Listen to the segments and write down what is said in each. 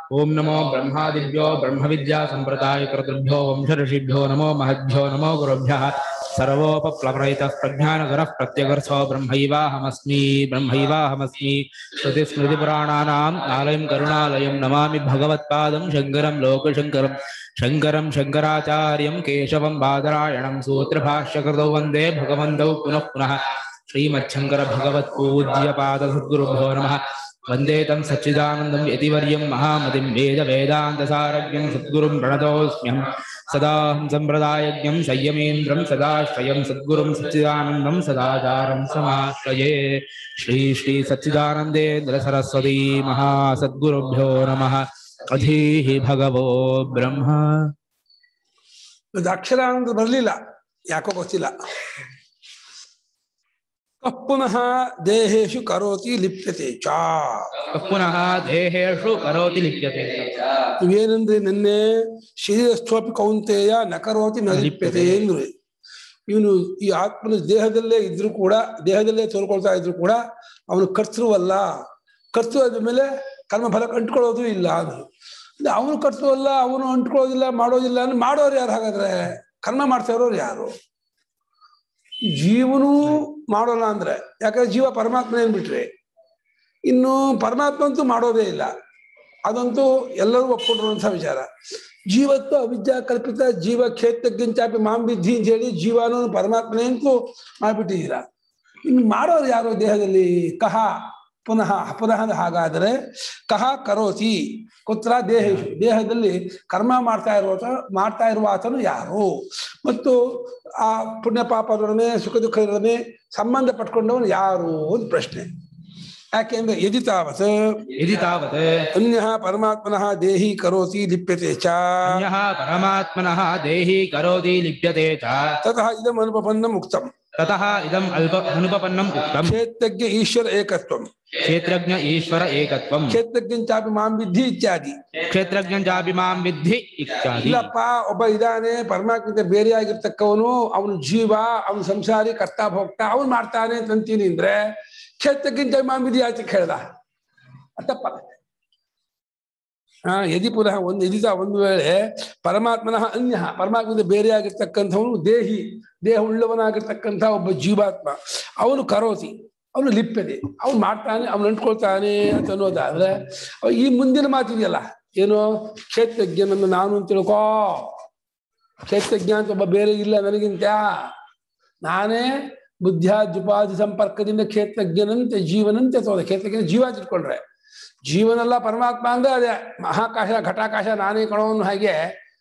ಓಂ ನಮೋ ಬ್ರಹ್ಮಾದಿಭ್ಯೋ ಬ್ರಹ್ಮವಿದ್ಯಾ ಸಂಪ್ರದಾಯ ಕರ್ತೃಭ್ಯೋ ವಂಶಋಷಿಭ್ಯೋ ನಮೋ ಮಹದ್ಭ್ಯೋ ನಮೋ ಗುರುಭ್ಯಃ ಸರ್ವೋಪಪ್ಲವರಹಿತಃ ಪ್ರಜ್ಞಾನಗರಃ ಪ್ರತ್ಯಗರ್ಸೋ ಬ್ರಹ್ಮೈವಾಹಮಸ್ಮಿ ಬ್ರಹ್ಮೈವಾಹಮಸ್ಮಿ ಶ್ರುತಿಸ್ಮೃತಿಪುರಾಣಾನಾಂ ಆಲಯಂ ಕರುಣಾಲಯಂ ನಮಾಮಿ ಭಗವತ್ಪಾದಂ ಶಂಕರಂ ಲೋಕಶಂಕರಂ ಶಂಕರಂ ಶಂಕರಾಚಾರ್ಯಂ ಕೇಶವಂ ಬಾದರಾಯಣಂ ಸೂತ್ರಭಾಷ್ಯಕೃತೌ ವಂದೇ ಭಗವಂತೌ ಪುನಃ ಪುನಃ ಶ್ರೀಮಚ್ಛಂಕರ ಭಗವತ್ಪೂಜ್ಯಪಾದ ಸದ್ಗುರುಭ್ಯೋ ನಮಃ ವಂದೇ तं सच्चिदानन्दं यतिवर्यं महामतिं वेदवेदान्तसारज्ञं सद्गुरुं प्रणतोऽस्म्यहं सदाहं सम्प्रदायज्ञं संयमेन्द्रं सदाश्रयं सद्गुरुं सच्चिदानन्दं सदाचारं समाश्रये श्री श्री सच्चिदानन्देन्द्र सरस्वती महासद्गुरुभ्यो नमः अधीः भगवो ब्रह्म ಇದು ಅಕ್ಷರ ಅಂತ ಬರಲಿಲ್ಲ ಯಾಕೋ ಗೊತ್ತಿಲ್ಲ ಕಃ ಪುನಃ ದೇಹೇಶು ಕರೋತಿ ಲಿಪ್ಯತೆ ಚಾ पुनः देहेषु करोति लिप्यते ಇವೇನಂದ್ರೆ ನಿನ್ನೆ ಶರೀರಸ್ಥೋಪಿ ಕೌಂತೆಯ ನ ಕರೋತಿ ನ ಲಿಪ್ಯತೆ ಅಂದ್ರೆ ಇವನು ಈ ಆತ್ಮನ ದೇಹದಲ್ಲೇ ಇದ್ರು ಕೂಡ ದೇಹದಲ್ಲೇ ತೋರ್ಕೊಳ್ತಾ ಇದ್ರು ಕೂಡ ಅವನು ಕರ್ತೃವಲ್ಲ ಕರ್ತೃ ಆದ ಮೇಲೆ ಕರ್ಮಫಲ ಅಂಟ್ಕೊಳ್ಳೋದು ಇಲ್ಲ ಅದು ಅಂದ್ರೆ ಅವನು ಕರ್ತೃವಲ್ಲ ಅವನು ಅಂಟ್ಕೊಳ್ಳೋದಿಲ್ಲ ಮಾಡೋದಿಲ್ಲ ಅಂದ್ರೆ ಮಾಡೋರು ಯಾರು ಹಾಗಾದ್ರೆ ಕರ್ಮ ಮಾಡ್ತಾ ಇರೋರು ಯಾರು ಜೀವನೂ ಮಾಡೋಲ್ಲ ಅಂದ್ರೆ ಯಾಕಂದ್ರೆ ಜೀವ ಪರಮಾತ್ಮ ಏನ್ಬಿಟ್ರೆ ಇನ್ನು ಪರಮಾತ್ಮ ಅಂತೂ ಮಾಡೋದೇ ಇಲ್ಲ ಅದಂತೂ ಎಲ್ಲರೂ ಒಪ್ಕೊಂಡಿರುವಂತಹ ವಿಚಾರ ಜೀವತ್ತು ಅವಿದ್ಯಾ ಕಲ್ಪಿತ ಜೀವ ಕ್ಷೇತ್ರಕ್ಕಿಂಚಾಪಿ ಮಾಂಬಿದ್ಧಿ ಅಂತ ಹೇಳಿ ಜೀವನು ಪರಮಾತ್ಮನೇ ಅಂತೂ ಮಾಡ್ಬಿಟ್ಟಿದ್ದೀರಾ ಇನ್ನು ಮಾಡೋರು ಯಾರು ದೇಹದಲ್ಲಿ ಕಹ ಪುನಃ ಪುನಃ ಹಾಗಾದರೆ ಕಹ ಕರೋತಿ ಕುತ್ರ ದೇಹೇಶು ದೇಹದಲ್ಲಿ ಕರ್ಮ ಮಾಡ್ತಾ ಇರುವ ಮಾಡ್ತಾ ಇರುವ ಆತನು ಯಾರು ಮತ್ತು ಆ ಪುಣ್ಯ ಪಾಪದೊಡನೆ ಸುಖ ದುಃಖದೊಡನೆ ಸಂಬಂಧ ಪಟ್ಕೊಂಡವನು ಯಾರು ಅಂತ ಪ್ರಶ್ನೆ ಯಾಕೆಂದ್ರೆ ಯದಿ ತಾವತ್ यदि तावत् ಅನ್ಯ ಪರಮಾತ್ಮನಃ ದೇಹಿ ಕರೋತಿ ಲಿಪ್ಯತೆ ಚ अन्यः परमात्मनः देहि करोति लिप्यते च ತತಃ ಇದಂ ಅನುಪಪನ್ನಂ ಉಕ್ತಂ ततः इदम् अल्प अनुपपन्नम् उक्तम् ಕ್ಷೇತ್ರಜ್ಞ ಈಶ್ವರ ಏಕತ್ವಂ क्षेत्रज्ञ ईश्वर एकत्वम् ಕ್ಷೇತ್ರಜ್ಞಂಚಾಪಿ ಮಾಂ ವಿದ್ಧಿ ಇತ್ಯಾದಿ क्षेत्रज्ञं चापि मां विद्धि इत्यादि ಇಲ್ಲಪ್ಪ ಒಬ್ಬ ಇದ್ದಾನೆ ಪರಮಾತ್ಮಕ್ಕೆ ಬೇರೆಯಾಗಿರ್ತಕ್ಕವನು ಅವನು ಜೀವ ಅವನು ಸಂಸಾರಿ ಕರ್ತ ಭೋಗ್ತ ಅವನು ಮಾಡ್ತಾನೆ ಅಂತ ಅಂತೀನಿ ಅಂದ್ರೆ ಕ್ಷೇತ್ರಕ್ಕಿಂತ ಮಾಂ ವಿಧಿ ಆಚೆ ಹೇಳ್ದ ಅದ್ ತಪ್ಪಾಗತ್ತೆ ಹಾ ಯದಿ ಪುನಃ ಒಂದು ಯದಿತ ಒಂದು ವೇಳೆ ಪರಮಾತ್ಮನಃ ಅನ್ಯ ಪರಮಾತ್ಮದ ಬೇರೆಯಾಗಿರ್ತಕ್ಕಂಥವನು ದೇಹಿ ದೇಹ ಉಳ್ಳವನಾಗಿರ್ತಕ್ಕಂಥ ಒಬ್ಬ ಜೀವಾತ್ಮ ಅವನು ಕರೋತಿ ಅವನು ಲಿಪ್ಯತೆ ಅವನು ಮಾಡ್ತಾನೆ ಅವನು ಅಂಟ್ಕೊಳ್ತಾನೆ ಅಂತ ಅನ್ನೋದಾದ್ರೆ ಅವ ಈ ಮುಂದಿನ ಮಾತಿದೆಯಲ್ಲ ಏನು ಕ್ಷೇತ್ರಜ್ಞನನ್ನು ನಾನು ಅಂತ ತಿಳ್ಕೋ ಕ್ಷೇತ್ರಜ್ಞ ಅಂತ ಒಬ್ಬ ಬೇರೆ ಇಲ್ಲ ನನಗಿಂತ ನಾನೇ ಬುದ್ಧ್ಯಾದ್ಯುಪಾಧಿ ಸಂಪರ್ಕದಿಂದ ಕ್ಷೇತ್ರಜ್ಞನಂತೆ ಜೀವನಂತೆ ತೋದ ಕ್ಷೇತ್ರಜ್ಞ ಜೀವ ಅಂತ ಇಟ್ಕೊಂಡ್ರೆ ಜೀವನೆಲ್ಲ ಪರಮಾತ್ಮ ಅಂದ್ರೆ ಅದೇ ಮಹಾಕಾಶ ಘಟಾಕಾಶ ನಾನೇ ಕಣೋ ಅನ್ನೋ ಹಾಗೆ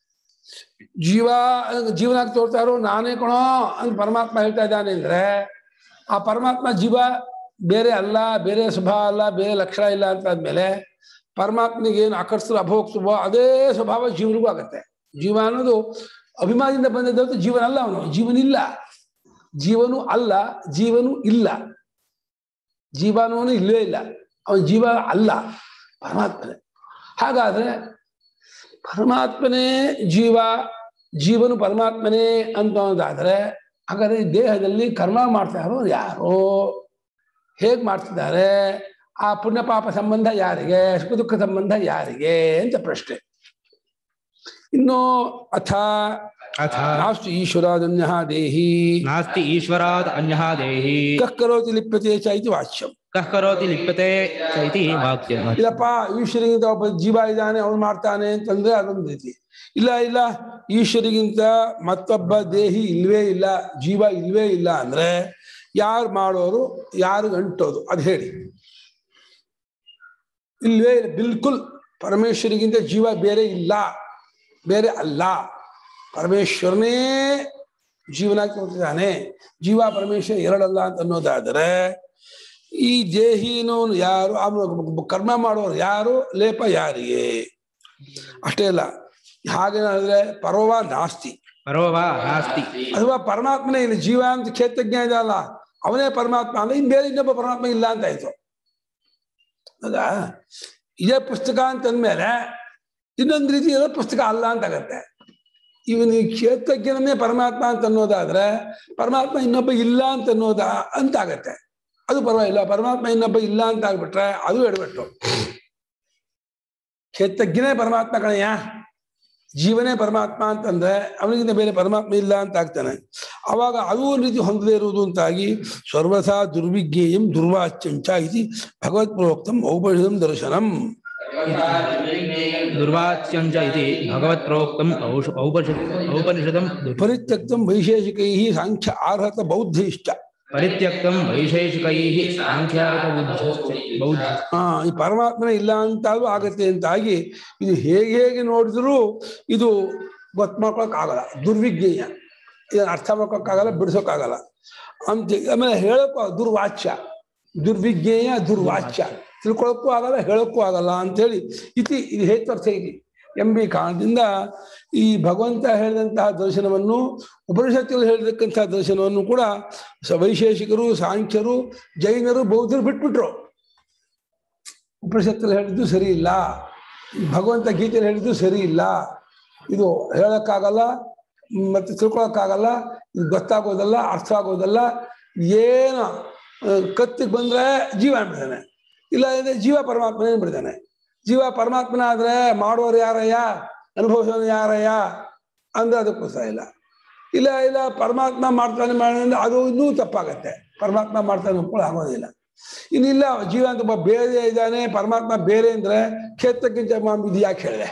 ಜೀವ ಜೀವನ ತೋರ್ತಾ ಇರೋ ನಾನೇ ಕಣೋ ಅಂತ ಪರಮಾತ್ಮ ಹೇಳ್ತಾ ಇದ್ದಾನೆ ಅಂದ್ರೆ ಆ ಪರಮಾತ್ಮ ಜೀವ ಬೇರೆ ಅಲ್ಲ ಬೇರೆ ಸ್ವಭಾವ ಅಲ್ಲ ಬೇರೆ ಲಕ್ಷಣ ಇಲ್ಲ ಅಂತ ಆದ್ಮೇಲೆ ಪರಮಾತ್ಮನಿಗೆ ಏನು ಆಕರ್ಷಿತ ಅಭೋಕ್ತವೋ ಅದೇ ಸ್ವಭಾವ ಜೀವನಿಗೂ ಆಗತ್ತೆ ಜೀವ ಅನ್ನೋದು ಅಭಿಮಾನದಿಂದ ಬಂದದ್ದು ಜೀವನ ಅಲ್ಲ ಅವನು ಜೀವನ ಇಲ್ಲ ಜೀವನು ಅಲ್ಲ ಜೀವನು ಇಲ್ಲ ಜೀವನವನು ಇಲ್ಲವೇ ಇಲ್ಲ ಅವನ ಜೀವ ಅಲ್ಲ ಪರಮಾತ್ಮನೇ ಹಾಗಾದ್ರೆ ಪರಮಾತ್ಮನೇ ಜೀವ ಜೀವನು ಪರಮಾತ್ಮನೇ ಅಂತ ಅನ್ನೋದಾದ್ರೆ ಹಾಗಾದ್ರೆ ಈ ದೇಹದಲ್ಲಿ ಕರ್ಮ ಮಾಡ್ತಾ ಇರೋರು ಯಾರು ಹೇಗ್ ಮಾಡ್ತಿದ್ದಾರೆ ಆ ಪುಣ್ಯ ಪಾಪ ಸಂಬಂಧ ಯಾರಿಗೆ ಸುಖ ದುಃಖ ಸಂಬಂಧ ಯಾರಿಗೆ ಅಂತ ಪ್ರಶ್ನೆ ಇನ್ನು ಅಥ अथ ನಾಸ್ತು ಈಶ್ವರಾದನ್ಯ ದೇಹಿ नास्ति ईश्वरात् अन्यः देहि ಕಃ ಕರೋತಿ ಲಿಪ್ಯತೆ ಚ ಇತಿ ವಾಚ್ಯಂ कः करोति लिप्यते च इति वाक्यम् ಇಲ್ಲಪ್ಪ ಈಶ್ವರಿಗಿಂತ ಒಬ್ಬ ಜೀವ ಇದ್ದಾನೆ ಅವನು ಮಾಡ್ತಾನೆ ಅಂತಂದ್ರೆ ಅದೊಂದು ರೀತಿ ಇಲ್ಲ ಇಲ್ಲ ಈಶ್ವರಿಗಿಂತ ಮತ್ತೊಬ್ಬ ದೇಹಿ ಇಲ್ವೇ ಇಲ್ಲ ಜೀವ ಇಲ್ವೇ ಇಲ್ಲ ಅಂದ್ರೆ ಯಾರು ಮಾಡೋರು ಯಾರು ಅಂಟೋದು ಅದು ಹೇಳಿ ಇಲ್ವೇ ಇಲ್ಲ ಬಿಲ್ಕುಲ್ ಪರಮೇಶ್ವರಿಗಿಂತ ಜೀವ ಬೇರೆ ಇಲ್ಲ ಬೇರೆ ಅಲ್ಲ ಪರಮೇಶ್ವರನೇ ಜೀವನಾಗಿ ಹೋಗ್ತಿದ್ದಾನೆ ಜೀವ ಪರಮೇಶ್ವರ ಎರಡಲ್ಲ ಅಂತ ಅನ್ನೋದಾದರೆ ಈ ದೇಹಿನೂ ಯಾರು ಅವನು ಕರ್ಮ ಮಾಡೋರು ಯಾರು ಲೇಪ ಯಾರಿಗೆ ಅಷ್ಟೇ ಅಲ್ಲ ಹಾಗೇನಾದ್ರೆ ಪರೋವ ನಾಸ್ತಿ परो वा नास्ति ಅಥವಾ ಪರಮಾತ್ಮನೇ ಇಲ್ಲ ಜೀವ ಅಂತ ಕ್ಷೇತ್ರಜ್ಞ ಇದಲ್ಲ ಅವನೇ ಪರಮಾತ್ಮ ಅಂದ್ರೆ ಇನ್ ಬೇರೆ ಇನ್ನೊಬ್ಬ ಪರಮಾತ್ಮ ಇಲ್ಲ ಅಂತ ಆಯ್ತು ಹೌದಾ ಇದೇ ಪುಸ್ತಕ ಅಂತಂದ್ಮೇಲೆ ಇನ್ನೊಂದು ರೀತಿ ಇರೋ ಪುಸ್ತಕ ಅಲ್ಲ ಅಂತ ಆಗತ್ತೆ ಇವನು ಈ ಕ್ಷೇತ್ರಜ್ಞನೇ ಪರಮಾತ್ಮ ಅಂತ ಅನ್ನೋದಾದ್ರೆ ಪರಮಾತ್ಮ ಇನ್ನೊಬ್ಬ ಇಲ್ಲ ಅಂತ ಅನ್ನೋದ ಅಂತ ಆಗತ್ತೆ ಅದು ಪರವಾಗಿಲ್ಲ ಪರಮಾತ್ಮ ಇನ್ನೊಬ್ಬ ಇಲ್ಲ ಅಂತ ಆಗ್ಬಿಟ್ರೆ ಅದು ಎಡಬಿಟ್ಟು ಕ್ಷೇತ್ರಜ್ಞನೇ ಪರಮಾತ್ಮ ಕಣಯ್ಯ ಜೀವನೇ ಪರಮಾತ್ಮ ಅಂತಂದ್ರೆ ಅವನಿಗಿಂತ ಬೇರೆ ಪರಮಾತ್ಮ ಇಲ್ಲ ಅಂತ ಆಗ್ತಾನೆ ಅವಾಗ ಅದು ಒಂದು ರೀತಿ ಹೊಂದದೇ ಇರುವುದು ಅಂತಾಗಿ ಸರ್ವಥಾ ದುರ್ವಿಜ್ಞೇಯಂ ದುರ್ವಾಚ್ಯಂಚ ಇತಿ ಭಗವತ್ ಪ್ರೋಕ್ತಂ ಔಪನಿಷದಂ ದರ್ಶನಂ ದುರ್ವಾಚ್ಯಂ ಚ ಇತಿ ಭಗವತ್ ಪ್ರೋಕ್ತಂ ಔಷ ಔಪನಿಷತ್ ಔಪನಿಷದಂ ದುರ್- ಪರಿತ್ಯಕ್ತಂ ವೈಶೇಷಿಕೈ ಸಾಂಖ್ಯ ಆರ್ಹತ ಬೌದ್ಧೈಶ್ಚ ಪರಿತ್ಯಕ್ತಂ ವೈಶೇಷಿಕೈಃ ಸಾಂಖ್ಯಾತ ಬುದ್ಧಶ್ಚ ಬೌದ್ಧ ಆ ಈ ಪರಮಾತ್ಮನ ಇಲ್ಲ ಅಂತಾದ್ರೂ ಆಗತ್ತೆ ಅಂತಾಗಿ ಇದು ಹೇಗೆ ಹೇಗೆ ನೋಡಿದ್ರು ಇದು ಗೊತ್ತು ಮಾಡ್ಕೊಳಕ್ಕಾಗಲ್ಲ ದುರ್ವಿಜ್ಞೇಯ ಇದನ್ನ ಅರ್ಥ ಮಾಡ್ಕೊಳಕ್ಕಾಗಲ್ಲ ಬಿಡಿಸೋಕ್ಕಾಗಲ್ಲ ಅಂತ ಆಮೇಲೆ ಹೇಳಕ್ಕೂ ದುರ್ವಾಚ್ಯ ದುರ್ವಿಜ್ಞೇಯ ದುರ್ವಾಚ್ಯ ತಿಳ್ಕೊಳಕ್ಕೂ ಆಗಲ್ಲ ಹೇಳಕ್ಕೂ ಆಗಲ್ಲ ಅಂತೇಳಿ ಇತಿ ಇದು ಹೇತ್ವರ್ಥ ಇದೆ ಎಂಬಿ ಕಾರಣದಿಂದ ಈ ಭಗವಂತ ಹೇಳಿದಂತಹ ದರ್ಶನವನ್ನು ಉಪನಿಷತ್ತಲ್ಲಿ ಹೇಳಿರ್ತಕ್ಕಂತಹ ದರ್ಶನವನ್ನು ಕೂಡ ಸ ವೈಶೇಷಿಕರು ಸಾಂಖ್ಯರು ಜೈನರು ಬೌದ್ಧರು ಬಿಟ್ಬಿಟ್ರು ಉಪನಿಷತ್ತಲ್ಲಿ ಹೇಳಿದ್ದು ಸರಿ ಇಲ್ಲ ಭಗವಂತ ಗೀತೆಯಲ್ಲಿ ಹೇಳಿದ್ದು ಸರಿ ಇಲ್ಲ ಇದು ಹೇಳಕ್ಕಾಗಲ್ಲ ಮತ್ತೆ ತಿಳ್ಕೊಳಕ್ಕಾಗಲ್ಲ ಇದು ಗೊತ್ತಾಗೋದಲ್ಲ ಅರ್ಥ ಆಗೋದಲ್ಲ ಏನು ಕತ್ತಿಗೆ ಬಂದ್ರೆ ಜೀವ ಬಿಡ್ತಾನೆ ಇಲ್ಲ ಅಂದ್ರೆ ಜೀವ ಪರಮಾತ್ಮನೇ ಬಿಡ್ತಾನೆ ಜೀವ ಪರಮಾತ್ಮನ ಆದ್ರೆ ಮಾಡೋರು ಯಾರಯ್ಯ ಅನುಭವಿಸೋನು ಯಾರಯ್ಯ ಅಂದ್ರೆ ಅದಕ್ಕೂ ಸಹ ಇಲ್ಲ ಇಲ್ಲ ಇಲ್ಲ ಪರಮಾತ್ಮ ಮಾಡ್ತಾನೆ ಮಾಡಿದ್ರೆ ಅದು ಇನ್ನೂ ತಪ್ಪಾಗತ್ತೆ ಪರಮಾತ್ಮ ಮಾಡ್ತಾನೆ ಒಪ್ಕೊಳ್ಳೋ ಆಗೋದಿಲ್ಲ ಇನ್ನಿಲ್ಲ ಜೀವ ಅಂತ ಒಬ್ಬ ಬೇರೆ ಇದ್ದಾನೆ ಪರಮಾತ್ಮ ಬೇರೆ ಅಂದ್ರೆ ಕ್ಷೇತ್ರಕ್ಕಿಂತ ಮಾಂಬಿದು ಯಾಕೆ ಹೇಳಿದೆ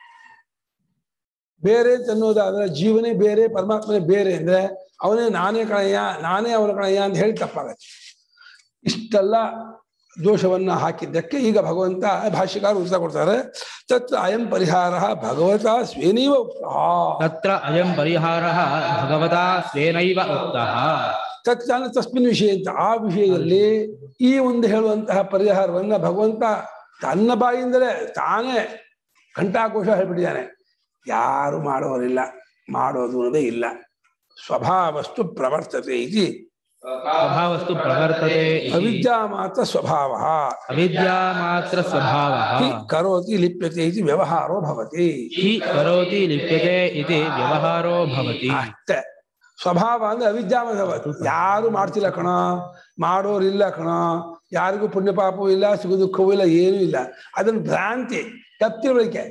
ಬೇರೆ ಅಂತ ಅನ್ನೋದಾದ್ರೆ ಜೀವನೇ ಬೇರೆ ಪರಮಾತ್ಮನೇ ಬೇರೆ ಅಂದ್ರೆ ಅವನೇ ನಾನೇ ಕಣಯ್ಯ ನಾನೇ ಅವನ ಕಣಯ್ಯ ಅಂತ ಹೇಳಿ ತಪ್ಪಾಗತ್ತೆ ಇಷ್ಟೆಲ್ಲ ದೋಷವನ್ನ ಹಾಕಿದ್ದಕ್ಕೆ ಈಗ ಭಗವಂತ ಭಾಷ್ಯಕಾರ ಉತ್ತರ ಕೊಡ್ತಾರೆ ತತ್ರ ಅಯಂ ಪರಿಹಾರ ಭಗವತ ಸ್ವೇನೈವ ಉಕ್ತಃ ತತ್ರ ಅಯಂ ಪರಿಹಾರಃ ಭಗವತಾ ಸ್ವೇನೈವ ಉಕ್ತಃ ತತ್ಕಾಲ ತಸ್ಮಿನ್ ವಿಷಯ ಅಂತ ಆ ವಿಷಯದಲ್ಲಿ ಈ ಒಂದು ಹೇಳುವಂತಹ ಪರಿಹಾರವನ್ನ ಭಗವಂತ ತನ್ನ ಬಾಯಿಂದಲೇ ತಾನೇ ಘಂಟಾಕೋಶ ಹೇಳ್ಬಿಟ್ಟಿದ್ದಾನೆ ಯಾರು ಮಾಡೋರಿಲ್ಲ ಮಾಡೋದು ಅನ್ನೋದೇ ಇಲ್ಲ ಸ್ವಭಾವಸ್ತು ಪ್ರವರ್ತತೆ ಇತಿ ಸ್ವಭಾವಸ್ತು ಪ್ರವರ್ತತೆ ಇತಿ. ಅವಿದ್ಯಾ ಮಾತ್ರ ಸ್ವಭಾವ ಅವಿದ್ಯಾ ಮಾತ್ರ ಸ್ವಭಾವಃ ಹಿ ಕರೋತಿ ಲಿಪ್ಯತೆ ಇತಿ ವ್ಯವಹಾರೋ ಭವತಿ ಹಿ ಕರೋತಿ ಲಿಪ್ಯತೆ ಇತಿ ವ್ಯವಹಾರೋ ಭವತಿ ಅಷ್ಟೇ ಸ್ವಭಾವ ಅಂದ್ರೆ ಅವಿದ್ಯಾಮಧವತ್ ಯಾರು ಮಾಡ್ತಿಲ್ಲ ಕಣ ಮಾಡೋರಿಲ್ಲ ಕಣ ಯಾರಿಗೂ ಪುಣ್ಯ ಪಾಪವೂ ಇಲ್ಲ ಸುಖ ದುಃಖವೂ ಇಲ್ಲ ಏನೂ ಇಲ್ಲ ಅದನ್ನ ಭ್ರಾಂತಿ ತಪ್ತಿಳುವಳಿಕೆ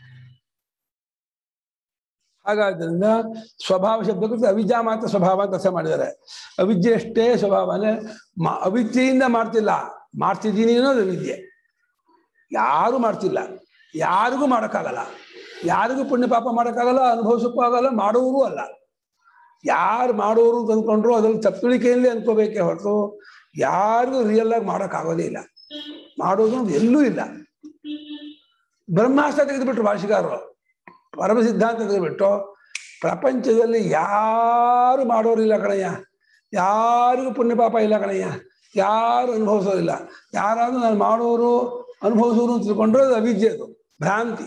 ಹಾಗಾದ್ರಿಂದ ಸ್ವಭಾವ ಶಬ್ದಕ್ಕೆ ಅವಿದ್ಯಾ ಮಾತ್ರ ಸ್ವಭಾವ ಅಂತ ಅರ್ಥ ಮಾಡಿದ್ದಾರೆ ಅವಿದ್ಯೆ ಅಷ್ಟೇ ಸ್ವಭಾವ ಅಂದ್ರೆ ಮ- ಅವಿದ್ಯೆಯಿಂದ ಮಾಡ್ತಿಲ್ಲ ಮಾಡ್ತಿದ್ದೀನಿ ಅನ್ನೋದು ಅವಿದ್ಯೆ ಯಾರು ಮಾಡ್ತಿಲ್ಲ ಯಾರಿಗೂ ಮಾಡೋಕ್ಕಾಗಲ್ಲ ಯಾರಿಗೂ ಪುಣ್ಯ ಪಾಪ ಮಾಡೋಕ್ಕಾಗಲ್ಲ ಅನುಭವಿಸಕ್ಕೂ ಆಗಲ್ಲ ಮಾಡೋರು ಅಲ್ಲ ಯಾರು ಮಾಡೋರು ಅಂತ ಅಂದ್ಕೊಂಡ್ರು ಅದ್ರಲ್ಲಿ ತಪ್ಪುಳಿಕೆಯಲ್ಲಿ ಅನ್ಕೋಬೇಕೇ ಹೊರತು ಯಾರಿಗೂ ರಿಯಲ್ ಆಗಿ ಮಾಡೋಕ್ಕಾಗೋದೇ ಇಲ್ಲ ಮಾಡೋದು ಅನ್ನೋದು ಎಲ್ಲೂ ಇಲ್ಲ ಬ್ರಹ್ಮಾಸ್ತ್ರ ತೆಗೆದುಬಿಟ್ರು ಭಾಷಿಕಾರರು ಪರಮ ಸಿದ್ಧಾಂತ ತೆಗೆದುಬಿಟ್ಟು ಪ್ರಪಂಚದಲ್ಲಿ ಯಾರು ಮಾಡೋರಿಲ್ಲ ಕಣಯ್ಯ ಯಾರಿಗೂ ಪುಣ್ಯ ಪಾಪ ಇಲ್ಲ ಕಣಯ್ಯ ಯಾರು ಅನುಭವಿಸೋದಿಲ್ಲ ಯಾರಾದ್ರೂ ನಾನು ಮಾಡೋರು ಅನುಭವಿಸೋರು ಅಂತ ತಿಳ್ಕೊಂಡ್ರೆ ಅದು ಅವಿದ್ಯೆ ಅದು ಭ್ರಾಂತಿ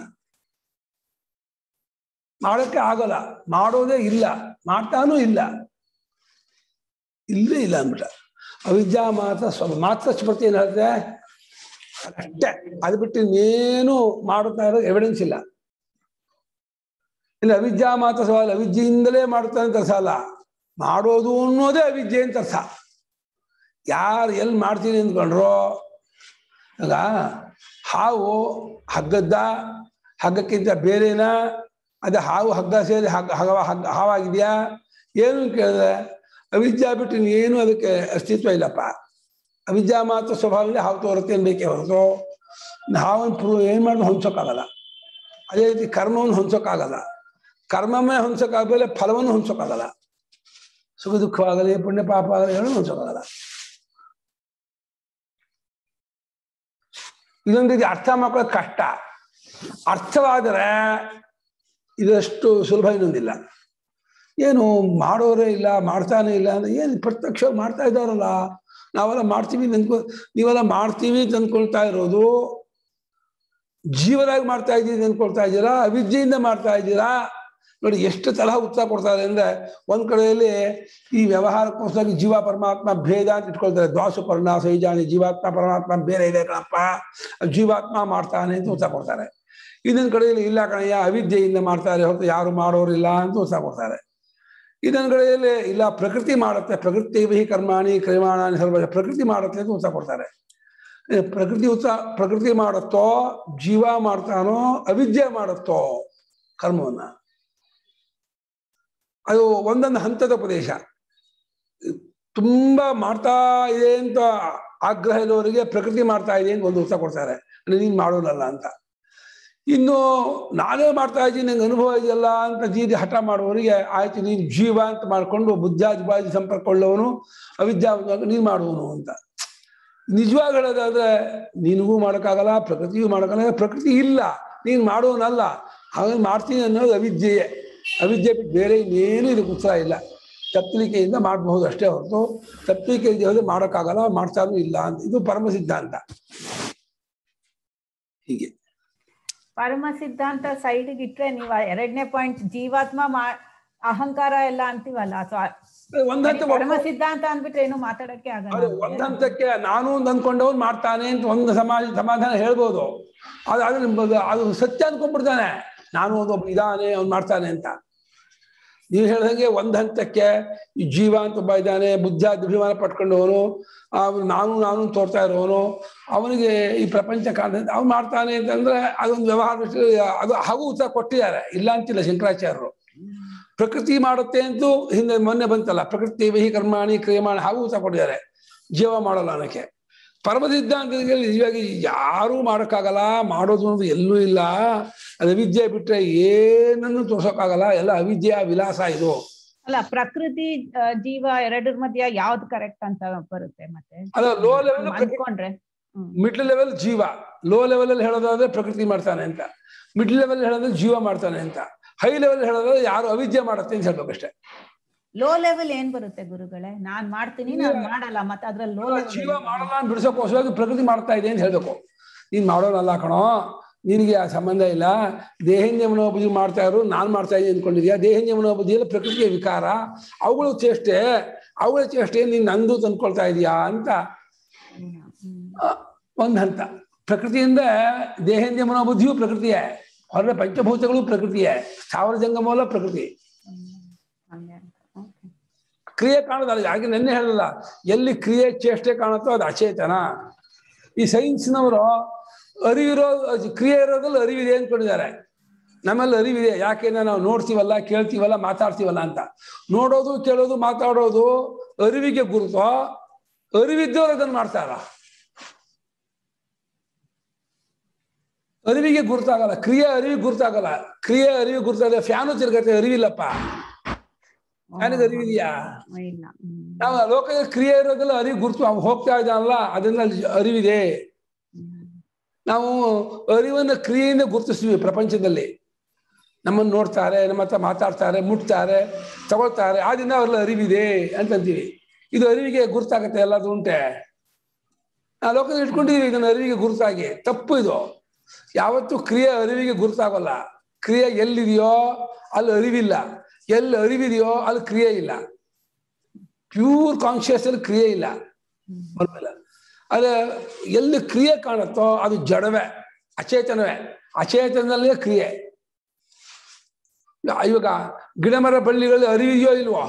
ಮಾಡೋಕ್ಕೆ ಆಗಲ್ಲ ಮಾಡೋದೇ ಇಲ್ಲ ಮಾಡ್ತಾನೂ ಇಲ್ಲ ಇಲ್ಲೇ ಇಲ್ಲ ಅಂದ್ಬಿಟ್ಟ ಅವಿದ್ಯಾ ಮಾತ್ರ ಸ್ವ ಮಾತ್ರ ಸ್ಮೃತಿ ಏನ್ ಹೇಳುತ್ತೆ ಅಷ್ಟೇ ಅದು ಬಿಟ್ಟು ಇನ್ನೇನು ಮಾಡುತ್ತಾ ಇರೋದು ಎವಿಡೆನ್ಸ್ ಇಲ್ಲ ಇಲ್ಲ ಅವಿದ್ಯಾ ಮಾತ್ರ ಸವಾಲ ಅವಿದ್ಯೆಯಿಂದಲೇ ಮಾಡುತ್ತಾನೆ ಅಂತ ಅರ್ಥ ಅಲ್ಲ ಮಾಡೋದು ಅನ್ನೋದೇ ಅವಿದ್ಯೆ ಅಂತ ಅರ್ಥ ಯಾರು ಎಲ್ಲಿ ಮಾಡ್ತೀನಿ ಅಂದ್ಕೊಂಡ್ರು ಆಗ ಹಾವು ಹಗ್ಗದ್ದ ಹಗ್ಗಕ್ಕಿಂತ ಬೇರೆನಾ ಅದೇ ಹಾವು ಹಗ್ಗ ಸೇರಿ ಹಗ್ಗ ಹಗವ ಹಗ್ಗ ಹಾವಾಗಿದೆಯಾ ಏನು ಕೇಳಿದ್ರೆ ಅವಿದ್ಯಾ ಬಿಟ್ಟು ಏನು ಅದಕ್ಕೆ ಅಸ್ತಿತ್ವ ಇಲ್ಲಪ್ಪ ಅವಿದ್ಯಾ ಮಾತ್ರ ಸ್ವಭಾವದಲ್ಲಿ ಹಾವು ತೋರುತ್ತೆ ಅನ್ಬೇಕೇ ಹೊರತು ಹಾವನ್ನು ಪ್ರೂ ಏನು ಮಾಡಿ ಹೊಂದ್ಸೋಕ್ಕಾಗಲ್ಲ ಅದೇ ರೀತಿ ಕರ್ಮವನ್ನು ಹೊಂದ್ಸೋಕ್ಕಾಗಲ್ಲ ಕರ್ಮವೇ ಹೊಂದ್ಸೋಕ್ಕಾಗಲ್ಲ ಫಲವನ್ನು ಹೊಂದ್ಸೋಕ್ಕಾಗಲ್ಲ ಸುಖ ದುಃಖವಾಗಲಿ ಪುಣ್ಯ ಪಾಪ ಆಗಲಿ ಏನು ಹೊಂದ್ಸೋಕ್ಕಾಗಲ್ಲ ಇದೊಂದು ರೀತಿ ಅರ್ಥ ಮಾಡ್ಕೊಳ್ಳೋದು ಕಷ್ಟ ಅರ್ಥವಾದರೆ ಇದಷ್ಟು ಸುಲಭ ಇನ್ನೊಂದಿಲ್ಲ ಏನು ಮಾಡೋರೇ ಇಲ್ಲ ಮಾಡ್ತಾನೆ ಇಲ್ಲ ಅಂದ್ರೆ ಏನು ಪ್ರತ್ಯಕ್ಷ ಮಾಡ್ತಾ ಇದ್ದಾರಲ್ಲ ನಾವೆಲ್ಲ ಮಾಡ್ತೀವಿ ಅಂತ ಅನ್ಕೊ ನೀವೆಲ್ಲ ಮಾಡ್ತೀವಿ ಅಂತ ಅನ್ಕೊಳ್ತಾ ಇರೋದು ಜೀವನಾಗಿ ಮಾಡ್ತಾ ಇದ್ದೀವಿ ಅಂತ ಅನ್ಕೊಳ್ತಾ ಇದ್ದೀರಾ ಅವಿದ್ಯೆಯಿಂದ ಮಾಡ್ತಾ ಇದ್ದೀರಾ ನೋಡಿ ಎಷ್ಟು ತರಹ ಉತ್ತರ ಕೊಡ್ತಾರೆ ಅಂದ್ರೆ ಒಂದ್ ಕಡೆಯಲ್ಲಿ ಈ ವ್ಯವಹಾರಕ್ಕೋಸ್ಕರ ಜೀವ ಪರಮಾತ್ಮ ಭೇದ ಅಂತ ಇಟ್ಕೊಳ್ತಾರೆ ದ್ವಾಸು ಪರ್ಣ ಸೈಜಾನಿ ಜೀವಾತ್ಮ ಪರಮಾತ್ಮ ಬೇರೆ ಇದೆ ಕಣಪ್ಪ ಜೀವಾತ್ಮ ಮಾಡ್ತಾನೆ ಅಂತ ಉತ್ತರ ಕೊಡ್ತಾರೆ ಇನ್ನೊಂದ್ ಕಡೆಯಲ್ಲಿ ಇಲ್ಲ ಕಣಯ್ಯ ಅವಿದ್ಯೆಯಿಂದ ಮಾಡ್ತಾರೆ ಹೊರತು ಯಾರು ಮಾಡೋರಿಲ್ಲ ಅಂತ ಉತ್ತರ ಕೊಡ್ತಾರೆ ಇನ್ನೊಂದ್ ಕಡೆಯಲ್ಲಿ ಇಲ್ಲ ಪ್ರಕೃತಿ ಮಾಡುತ್ತೆ ಪ್ರಕೃತಿ ವಿಹಿ ಕರ್ಮಾಣಿ ಕ್ರಿಯಮಾಣಾನಿ ಸರ್ವ ಪ್ರಕೃತಿ ಮಾಡುತ್ತೆ ಅಂತ ಉತ್ತರ ಕೊಡ್ತಾರೆ ಏ, ಪ್ರಕೃತಿ ಉತ್ಸ ಪ್ರಕೃತಿ ಮಾಡುತ್ತೋ ಜೀವ ಮಾಡ್ತಾನೋ ಅವಿದ್ಯೆ ಮಾಡುತ್ತೋ ಕರ್ಮವನ್ನ ಅದು ಒಂದೊಂದು ಹಂತದ ಉಪದೇಶ ತುಂಬಾ ಮಾಡ್ತಾ ಇದೆ ಅಂತ ಆಗ್ರಹ ಇರೋರಿಗೆ ಪ್ರಕೃತಿ ಮಾಡ್ತಾ ಇದೆ ಅಂತ ಒಂದು ಉತ್ತರ ಕೊಡ್ತಾರೆ ಅಂದ್ರೆ ನೀನ್ ಮಾಡೋನಲ್ಲ ಅಂತ ಇನ್ನು ನಾನೇ ಮಾಡ್ತಾ ಇದ್ದೀನಿ ನಂಗೆ ಅನುಭವ ಇದೆಯಲ್ಲ ಅಂತ ಜೀದಿ ಹಠ ಮಾಡುವವರಿಗೆ ಆಯ್ತು ನೀನು ಜೀವ ಅಂತ ಮಾಡ್ಕೊಂಡು ಬುದ್ಧಾದಿಬಾದಿ ಸಂಪರ್ಕ ಉಳ್ಳವನು ಅವಿದ್ಯಾ ನೀನು ಮಾಡುವನು ಅಂತ ನಿಜವಾಗಿ ಹೇಳೋದಾದ್ರೆ ನಿನಗೂ ಮಾಡೋಕ್ಕಾಗಲ್ಲ ಪ್ರಕೃತಿಗೂ ಮಾಡೋಕ್ಕಾಗಲ್ಲ ಪ್ರಕೃತಿ ಇಲ್ಲ ನೀನು ಮಾಡೋನಲ್ಲ ಹಾಗಾಗಿ ಮಾಡ್ತೀನಿ ಅನ್ನೋದು ಅವಿದ್ಯೆಯೇ ಅವಿದ್ಯೆ ಬಿಟ್ಟು ಬೇರೆ ಇನ್ನೇನು ಇದಕ್ಕೆ ಉತ್ಸಾಹ ಇಲ್ಲ ತಪ್ಪಲಿಕೆಯಿಂದ ಮಾಡಬಹುದು ಅಷ್ಟೇ ಹೊರತು ತಪ್ಪಲಿಕೆ ಇಲ್ಲದೆ ಮಾಡೋಕ್ಕಾಗಲ್ಲ ಮಾಡ್ತಾನೂ ಇಲ್ಲ ಅಂತ ಇದು ಪರಮ ಸಿದ್ಧಾಂತ ಹೀಗೆ ಪರಮ ಸಿದ್ಧಾಂತ ಸೈಡ್ಗೆ ಇಟ್ರೆ ನೀವು ಎರಡನೇ ಪಾಯಿಂಟ್ ಜೀವಾತ್ಮ ಮಾ ಅಹಂಕಾರ ಎಲ್ಲ ಅಂತೀವಲ್ಲ ಸೊ ಒಂದ್ ಹಂತ ಪರಮ ಸಿದ್ಧಾಂತ ಅಂದ್ಬಿಟ್ರೆ ಏನು ಮಾತಾಡಕ್ಕೆ ಆಗಲ್ಲ ಅದು ಒಂದ್ ಹಂತಕ್ಕೆ ನಾನು ಒಂದು ಅಂದ್ಕೊಂಡವ್ನು ಮಾಡ್ತಾನೆ ಅಂತ ಒಂದು ಸಮಾಜ ಸಮಾಧಾನ ಹೇಳ್ಬೋದು ಅದು ಅದು ನಿಮ್ದು- ಅದು ಸತ್ಯ ಅನ್ಕೊಂಡ್ಬಿಡ್ತಾನೆ ನಾನು ಒಂದು ಒಬ್ಬ ಇದಾನೆ ಅವ್ನು ಮಾಡ್ತಾನೆ ಅಂತ ನೀವು ಹೇಳ್ದಂಗೆ ಒಂದ್ ಹಂತಕ್ಕೆ ಈ ಜೀವ ಅಂತ ಒಬ್ಬ ಇದ್ದಾನೆ ಬುದ್ಧ ಅಭಿಮಾನ ಪಟ್ಕೊಂಡವನು ಅವನು ನಾನು ನಾನು ತೋರ್ತಾ ಇರೋನು ಅವನಿಗೆ ಈ ಪ್ರಪಂಚ ಕಾಣ್ತದೆ ಅವ್ನು ಮಾಡ್ತಾನೆ ಅಂತಂದ್ರೆ ಅದೊಂದು ವ್ಯವಹಾರ ವಿಷಯ- ಅದು ಹಾಗೂ ಉತ್ತರ ಕೊಟ್ಟಿದ್ದಾರೆ ಇಲ್ಲ ಅಂತಿಲ್ಲ ಶಂಕರಾಚಾರ್ಯರು ಪ್ರಕೃತಿ ಮಾಡುತ್ತೆ ಅಂತೂ ಹಿಂದೆ ಮೊನ್ನೆ ಬಂತಲ್ಲ ಪ್ರಕೃತಿ ವಿಹಿ ಕರ್ಮಾಣಿ ಕ್ರಿಯಮಾಣ ಹಾಗೂ ಉತ್ತರ ಕೊಟ್ಟಿದ್ದಾರೆ ಜೀವ ಮಾಡಲ್ಲ ಅನ್ನಕ್ಕೆ ಪರಮ ಸಿದ್ಧಾಂತದಲ್ಲಿ ನಿಜವಾಗಿ ಯಾರೂ ಮಾಡೋಕ್ಕಾಗಲ್ಲ ಮಾಡೋದು ಅನ್ನೋದು ಎಲ್ಲೂ ಇಲ್ಲ ಅದು ಅವಿದ್ಯೆ ಬಿಟ್ರೆ ಏನನ್ನು ತೋರ್ಸೋಕ್ಕಾಗಲ್ಲ ಎಲ್ಲ ಅವಿದ್ಯೆಯ ವಿಲಾಸ ಇದು ಅಲ್ಲ ಪ್ರಕೃತಿ ಆ, ಜೀವ ಎರಡರ ಮಧ್ಯ ಯಾವ್ದು ಕರೆಕ್ಟ್ ಅಂತ ಬರುತ್ತೆ ಮತ್ತೆ ಅದು ಲೋ ಲೆವೆಲ್ ಅಂದ್ಕೊಂಡ್ರೆ ಹ್ಮ್ ಮಿಡ್ಲ್ ಲೆವೆಲ್ ಜೀವ ಲೋ ಲೆವೆಲ್ ಅಲ್ಲಿ ಹೇಳೋದಾದ್ರೆ ಪ್ರಕೃತಿ ಮಾಡ್ತಾನೆ ಅಂತ ಮಿಡ್ಲ್ ಲೆವೆಲ್ ಹೇಳೋದ್ರೆ ಜೀವ ಮಾಡ್ತಾನೆ ಅಂತ ಹೈ ಲೆವೆಲ್ ಹೇಳೋದಾದ್ರೆ ಯಾರು ಅವಿದ್ಯೆ ಮಾಡುತ್ತೆ ಅಂತ ಹೇಳ್ಬೇಕಷ್ಟೇ ಲೋ ಲೆವೆಲ್ ಏನ್ ಬರುತ್ತೆ ಗುರುಗಳೇ ನಾನ್ ಮಾಡ್ತೀನಿ ನಾನ್ ಮಾಡಲ್ಲ ಮತ್ತೆ ಅದ್ರಲ್ಲಿ ಲೋ ಜೀವ ಲೆವೆಲ್ ಮಾಡಲ್ಲ ಅಂತ ಬಿಡಿಸೋಕೋಸ್ಕರವಾಗಿ ಪ್ರಕೃತಿ ಮಾಡ್ತಾ ಇದೆ ಅಂತ ಹೇಳ್ಬೇಕು ನೀನ್ ಮಾಡೋನಲ್ಲ ಕಣೋ ನಿನಗೆ ಆ ಸಂಬಂಧ ಇಲ್ಲ ದೇಹನ್ಯ ಮನೋಬುದ್ಧಿ ಮಾಡ್ತಾ ಇರು ನಾನ್ ಮಾಡ್ತಾ ಇದ್ದೀನಿ ಅನ್ಕೊಂಡಿದ್ಯಾ ದೇಹನ್ಯ ಮನೋಬುದ್ಧಿಯಲ್ಲಿ ಪ್ರಕೃತಿಯ ವಿಕಾರ ಅವುಗಳು ಚೇಷ್ಟೆ ಅವುಗಳ ಚೇಷ್ಟೆ ನೀನ್ ನಂದು ತಂದ್ಕೊಳ್ತಾ ಇದೀಯಾ ಅಂತ ಆ, ಒಂದ್ ಹಂತ ಪ್ರಕೃತಿಯಿಂದ ದೇಹೇಂದ್ರಿಯ ಮನೋಬುದ್ಧಿಯು ಪ್ರಕೃತಿಯೇ ಹೊರಗೆ ಪಂಚಭೂತಗಳು ಪ್ರಕೃತಿಯೇ ಸ್ಥಾವರ ಜಂಗಮೂಲ ಪ್ರಕೃತಿ ಹಂಗೆ ಅಂತ Okay. ಕ್ರಿಯೆ ಕಾಣೋದಲ್ಲ ಹಾಗೆ ನೆನ್ನೆ ಹೇಳಲ್ಲ ಎಲ್ಲಿ ಕ್ರಿಯೆ ಚೇಷ್ಟೆ ಕಾಣುತ್ತೋ ಅದು ಅಚೇತನ ಈ ಸೈನ್ಸ್ನವರು ಅರಿವಿರೋ ಅದು ಕ್ರಿಯೆ ಇರೋದ್ರಲ್ಲಿ ಅರಿವಿದೆ ಅಂದ್ಕೊಂಡಿದ್ದಾರೆ ನಮ್ಮಲ್ಲಿ ಅರಿವಿದೆ ಯಾಕೆಂದ್ರೆ ನಾವು ನೋಡ್ತೀವಲ್ಲ ಕೇಳ್ತೀವಲ್ಲ ಮಾತಾಡ್ತೀವಲ್ಲ ಅಂತ ನೋಡೋದು ಕೇಳೋದು ಮಾತಾಡೋದು ಅರಿವಿಗೆ ಗುರುತೋ ಅರಿವಿದ್ದವ್ರು ಅದನ್ನು ಮಾಡ್ತಾರ ಅರಿವಿಗೆ ಗುರುತಾಗಲ್ಲ ಕ್ರಿಯೆ ಅರಿವಿಗೆ ಗುರುತಾಗಲ್ಲ ಕ್ರಿಯೆ ಅರಿವಿಗೆ ಗುರುತಾಗಲ್ಲ ಫ್ಯಾನು ತಿರ್ಗತ್ತೆ ಅರಿವಿಲ್ಲಪ್ಪ ಫ್ಯಾನಿಗೆ ಅರಿವಿದೆಯಾ ಇಲ್ಲ ಹ್ಮ್. ನಾವು ಲೋಕದ ಕ್ರಿಯೆ ಇರೋದೆಲ್ಲ ಅರಿವು ಗುರುತು ಅವ್ನು ಹೋಗ್ತಾ ಇದ್ದಾನಲ್ಲ ಅದನ್ನ ಅಲ್ಲಿ ಅರಿವಿದೆ ನಾವು ಅರಿವನ್ನ ಕ್ರಿಯೆಯಿಂದ ಗುರುತಿಸ್ತೀವಿ ಪ್ರಪಂಚದಲ್ಲಿ ನಮ್ಮನ್ನು ನೋಡ್ತಾರೆ ನಮ್ಮ ಹತ್ರ ಮಾತಾಡ್ತಾರೆ ಮುಟ್ತಾರೆ ತಗೊಳ್ತಾರೆ ಆದ್ರಿಂದ ಅವ್ರೆಲ್ಲ ಅರಿವಿದೆ ಅಂತಂತೀವಿ ಇದು ಅರಿವಿಗೆ ಗುರುತಾಗತ್ತೆ ಎಲ್ಲದು ಉಂಟೆ ಆ ಲೋಕದಲ್ಲಿ ಇಟ್ಕೊಂಡಿದೀವಿ ಇದನ್ನ ಅರಿವಿಗೆ ಗುರುತಾಗಿ ತಪ್ಪು ಇದು ಯಾವತ್ತೂ ಕ್ರಿಯೆ ಅರಿವಿಗೆ ಗುರುತಾಗಲ್ಲ ಕ್ರಿಯೆ ಎಲ್ಲಿದೆಯೋ ಅಲ್ಲಿ ಅರಿವಿಲ್ಲ ಎಲ್ಲಿ ಅರಿವಿದೆಯೋ ಅಲ್ಲಿ ಕ್ರಿಯೆ ಇಲ್ಲ ಪ್ಯೂರ್ ಕಾನ್ಶಿಯಸ್ ಅಲ್ಲಿ ಕ್ರಿಯೆ ಇಲ್ಲ ಬರಲ್ಲ ಅದೇ ಎಲ್ಲಿ ಕ್ರಿಯೆ ಕಾಣುತ್ತೋ ಅದು ಜಡವೇ ಅಚೇತನವೇ ಅಚೇತನದಲ್ಲೇ ಕ್ರಿಯೆ ಇವಾಗ ಗಿಡ ಮರ ಬಳ್ಳಿಗಳು ಅರಿವಿದೆಯೋ ಇಲ್ವೋ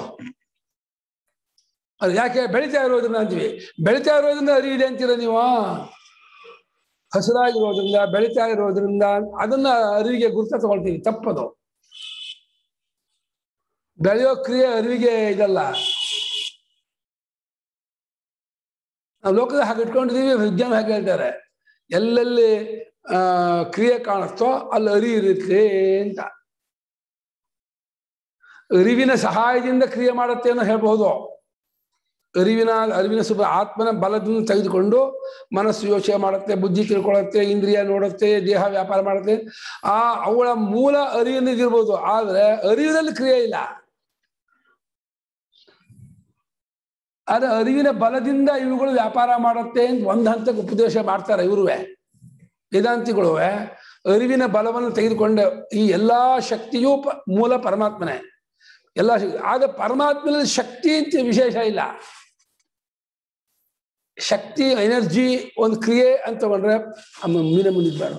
ಅದು ಯಾಕೆ ಬೆಳಿತಾ ಇರೋದ್ರಿಂದ ಅಂತೀವಿ ಬೆಳಿತಾ ಇರೋದ್ರಿಂದ ಅರಿವಿದೆ ಅಂತೀರ ನೀವು ಹಸಿರಾಗಿರೋದ್ರಿಂದ ಬೆಳಿತಾ ಇರೋದ್ರಿಂದ ಅದನ್ನ ಅರಿವಿಗೆ ಗುರುತ ತಗೊಳ್ತೀವಿ ತಪ್ಪದು ಬೆಳೆಯೋ ಕ್ರಿಯೆ ಅರಿವಿಗೆ ಇದಲ್ಲ ನಾವು ಲೋಕದ ಹಾಗೆ ಇಟ್ಕೊಂಡಿದೀವಿ ವಿಜ್ಞಾನ ಹಾಗೆ ಹೇಳ್ತಾರೆ ಎಲ್ಲೆಲ್ಲಿ ಆ ಕ್ರಿಯೆ ಕಾಣುತ್ತೋ ಅಲ್ಲಿ ಅರಿವು ಇರುತ್ತೆ ಅಂತ ಅರಿವಿನ ಸಹಾಯದಿಂದ ಕ್ರಿಯೆ ಮಾಡುತ್ತೆ ಅನ್ನೋ ಹೇಳ್ಬಹುದು ಅರಿವಿನ ಅರಿವಿನ ಸುಬ ಆತ್ಮನ ಬಲದಿಂದ ತೆಗೆದುಕೊಂಡು ಮನಸ್ಸು ಯೋಚನೆ ಮಾಡುತ್ತೆ ಬುದ್ಧಿ ತಿಳ್ಕೊಳ್ಳುತ್ತೆ ಇಂದ್ರಿಯ ನೋಡುತ್ತೆ ದೇಹ ವ್ಯಾಪಾರ ಮಾಡುತ್ತೆ ಆ ಅವುಗಳ ಮೂಲ ಅರಿವಿನ ಇದಿರ್ಬೋದು ಆದ್ರೆ ಅರಿವಿನಲ್ಲಿ ಕ್ರಿಯೆ ಇಲ್ಲ ಆದ್ರೆ ಅರಿವಿನ ಬಲದಿಂದ ಇವುಗಳು ವ್ಯಾಪಾರ ಮಾಡುತ್ತೆ ಅಂತ ಒಂದ್ ಹಂತಕ್ಕೆ ಉಪದೇಶ ಮಾಡ್ತಾರೆ ಇವ್ರುವೆ ವೇದಾಂತಿಗಳುವೆ ಅರಿವಿನ ಬಲವನ್ನು ತೆಗೆದುಕೊಂಡ ಈ ಎಲ್ಲಾ ಶಕ್ತಿಯೂ ಪ- ಮೂಲ ಪರಮಾತ್ಮನೇ ಎಲ್ಲ ಶಕ್ತಿ ಆದ್ರೆ ಪರಮಾತ್ಮನಲ್ಲಿ ಶಕ್ತಿ ಅಂತ ವಿಶೇಷ ಇಲ್ಲ ಶಕ್ತಿ ಎನರ್ಜಿ ಒಂದು ಕ್ರಿಯೆ ಅಂತ ತಗೊಂಡ್ರೆ ಅಮ್ಮ ಮೀನ ಮುಂದಿದ್ಬೇಡ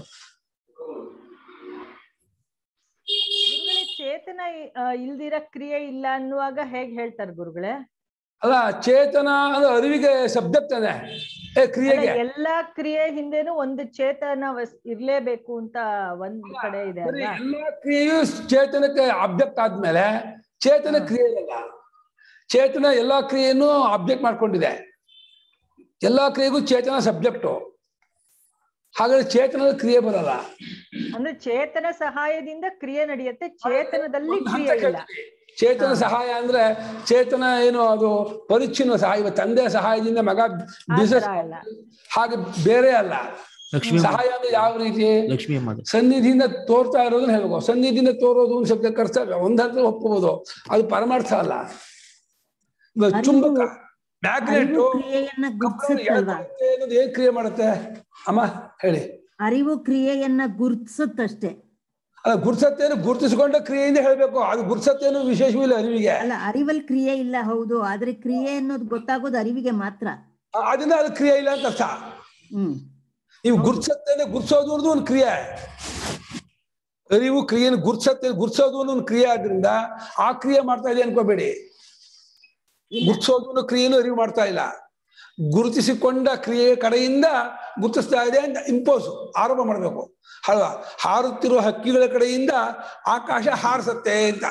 ಗುರುಗಳೇ ಚೇತನ ಇ- ಆ, ಇಲ್ದಿರ ಕ್ರಿಯೆ ಇಲ್ಲ ಅನ್ನುವಾಗ ಹೇಗ್ ಹೇಳ್ತಾರೆ ಗುರುಗಳೇ ಅಲ್ಲ ಚೇತನ ಅಂದ್ರೆ ಅರಿವಿಗೆ ಶಬ್ದ ತಾನೆ ಏ ಕ್ರಿಯೆಗೆ ಅಲ್ಲ, ಎಲ್ಲಾ ಕ್ರಿಯೆ ಹಿಂದೆನೂ ಒಂದು ಚೇತನ ವಸ್ ಇರ್ಲೇಬೇಕು ಅಂತ ಒಂದ್ ಕಡೆ ಇದೆ ಬರೀ ಅಲ್ವಾ ಎಲ್ಲಾ ಕ್ರಿಯೆಯು ಚೇತನಕ್ಕೆ ಅಬ್ಜೆಕ್ಟ್ ಆದ್ಮೇಲೆ ಚೇತನ ಹಾ. ಕ್ರಿಯೆ ಇಲ್ಲ ಚೇತನ ಎಲ್ಲಾ ಕ್ರಿಯೆಯನ್ನು ಅಬ್ಜೆಕ್ಟ್ ಮಾಡ್ಕೊಂಡಿದೆ ಎಲ್ಲಾ ಕ್ರಿಯೆಗೂ ಚೇತನ ಸಬ್ಜೆಕ್ಟು ಹಾಗಾದ್ರೆ ಚೇತನದ ಕ್ರಿಯೆ ಬರಲ್ಲ ಅಂದ್ರೆ ಚೇತನ ಸಹಾಯದಿಂದ ಕ್ರಿಯೆ ನಡೆಯುತ್ತೆ ಚೇತನದಲ್ಲಿ ಒಂದು ಹಂತ ಕ್ರಿಯೆ ಇಲ್ಲ ಕೇಳ್ತೀನಿ. ಚೇತನ ಹಾ. ಸಹಾಯ ಅಂದ್ರೆ ಚೇತನ ಏನು ಅದು ಪರಿಚ್ಛಿನ್ನ ಸಹಾಯ ಇವಾಗ ತಂದೆ ಸಹಾಯದಿಂದ ಮಗ ಆ ಬಿಸಿನೆಸ್ ತರ ಇಲ್ಲ ಹಾಗೆ ಬೇರೆ ಅಲ್ಲ ಲಕ್ಷ್ಮಿ ಸಹಾಯ ಅಂದ್ರೆ ಯಾವ ರೀತಿ ಲಕ್ಷ್ಮಿ ಅಮ್ಮ ಅದು. ಸನ್ನಿಧಿಯಿಂದ ತೋರ್ತಾ ಇರೋದನ್ನ ಹೇಳ್ಬೇಕು ಸನ್ನಿಧಿಯಿಂದ ತೋರೋದು ಒಂದು ಶಬ್ದ ಕರ್ತವ್ಯ ಒಂದ್ ಹತ್ರ ಒಪ್ಪಬಹುದು ಅದು ಪರಮಾರ್ಥ ಅಲ್ಲ ಇವಾಗ ಅರಿವು- ಚುಂಬಕ ಮ್ಯಾಗ್ನೆಟ್ ಅರಿವು ಕ್ರಿಯೆಯನ್ನ ಗುರ್ತಿಸುತ್ತಲ್ವಾ ಅನ್ನೋದು ಏನ್ ಕ್ರಿಯೆ ಮಾಡುತ್ತೆ ಅಮ್ಮ ಹೇಳಿ ಅರಿವು ಕ್ರಿಯೆಯನ್ನ ಗುರ್ತಿಸುತ್ತಷ್ಟೇ ಅಲ್ಲ ಗುರ್ಸತ್ತೇನು ಗುರ್ತಿಸಿಕೊಂಡ ಕ್ರಿಯೆಯಿಂದ ಹೇಳ್ಬೇಕು ಅದು ಗುರ್ಸತ್ತೇನು ವಿಶೇಷವಿಲ್ಲ ಅರಿವಿಗೆ ಅಲ್ಲ ಅರಿವಲ್ ಕ್ರಿಯೆ ಇಲ್ಲ ಹೌದು ಆದ್ರೆ ಕ್ರಿಯೆ ಅನ್ನೋದು ಗೊತ್ತಾಗೋದು ಅರಿವಿಗೆ ಮಾತ್ರ ಆ- ಅದನ್ನ ಅದು ಕ್ರಿಯೆ ಇಲ್ಲ ಅಂತ ಅರ್ಥ ಹ್ಮ್ ನೀವು ಗುರ್ಸತ್ತೇನೆ ಗುರ್ಸೋದು ಅನ್ನೋದು ಒಂದು ಕ್ರಿಯೆ ಅರಿವು ಕ್ರಿಯೆನ ಗುರ್ಸತ್ತೆ ಗುರ್ಸೋದು ಅನ್ನೋ ಒಂದು ಕ್ರಿಯೆ ಆದ್ರಿಂದ ಆ ಕ್ರಿಯೆ ಮಾಡ್ತಾ ಇದೆ ಅನ್ಕೋಬೇಡಿ ಇಲ್ಲ ಗುರ್ತಿಸೋದು ಅನ್ನೋ ಕ್ರಿಯೆನೂ ಅರಿವು ಮಾಡ್ತಾ ಇಲ್ಲ ಗುರುತಿಸಿಕೊಂಡ ಕ್ರಿಯೆಯ ಕಡೆಯಿಂದ ಗುರುತಿಸ್ತಾ ಇದೆ ಅಂತ ಇಂಪೋಸ್ ಆರೋಪ ಮಾಡಬೇಕು ಅಲ್ವಾ ಹಾರುತ್ತಿರುವ ಹಕ್ಕಿಗಳ ಕಡೆಯಿಂದ ಆಕಾಶ ಹಾರಿಸತ್ತೆ ಅಂತ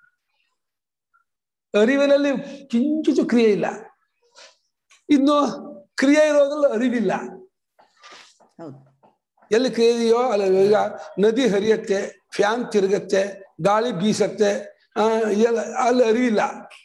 ಅರಿವಿನಲ್ಲಿ ಕಿಂಚಿತು ಕ್ರಿಯೆ ಇಲ್ಲ ಇನ್ನು ಕ್ರಿಯೆ ಇರೋದ್ರಲ್ಲಿ ಅರಿವಿಲ್ಲ ಹೌದು ಎಲ್ಲಿ ಕ್ರಿಯೆ ಇದೆಯೋ ಅಲ್ಲಿ ಈಗ ನದಿ ಹರಿಯತ್ತೆ ಫ್ಯಾನ್ ತಿರುಗತ್ತೆ ಗಾಳಿ ಬೀಸತ್ತೆ ಆ, ಎಲ್ಲ ಅಲ್ಲಿ ಅರಿವಿಲ್ಲ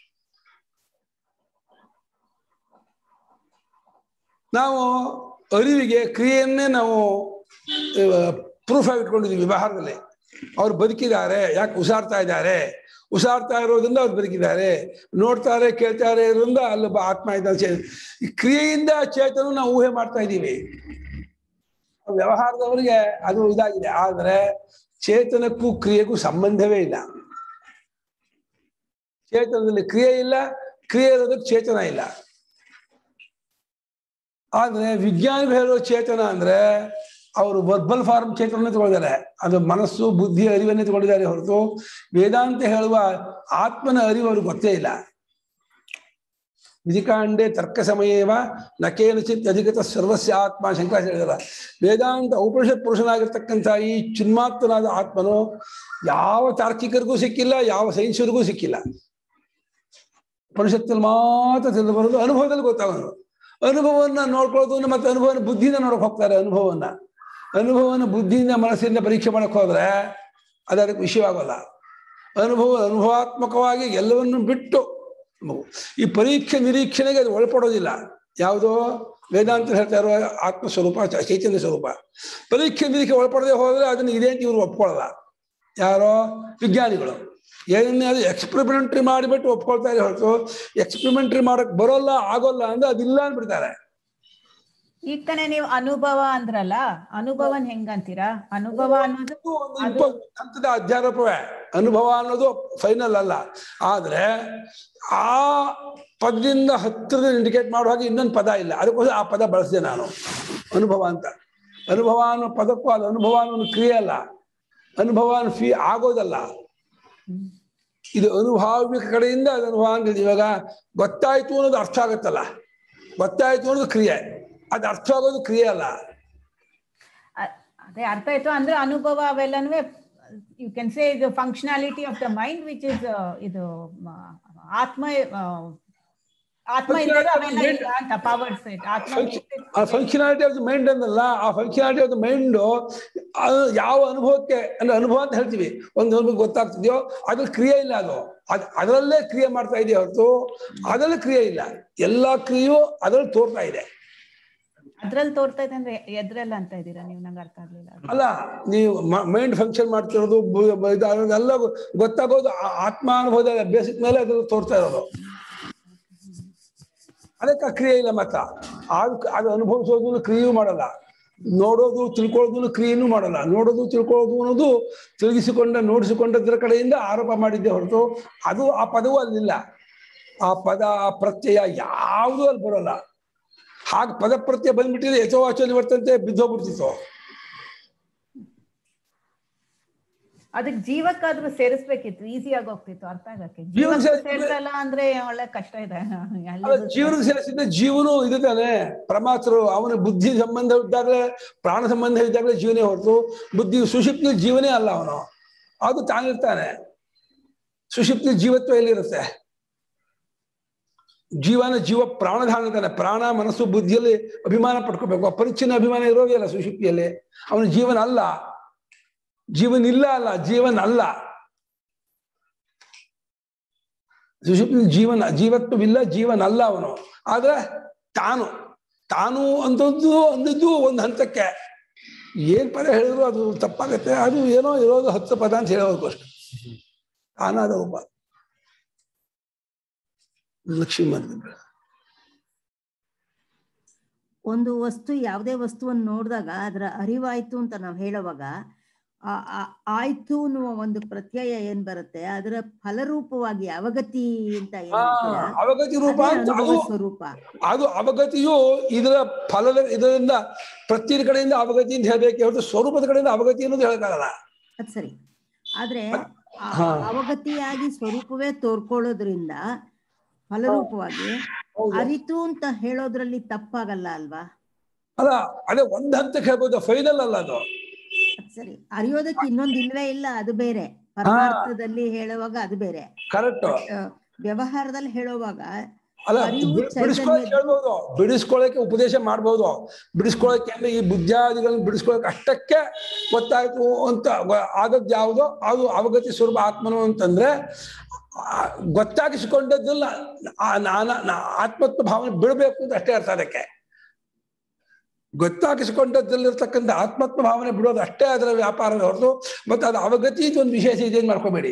ನಾವು ಅರಿವಿಗೆ ಕ್ರಿಯೆಯನ್ನೇ ನಾವು ಪ್ರೂಫ್ ಆಗಿ ಇಟ್ಕೊಂಡಿದ್ದೀವಿ ವ್ಯವಹಾರದಲ್ಲಿ ಅವ್ರು ಬದುಕಿದ್ದಾರೆ ಯಾಕೆ ಉಸಾರ್ತಾ ಇದ್ದಾರೆ ಉಸಾರ್ತಾ ಇರೋದ್ರಿಂದ ಅವ್ರು ಬದುಕಿದ್ದಾರೆ ನೋಡ್ತಾರೆ ಕೇಳ್ತಾರೆ ಇರೋದ್ರಿಂದ ಅಲ್ಲೊಬ್ಬ ಆತ್ಮ ಇದ್ದಾನೆ ಚೇ- ಈ ಕ್ರಿಯೆಯಿಂದ ಚೇತನ ನಾವು ಊಹೆ ಮಾಡ್ತಾ ಇದ್ದೀವಿ ವ್ಯವಹಾರದವರಿಗೆ ಅದು ಇದಾಗಿದೆ ಆದ್ರೆ ಚೇತನಕ್ಕೂ ಕ್ರಿಯೆಗೂ ಸಂಬಂಧವೇ ಇಲ್ಲ ಚೇತನದಲ್ಲಿ ಕ್ರಿಯೆ ಇಲ್ಲ ಕ್ರಿಯೆ ಇರೋದಕ್ಕೆ ಚೇತನ ಇಲ್ಲ ಆದ್ರೆ ವಿಜ್ಞಾನಿಗಳು ಹೇಳೋ ಚೇತನ ಅಂದ್ರೆ ಅವರು ವರ್ಬಲ್ ಫಾರ್ಮ್ ಚೇತನ ತಗೊಂಡಿದ್ದಾರೆ ಅದು ಮನಸ್ಸು ಬುದ್ಧಿ ಅರಿವನ್ನೇ ತಗೊಂಡಿದ್ದಾರೆ ಹೊರತು ವೇದಾಂತ ಹೇಳುವ ಆತ್ಮನ ಅರಿವು ಅವ್ರಿಗೆ ಗೊತ್ತೇ ಇಲ್ಲ ವಿಧಿಕಾಂಡೆ ತರ್ಕ ಸಮಯವ ನಕೇನಚಿತ್ ಅಧಿಕತ ಸರ್ವಸ್ಯ ಆತ್ಮ ಶಂಕರಾಚಾರ್ಯ ಹೇಳಿದಾರ ವೇದಾಂತ ಔಪನಿಷತ್ ಪುರುಷನಾಗಿರ್ತಕ್ಕಂಥ ಈ ಚಿನ್ಮಾತ್ಮನಾದ ಆತ್ಮನು ಯಾವ ತಾರ್ಕಿಕರಿಗೂ ಸಿಕ್ಕಿಲ್ಲ ಯಾವ ಸೈನ್ಸ್ವರಿಗೂ ಸಿಕ್ಕಿಲ್ಲ ಉಪನಿಷತ್ತಲ್ಲಿ ಮಾತ್ರ ತಿಳಿದು ಬರೋದು ಅನುಭವದಲ್ಲಿ ಗೊತ್ತಾಗೋದು ಅನುಭವವನ್ನ ನೋಡ್ಕೊಳ್ಳೋದು ಮತ್ತೆ ಅನುಭವನ ಬುದ್ಧಿಯಿಂದ ನೋಡಕ್ ಹೋಗ್ತಾರೆ ಅನುಭವವನ್ನ ಅನುಭವನ ಬುದ್ಧಿಯಿಂದ ಮನಸ್ಸಿಂದ ಪರೀಕ್ಷೆ ಮಾಡಕ್ ಹೋದ್ರೆ ಅದು ಅದಕ್ಕೆ ವಿಷಯವಾಗೋಲ್ಲ ಅನುಭವ ಅನುಭವಾತ್ಮಕವಾಗಿ ಎಲ್ಲವನ್ನು ಬಿಟ್ಟು ಮಗು. ಈ ಪರೀಕ್ಷೆ ನಿರೀಕ್ಷಣೆಗೆ ಅದು ಒಳಪಡೋದಿಲ್ಲ ಯಾವುದೋ ವೇದಾಂತ ಹೇಳ್ತಾ ಇರೋ ಆತ್ಮ ಸ್ವರೂಪ ಚ- ಚೈತನ್ಯ ಸ್ವರೂಪ ಪರೀಕ್ಷೆ ನಿರೀಕ್ಷೆ ಒಳಪಡದೆ ಹೋದ್ರೆ ಅದನ್ನ ಇದೆ ಅಂತ ಇವರು ಒಪ್ಕೊಳ್ಳಲ್ಲ ಯಾರೋ ವಿಜ್ಞಾನಿಗಳು ಏನನ್ನೇ ಅದು ಎಕ್ಸ್ಪರಿಮೆಂಟ್ರಿ ಮಾಡಿಬಿಟ್ಟು ಒಪ್ಕೊಳ್ತಾರೆ ಹೊರತು ಎಕ್ಸ್ಪರಿಮೆಂಟ್ರಿ ಮಾಡಕ್ ಬರೋಲ್ಲ ಆಗೋಲ್ಲ ಅಂದ್ರೆ ಅದಿಲ್ಲ ಅಂದ್ಬಿಡ್ತಾರೆ ಈಗ ತಾನೇ ನೀವು ಅನುಭವ ಅಂದ್ರಲ್ಲ ಅನುಭವನ್ ಹೆಂಗಂತೀರಾ ಅನುಭವ ಅನ್ನೋದು ಇದು ಒಂದು ಇಂಪ- ಹಂತದ ಅಧ್ಯಾರೋಪವೇ ಅನುಭವ ಅನ್ನೋದು ಫೈನಲ್ ಅಲ್ಲ ಆದ್ರೆ ಆ ಪದದಿಂದ ಹತ್ತಿರದ ಇಂಡಿಕೇಟ್ ಮಾಡೋ ಹಾಗೆ ಇನ್ನೊಂದು ಪದ ಇಲ್ಲ ಅದಕ್ಕೋಸ್ಕರ ಆ ಪದ ಬಳಸಿದೆ ನಾನು ಅನುಭವ ಅಂತ ಅನುಭವ ಅನ್ನೋ ಪದಕ್ಕೂ ಅದು ಅನುಭವ ಅನ್ನೋ ಒಂದು ಕ್ರಿಯೆ ಅಲ್ಲ ಅನುಭವ ಅನ್ನೋ ಫೀ ಆಗೋದಲ್ಲ ಇದು ಅನುಭಾವಿಕ ಕಡೆಯಿಂದ ಅದು ಅನುಭವ ಅಂತ ಹೇಳಿದ್ವಿ. ಇವಾಗ ಗೊತ್ತಾಯ್ತು ಅನ್ನೋದು ಅರ್ಥ ಆಗುತ್ತಲ್ಲ ಗೊತ್ತಾಯ್ತು ಅನ್ನೋದು ಕ್ರಿಯೆ ಅದು ಅರ್ಥ ಆಗೋದು ಕ್ರಿಯೆ ಅಲ್ಲ ಅ- ಅದೇ ಅರ್ಥ ಆಯ್ತು ಅಂದ್ರೆ ಅನುಭವ ಅವೆಲ್ಲನೂ ಯು ಕ್ಯಾನ್ ಸೇ ಇದು functionality of the mind which is ಇದು ಮ, ಆತ್ಮ ಆ, ಆತ್ಮ ಇದ್ದಾಗ ಅವೆಲ್ಲ ಇಲ್ಲ ಅಂತ ಪವರ್ಸ್ ಆತ್ಮ ಆ ಫಂಕ್ಷನಾಲಿಟಿ ಆಫ್ ದ ಮೈಂಡ್ ಅನ್ನಲ್ಲ ಆ ಫಂಕ್ಷನಾಲಿಟಿ ಆಫ್ ದ ಮೈಂಡ್ ಯಾವ ಅನುಭವಕ್ಕೆ ಅಂದ್ರೆ ಅನುಭವ ಅಂತ ಹೇಳ್ತೀವಿ ಒಂದು ಅನುಭವ ಗೊತ್ತಾಗ್ತಿದೆಯೋ ಅದ್ರ ಕ್ರಿಯೆ ಇಲ್ಲ ಅದು ಅದ್ ಅದರಲ್ಲೇ ಕ್ರಿಯೆ ಮಾಡ್ತಾ ಇದೆ ಹೊರತು ಅದರಲ್ಲಿ ಕ್ರಿಯೆ ಇಲ್ಲ ಎಲ್ಲಾ ಕ್ರಿಯೆಯೂ ಅದ್ರಲ್ಲಿ ತೋರ್ತಾ ಇದೆ ಅದ್ರಲ್ಲಿ ತೋರ್ತಾ ಇದೆ ಅಂದ್ರೆ ಎದ್ರಲ್ಲ ಅಂತ ಇದ್ದೀರಾ ನೀವು ನಂಗೆ ಅರ್ಥ ಆಗ್ಲಿಲ್ಲ ಅದು. ಅಲ್ಲ ನೀವು ಮೈಂಡ್ ಫಂಕ್ಷನ್ ಮಾಡ್ತಿರೋದು ಬು- ಬ- ಇದು ಅದೆಲ್ಲ ಗೊ- ಗೊತ್ತಾಗೋದು ಆ- ಆತ್ಮಾನುಭವದ ಬೇಸಿಕ್ ಮೇಲೆ ಅದು ತೋರ್ತಾ ಇರೋದು ಅದಕ್ಕೆ ಆ ಕ್ರಿಯೆ ಇಲ್ಲ ಮತ್ತ ಅದು ಅದು ಅನುಭವಿಸೋದು ಕ್ರಿಯೆಯೂ ಮಾಡಲ್ಲ ನೋಡೋದು ತಿಳ್ಕೊಳ್ಳೋದು ಕ್ರಿಯೆನೂ ಮಾಡಲ್ಲ ನೋಡೋದು ತಿಳ್ಕೊಳ್ಳೋದು ಅನ್ನೋದು ತಿರುಗಿಸಿಕೊಂಡ ನೋಡಿಸಿಕೊಂಡದ್ರ ಕಡೆಯಿಂದ ಆರೋಪ ಮಾಡಿದ್ದೆ ಹೊರತು ಅದು ಆ ಪದವೂ ಅಲ್ಲಿಲ್ಲ ಆ ಪದ ಆ ಪ್ರತ್ಯಯ ಯಾವುದೂ ಅಲ್ಲಿ ಬರೋಲ್ಲ ಹಾಗೆ ಪದ ಪ್ರತ್ಯಯ ಬಂದ್ಬಿಟ್ಟಿದ್ರೆ ಯಥೋವಾಚಲ್ಲಿ ಬರ್ತಂತೆ ಬಿದ್ದೋಗ್ಬಿಡ್ತಿತ್ತು ಅದಕ್ಕೆ ಜೀವಕ್ಕಾದ್ರೂ ಸೇರಿಸ್ಬೇಕಿತ್ತು ಈಸಿ ಆಗಿ ಹೋಗ್ತಿತ್ತು ಅರ್ಥ ಆಗಕ್ಕೆ ಜೀವಕ್ಕೆ ಜೀವಕ್ಕೆ ಸೇರ್ಸ್ಬೇಕು. ಸೇರ್ಸಲ್ಲ ಅಂದ್ರೆ ಒಳ್ಳೆ ಕಷ್ಟ ಇದೆ ಅಲ್ಲ ಜೀವನಕ್ಕೆ ಸೇರಿಸಿದ್ರೆ ಜೀವನು ಇದು ತಾನೆ ಪ್ರಮಾತರು ಅವನ ಬುದ್ಧಿ ಸಂಬಂಧ ಇದ್ದಾಗಲೇ ಪ್ರಾಣ ಸಂಬಂಧ ಇದ್ದಾಗಲೇ ಜೀವನೇ ಹೊರತು ಬುದ್ಧಿ ಸುಷಿಪ್ತಿ ಜೀವನೇ ಅಲ್ಲ ಅವನು ಅದು ತಾನಿರ್ತಾನೆ ಸುಷಿಪ್ತಿ ಜೀವತ್ವ ಎಲ್ಲಿರುತ್ತೆ ಜೀವನ ಜೀವ ಪ್ರಾಣಧಾನ ತಾನೆ ಪ್ರಾಣ ಮನಸ್ಸು ಬುದ್ಧಿಯಲ್ಲಿ ಅಭಿಮಾನ ಪಡ್ಕೋಬೇಕು ಆ ಪರಿಚ್ಛಿನ್ನ ಅಭಿಮಾನ ಇರೋದೇ ಅಲ್ಲ ಸುಷುಪ್ತಿಯಲ್ಲಿ ಅವನ ಜೀವನ ಅಲ್ಲ ಜೀವನ ಇಲ್ಲ ಅಲ್ಲ ಜೀವನ ಅಲ್ಲ ಸುಷುಪ್ತಿ ಜೀವನ ಜೀವತ್ವವಿಲ್ಲ ಜೀವನ ಅಲ್ಲ ಅವನು ಆದ್ರೆ ತಾನು ತಾನು ಅಂದದ್ದು ಅಂದದ್ದು ಒಂದು ಹಂತಕ್ಕೆ ಏನ್ ಪದ ಹೇಳಿದ್ರು ಅದು ತಪ್ಪಾಗತ್ತೆ ಅದು ಏನೋ ಇರೋದು ಹತ್ತು ಪದ ಅಂತ ಹೇಳೋದು ಅಷ್ಟೆ ತಾನಾದ ಒಬ್ಬ ಲಕ್ಷ್ಮೀ ಮಾಡಿದ್ರು ಒಂದು ವಸ್ತು ಯಾವುದೇ ವಸ್ತುವನ್ನು ನೋಡಿದಾಗ ಅದರ ಅರಿವಾಯ್ತು ಅಂತ ನಾವು ಹೇಳುವಾಗ ಆ ಆ- ಆಯ್ತು ಅನ್ನುವ ಒಂದು ಪ್ರತ್ಯಯ ಏನ್ ಬರುತ್ತೆ ಅದರ ಫಲರೂಪವಾಗಿ ಅವಗತಿ ಅಂತ ಏನ್ ಆ, ಹೇಳ್ತೀರಾ, ಅವಗತಿ ರೂಪ ಅದೇ ಅಂತ ಅನುಭವ ಅದು ಸ್ವರೂಪ ಅದು ಅವಗತಿಯು ಇದರ ಫಲದ ಇದರಿಂದ ಪ್ರತಿಯ ಕಡೆಯಿಂದ ಅವಗತಿ ಅಂತ ಹೇಳ್ಬೇಕೆ ಹೊರತು ಸ್ವರೂಪದ ಕಡೆಯಿಂದ ಅವಗತಿ ಅನ್ನೋದು ಹೇಳಕ್ಕಾಗಲ್ಲ ಅದ್ ಸರಿ ಆದ್ರೆ ಆ ಹಾ. ಅವಗತಿಯಾಗಿ ಸ್ವರೂಪವೇ ತೋರ್ಕೊಳ್ಳೋದ್ರಿಂದ ಫಲರೂಪವಾಗಿ ಹೌದು. ಅರಿತು ಅಂತ ಹೇಳೋದ್ರಲ್ಲಿ ತಪ್ಪಾಗಲ್ಲ ಅಲ್ವಾ ಅಲ್ಲ ಅದೇ ಒಂದ್ ಹಂತಕ್ಕೆ ಹೇಳ್ಬೋದು ಫೈನಲ್ ಅಲ್ಲ ಅದು ಅದ್ ಸರಿ ಅರಿಯೋದಕ್ಕೆ ಇನ್ನೊಂದು ಇಲ್ವೇ ಇಲ್ಲ ಅದು ಬೇರೆ ಪರಮಾರ್ಥದಲ್ಲಿ ಹೇಳುವಾಗ ಅದು ಬೇರೆ ಕರೆಕ್ಟ್ ಆ, ವ್ಯವಹಾರದಲ್ಲಿ ಹೇಳುವಾಗ ಅಲ್ಲ ಅರಿವು ಬಿ- ಬಿಡಿಸ್ಕೊಳಕ್ ಚೈತನ್ಯದ್ದು- ಹೇಳ್ಬೋದು ಬಿಡಿಸ್ಕೊಳಕ್ಕೆ ಉಪದೇಶ ಮಾಡ್ಬೋದು ಬಿಡಿಸ್ಕೊಳಕ್ಕೆ ಅಂದ್ರೆ ಈ ಬುದ್ಧಿಯಾದಿಗಳನ್ನ ಬಿಡಿಸ್ಕೊಳಕ್ ಅಷ್ಟಕ್ಕೆ ಗೊತ್ತಾಯ್ತು ಅಂತ ಗ- ಆಗದ್ ಯಾವುದೋ ಅದು ಅವಗತಿ ಸ್ವರೂಪ ಆತ್ಮನು ಅಂತಂದ್ರೆ ಆ, ಗೊತ್ತಾಗಿಸಿಕೊಂಡದ್ದಲ್ಲ ಆ ನಾನ ನಾ- ಆತ್ಮತ್ವ ಭಾವನೆ ಬಿಡಬೇಕು ಅಂತ ಅಷ್ಟೇ ಅರ್ಥ ಅದಕ್ಕೆ ಗೊತ್ತಾಗಿಸಿಕೊಂಡದ್ದಲ್ಲಿರ್ತಕ್ಕಂಥ ಆತ್ಮತ್ವ ಭಾವನೆ ಬಿಡೋದು ಅಷ್ಟೇ ಅದರ ವ್ಯಾಪಾರದ ಹೊರತು ಮತ್ತೆ ಅದು ಅವಗತಿ ಇದು ಒಂದು ವಿಶೇಷ ಇದೆ ಅಂತ ಮಾಡ್ಕೋಬೇಡಿ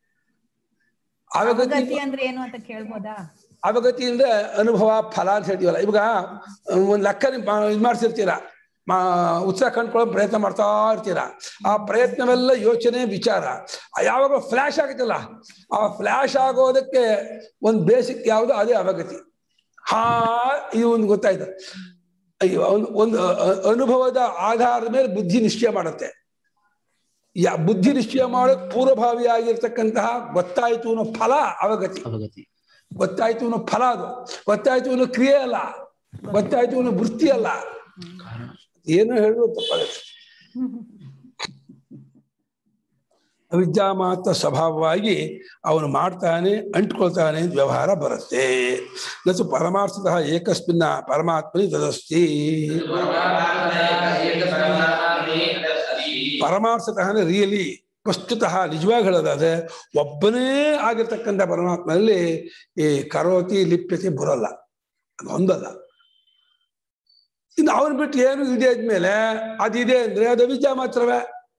ಅವಗತಿ ಅವಗತಿ ಅಂದ್ರೆ ಏನು ಅಂತ ಕೇಳ್ಬೋದಾ ಅವಗತಿ ಅಂದ್ರೆ ಅನುಭವ ಫಲ ಅಂತ ಹೇಳ್ತೀವಲ್ಲ ಇವಾಗ ಒಂದ್ ಲೆಕ್ಕ ನೀವು ಇದು ಮಾಡ್ತಿರ್ತೀರ ಮಾ ಉತ್ಸಾಹ ಕಂಡ್ಕೊಳ್ಳೋ ಪ್ರಯತ್ನ ಮಾಡ್ತಾ ಇರ್ತೀರ ಆ ಪ್ರಯತ್ನವೆಲ್ಲ ಯೋಚನೆ ವಿಚಾರ ಆ ಯಾವಾಗ ಫ್ಲಾಶ್ ಆಗುತ್ತಲ್ಲ ಆ ಫ್ಲಾಶ್ ಆಗೋದಕ್ಕೆ ಒಂದು ಬೇಸಿಕ್ ಯಾವುದು ಅದೇ ಅವಗತಿ ಹಾ ಇದು ಒಂದು ಗೊತ್ತಾಯ್ತು ಅಯ್ಯೋ ಒಂದು ಒಂದು ಅ- ಅ- ಅನುಭವದ ಆಧಾರದ ಮೇಲೆ ಬುದ್ಧಿ ನಿಶ್ಚಯ ಮಾಡುತ್ತೆ ಯಾ ಬುದ್ಧಿ ನಿಶ್ಚಯ ಮಾಡೋಕ್ ಪೂರ್ವಭಾವಿಯಾಗಿರ್ತಕ್ಕಂತಹ ಗೊತ್ತಾಯ್ತು ಅನ್ನೋ ಫಲ ಅವಗತಿ ಅವಗತಿ ಗೊತ್ತಾಯ್ತು ಅನ್ನೋ ಫಲ ಅದು ಗೊತ್ತಾಯ್ತು ಅನ್ನೋ ಕ್ರಿಯೆ ಅಲ್ಲ ಗೊತ್ತಾಯ್ತು ಅನ್ನೋ ವೃತ್ತಿ ಅಲ್ಲ ಏನು ಹೇಳುವ ತಪ್ಪಾಗುತ್ತೆ ಅವಿದ್ಯಾ ಮಾತ್ರ ಸ್ವಭಾವವಾಗಿ ಅವನು ಮಾಡ್ತಾನೆ ಅಂಟ್ಕೊಳ್ತಾನೆ ಅಂತ ವ್ಯವಹಾರ ಬರುತ್ತೆ ನಸು ಪರಮಾರ್ಥತಃ ಏಕಸ್ಮಿನ್ನ ಪರಮಾತ್ಮನಿ ತದಸ್ತಿ ಪರಮಾರ್ಥತಃ ಅಂದ್ರೆ ರಿಯಲಿ ವಸ್ತುತಃ ನಿಜವಾಗಿ ಹೇಳೋದಾದ್ರೆ ಒಬ್ಬನೇ ಆಗಿರ್ತಕ್ಕಂಥ ಪರಮಾತ್ಮನಲ್ಲಿ ಈ ಕರೋತಿ ಲಿಪ್ಯತೆ ಬರೋಲ್ಲ ಅದು ಒಂದಲ್ಲ ಇನ್ನು ಅವನ್ ಬಿಟ್ಟು ಏನು ಇದೆ ಆದ್ಮೇಲೆ ಅದಿದೆ ಅಂದ್ರೆ ಅದು ವಿದ್ಯಾ ಮಾತ್ರವೇ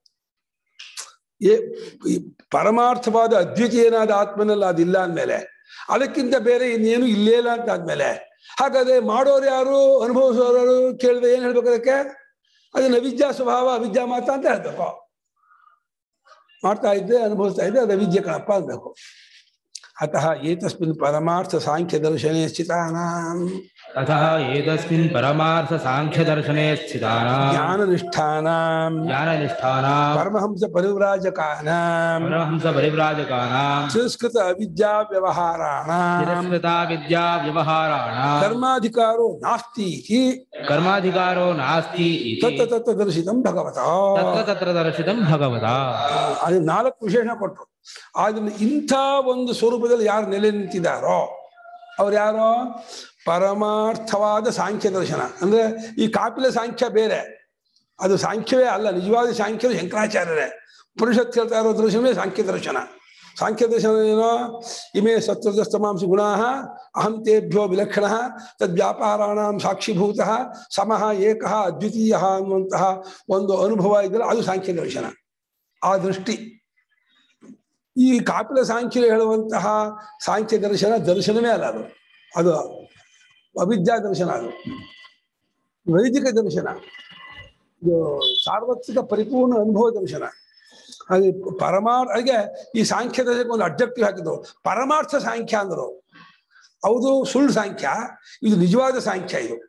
ಏ ಈ ಪರಮಾರ್ಥವಾದ ಅದ್ವಿತೀಯನಾದ ಆತ್ಮನಲ್ಲಿ ಅದಿಲ್ಲ ಅಂದ್ಮೇಲೆ ಅದಕ್ಕಿಂತ ಬೇರೆ ಇನ್ನೇನು ಇಲ್ಲೇ ಇಲ್ಲ ಅಂತ ಆದ್ಮೇಲೆ ಹಾಗಾದ್ರೆ ಮಾಡೋರು ಯಾರು ಅನುಭವಿಸೋರು ಯಾರು ಕೇಳಿದ್ರೆ ಏನ್ ಹೇಳ್ಬೇಕು ಅದಕ್ಕೆ ಅದನ್ನ ಅವಿದ್ಯಾ ಸ್ವಭಾವ ಅವಿದ್ಯಾ ಮಾತ್ರ ಅಂತ ಹೇಳ್ಬೇಕು ಮಾಡ್ತಾ ಇದ್ದೆ ಅನುಭವಿಸ್ತಾ ಇದ್ದೆ ಅದು ಅವಿದ್ಯೆ ಕಣಪ್ಪ ಅನ್ಬೇಕು ಅತಃ ಏತಸ್ಮಿನ್ ಪರಮಾರ್ಥ ಸಾಂಖ್ಯ ದರ್ಶನೇ ಸ್ಥಿತಾನಾಂ अतः एतस्मिन् परमार्थसाङ्ख्यदर्शने स्थितानां ಜ್ಞಾನನಿಷ್ಠಾನಾಂ ज्ञाननिष्ठानां ಪರಮಹಂಸ ಪರಿವ್ರಾಜಕಾನಾಂ परमहंसपरिव्राजकानां ಸಂಸ್ಕೃತ ಅವಿದ್ಯಾ ವ್ಯವಹಾರಾಣಾಂ तिरस्कृता विद्याव्यवहाराणां ಕರ್ಮಾಧಿಕಾರೋ ನಾಸ್ತಿ ಇತಿ कर्माधिकारो नास्ति इति ತತ್ತ ತತ್ತ ದರ್ಶಿತಂ ಭಗವತ तत्र तत्र दर्शितं भगवता ಅದು ನಾಲ್ಕು ವಿಶೇಷ ಕೊಟ್ಟರು ಆದ್ರೆ ಇಂಥ ಒಂದು ಸ್ವರೂಪದಲ್ಲಿ ಯಾರು ನೆಲೆ ನಿಂತಿದ್ದಾರೋ ಅವ್ರು ಯಾರೋ ಪರಮಾರ್ಥವಾದ ಸಾಂಖ್ಯ ದರ್ಶನ ಅಂದ್ರೆ ಈ ಕಾಪಿಲ ಸಾಂಖ್ಯ ಬೇರೆ ಅದು ಸಾಂಖ್ಯವೇ ಅಲ್ಲ ನಿಜವಾದ ಸಾಂಖ್ಯರು ಶಂಕರಾಚಾರ್ಯರೇ ಪುರುಷತ್ ಹೇಳ್ತಾ ಇರೋ ದರ್ಶನವೇ ಸಾಂಖ್ಯ ದರ್ಶನ ಸಾಂಖ್ಯ ದರ್ಶನ ಏನೋ ಇಮೇ ಸತ್ವಜಸ್ತಮಾಂಶ ಗುಣಾ ಅಹಂ ತೇಭ್ಯೋ ವಿಲಕ್ಷಣ ತದ್ವ್ಯಾಪಾರಾಣಾಂ ಸಾಕ್ಷಿಭೂತ ಸಮಃ ಏಕಃ ಅದ್ವಿತೀಯ ಅನ್ನುವಂತಹ ಒಂದು ಅನುಭವ ಇದ್ದರೆ ಅದು ಸಾಂಖ್ಯ ದರ್ಶನ ಆ ದೃಷ್ಟಿ ಈ ಕಾಪಿಲ ಸಾಂಖ್ಯ ಹೇಳುವಂತಹ ಸಾಂಖ್ಯ ದರ್ಶನ ದರ್ಶನವೇ ಅಲ್ಲ ಅದು ಅದು ಅವಿದ್ಯಾ ದರ್ಶನ ಅದು ವೈದಿಕ ದರ್ಶನ ಇದು ಸಾರ್ವತ್ರಿಕ ಪರಿಪೂರ್ಣ ಅನುಭವ ದರ್ಶನ ಹಾಗೆ ಪರಮಾರ್ ಹಾಗೆ ಈ ಸಾಂಖ್ಯ ದರ್ಶನಕ್ಕೆ ಒಂದು ಅಬ್ಜೆಕ್ಟಿವ್ ಹಾಕಿದ್ರು ಪರಮಾರ್ಥ ಸಾಂಖ್ಯ ಅಂದರು ಹೌದು ಸುಳ್ಳು ಸಾಂಖ್ಯ ಇದು ನಿಜವಾದ ಸಾಂಖ್ಯ ಇದು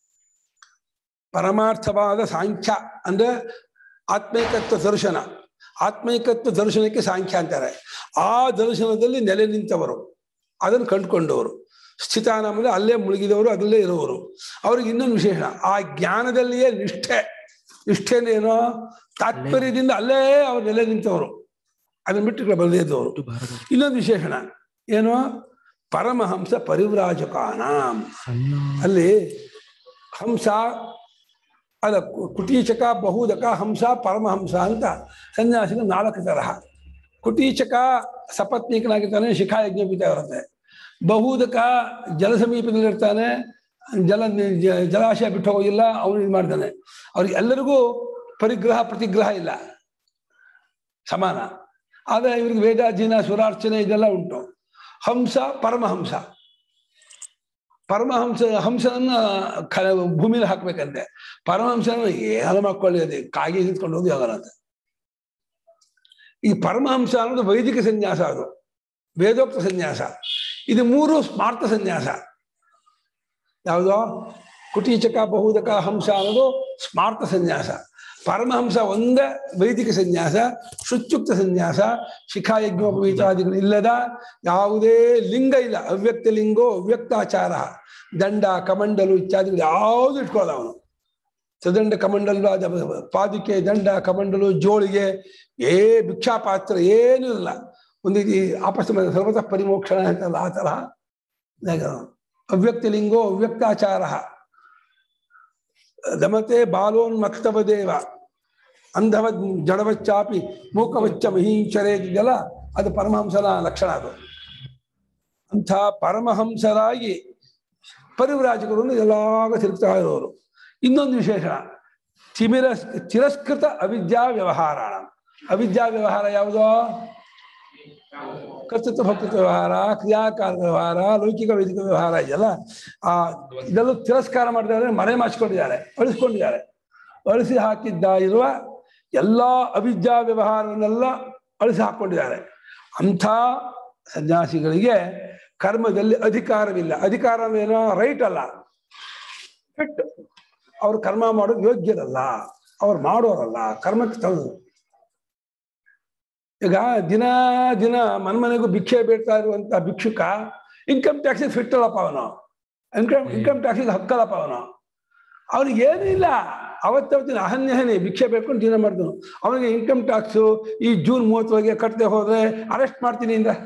ಪರಮಾರ್ಥವಾದ ಸಾಂಖ್ಯ ಅಂದ್ರೆ ಆತ್ಮೈಕತ್ವ ದರ್ಶನ ಆತ್ಮೈಕತ್ವ ದರ್ಶನಕ್ಕೆ ಸಾಂಖ್ಯ ಅಂತಾರೆ ಆ ದರ್ಶನದಲ್ಲಿ ನೆಲೆ ನಿಂತವರು ಅದನ್ನು ಕಂಡುಕೊಂಡವರು ಸ್ಥಿತಾನ ಅಂದ್ರೆ ಅಲ್ಲೇ ಮುಳುಗಿದವರು ಅದರಲ್ಲೇ ಇರುವವರು ಅವ್ರಿಗೆ ಇನ್ನೊಂದು ವಿಶೇಷ ಆ ಜ್ಞಾನದಲ್ಲಿಯೇ ನಿಷ್ಠೆ ನಿಷ್ಠೆನೇನೋ ತಾತ್ಪರ್ಯದಿಂದ ಅಲ್ಲೇ ಅವ್ರು ನೆಲೆ ನಿಂತವರು ಅದನ್ನ ಬಿಟ್ಟು ಈ ಕಡೆ ಬರದೇ ಇದ್ದವರು ಇನ್ನೊಂದು ವಿಶೇಷಣ ಏನು ಪರಮಹಂಸ ಪರಿವ್ರಾಜಕಾನ ಅಲ್ಲಿ ಹಂಸ ಅಲ್ಲ ಕು- ಕುಟೀಚಕ ಬಹುದಕ ಹಂಸ ಪರಮಹಂಸ ಅಂತ ಸನ್ಯಾಸಿಗೆ ನಾಲ್ಕು ತರಹ ಕುಟೀಚಕ ಸಪತ್ನೀಕನಾಗಿರ್ತಾನೆ ಶಿಖಾ ಯಜ್ಞಪೀಠ ಇರುತ್ತೆ ಬಹುದಕ ಜಲ ಸಮೀಪದಲ್ಲಿರ್ತಾನೆ ಜಲ ಜ- ಜಲಾಶಯ ಬಿಟ್ಟು ಹೋಗೋದಿಲ್ಲ ಅವನು ಇದು ಮಾಡ್ತಾನೆ ಅವ್ರಿಗೆ ಎಲ್ಲರಿಗೂ ಪರಿಗ್ರಹ ಪ್ರತಿಗ್ರಹ ಇಲ್ಲ ಸಮಾನ ಆದರೆ ಇವ್ರಿಗೆ ವೇದಾಧೀನ ಸುರಾರ್ಚನೆ ಇದೆಲ್ಲ ಉಂಟು ಹಂಸ ಪರಮಹಂಸ ಪರಮಹಂಸ ಹಂಸನನ್ನ ಕ ಭೂಮಿಲಿ ಹಾಕ್ಬೇಕಂತೆ ಪರಮಹಂಸನ ಏನೋ ಮಾಡ್ಕೊಳ್ಳಿ ಅದೇ ಕಾಗೆ ನಿಂತ್ಕೊಂಡು ಹೋಗಿ ಆಗಲ್ಲಂತೆ ಈ ಪರಮಹಂಸ ಅನ್ನೋದು ವೈದಿಕ ಸನ್ಯಾಸ ಅದು ವೇದೋಕ್ತ ಸನ್ಯಾಸ ಇದು ಮೂರು ಸ್ಮಾರ್ತ ಸನ್ಯಾಸ ಯಾವುದೋ ಕುಟೀಚಕ ಬಹುದಕ ಹಂಸ ಅನ್ನೋದು ಸ್ಮಾರ್ತ ಸನ್ಯಾಸ ಪರಮಹಂಸ ಒಂದೇ ವೈದಿಕ ಸನ್ಯಾಸ ಶುಚ್ಯುಕ್ತ ಸನ್ಯಾಸ ಶಿಖಾಯಜ್ಞೋಪವೀತಾದಿಗಳು ಇಲ್ಲದ ಯಾವುದೇ ಲಿಂಗ ಇಲ್ಲ ಅವ್ಯಕ್ತ ಲಿಂಗೋ ಅವ್ಯಕ್ತಾಚಾರ ದಂಡ ಕಮಂಡಲು ಇತ್ಯಾದಿಗಳು ಯಾವುದು ಇಟ್ಕೊಳ್ಳಲ್ಲ ಅವನು ಸದಂಡ ಕಮಂಡಲು ಅದ ಪಾದುಕೆ ದಂಡ ಕಮಂಡಲು ಜೋಳಿಗೆ ಏ ಭಿಕ್ಷಾ ಪಾತ್ರ ಏನೂ ಇಲ್ಲ ಒಂದು ರೀತಿ ಆಪಸ್ ಸರ್ವತಃ ಪರಿಮೋಕ್ಷಣ ಅಂತಲ್ಲ ಆ ತರಹ ಇದಾಗಿದೆ ಅವನು. ಅವ್ಯಕ್ತ ಲಿಂಗೋ ಅವ್ಯಕ್ತಾಚಾರ ದಮತೆ ಬಾಲೋನ್ಮಕ್ತವದೇವ ಅಂಧವ ಜಡವಚ್ಚಾಪಿ ಮೂಕವಚ್ಚ ಮಹೀಂಚರೇ ಇದೆಯಲ್ಲ ಅದು ಪರಮಹಂಸನ ಲಕ್ಷಣ ಅದು ಅಂಥ ಪರಮಹಂಸರಾಗಿ ಪರಿವ್ರಾಜಕರು ಎಲ್ಲಾಗ ತಿರುಗ್ತಾ ಇರೋರು ಇನ್ನೊಂದು ವಿಶೇಷ ತಿಮಿರ ತಿರಸ್ಕೃತ ಅವಿದ್ಯಾ ವ್ಯವಹಾರ ಅವಿದ್ಯಾ ವ್ಯವಹಾರ ಯಾವುದೋ ಕರ್ತೃತ್ವ ಭಕ್ತೃತ್ವ ವ್ಯವಹಾರ ಕ್ರಿಯಾಕಾರ ವ್ಯವಹಾರ ಲೌಕಿಕ ವೈದಿಕ ವ್ಯವಹಾರ ಇದೆಯಲ್ಲ ಆ ಇದೆಲ್ಲ ತಿರಸ್ಕಾರ ಮಾಡಿದ್ದಾರೆ ಮರೆ ಮಾಚಿಕೊಂಡಿದ್ದಾರೆ ಅಳಿಸ್ಕೊಂಡಿದ್ದಾರೆ ಅಳಿಸಿ ಹಾಕಿದ್ದ ಇರುವ ಎಲ್ಲ ಅವಿದ್ಯಾ ವ್ಯವಹಾರನೆಲ್ಲ ಅಳಿಸಿ ಹಾಕೊಂಡಿದ್ದಾರೆ ಅಂಥ ಸನ್ಯಾಸಿಗಳಿಗೆ ಕರ್ಮದಲ್ಲಿ ಅಧಿಕಾರವಿಲ್ಲ ಅಧಿಕಾರವೇನೋ ರೈಟ್ ಅಲ್ಲ ಫಿಟ್ ಅವ್ರು ಕರ್ಮ ಮಾಡೋದು ಯೋಗ್ಯರಲ್ಲ ಅವ್ರು ಮಾಡೋರಲ್ಲ ಕರ್ಮಕ್ಕೆ ತಂದು ಈಗ ದಿನ ದಿನ ಮನ್ಮನೆಗೂ ಭಿಕ್ಷೆ ಬೇಡ್ತಾ ಇರುವಂತ ಭಿಕ್ಷುಕ ಇನ್ಕಮ್ ಟ್ಯಾಕ್ಸಿಗೆ ಫಿಟ್ ಅಲ್ಲಪ್ಪ ಅವನು ಇನ್ಕಮ್ ಇನ್ಕಮ್ ಟ್ಯಾಕ್ಸಿಗೆ ಹಕ್ಕಲ್ಲಪ್ಪ ಅವನು ಅವನಿಗೆ ಏನೂ ಇಲ್ಲ ಅವತ್ತವತ್ತಿನ ಅಹನ್ಯಹನಿ ಭಿಕ್ಷೆ ಬೇಡ್ಕೊಂಡು ಜೀವನ ಮಾಡಿದನು ಅವನಿಗೆ ಇನ್ಕಮ್ ಟ್ಯಾಕ್ಸು ಈ ಜೂನ್ ಮೂವತ್ತೊಳಗೆ ಕಟ್ಟದೆ ಹೋದ್ರೆ ಅರೆಸ್ಟ್ ಮಾಡ್ತೀನಿ ಇಂದ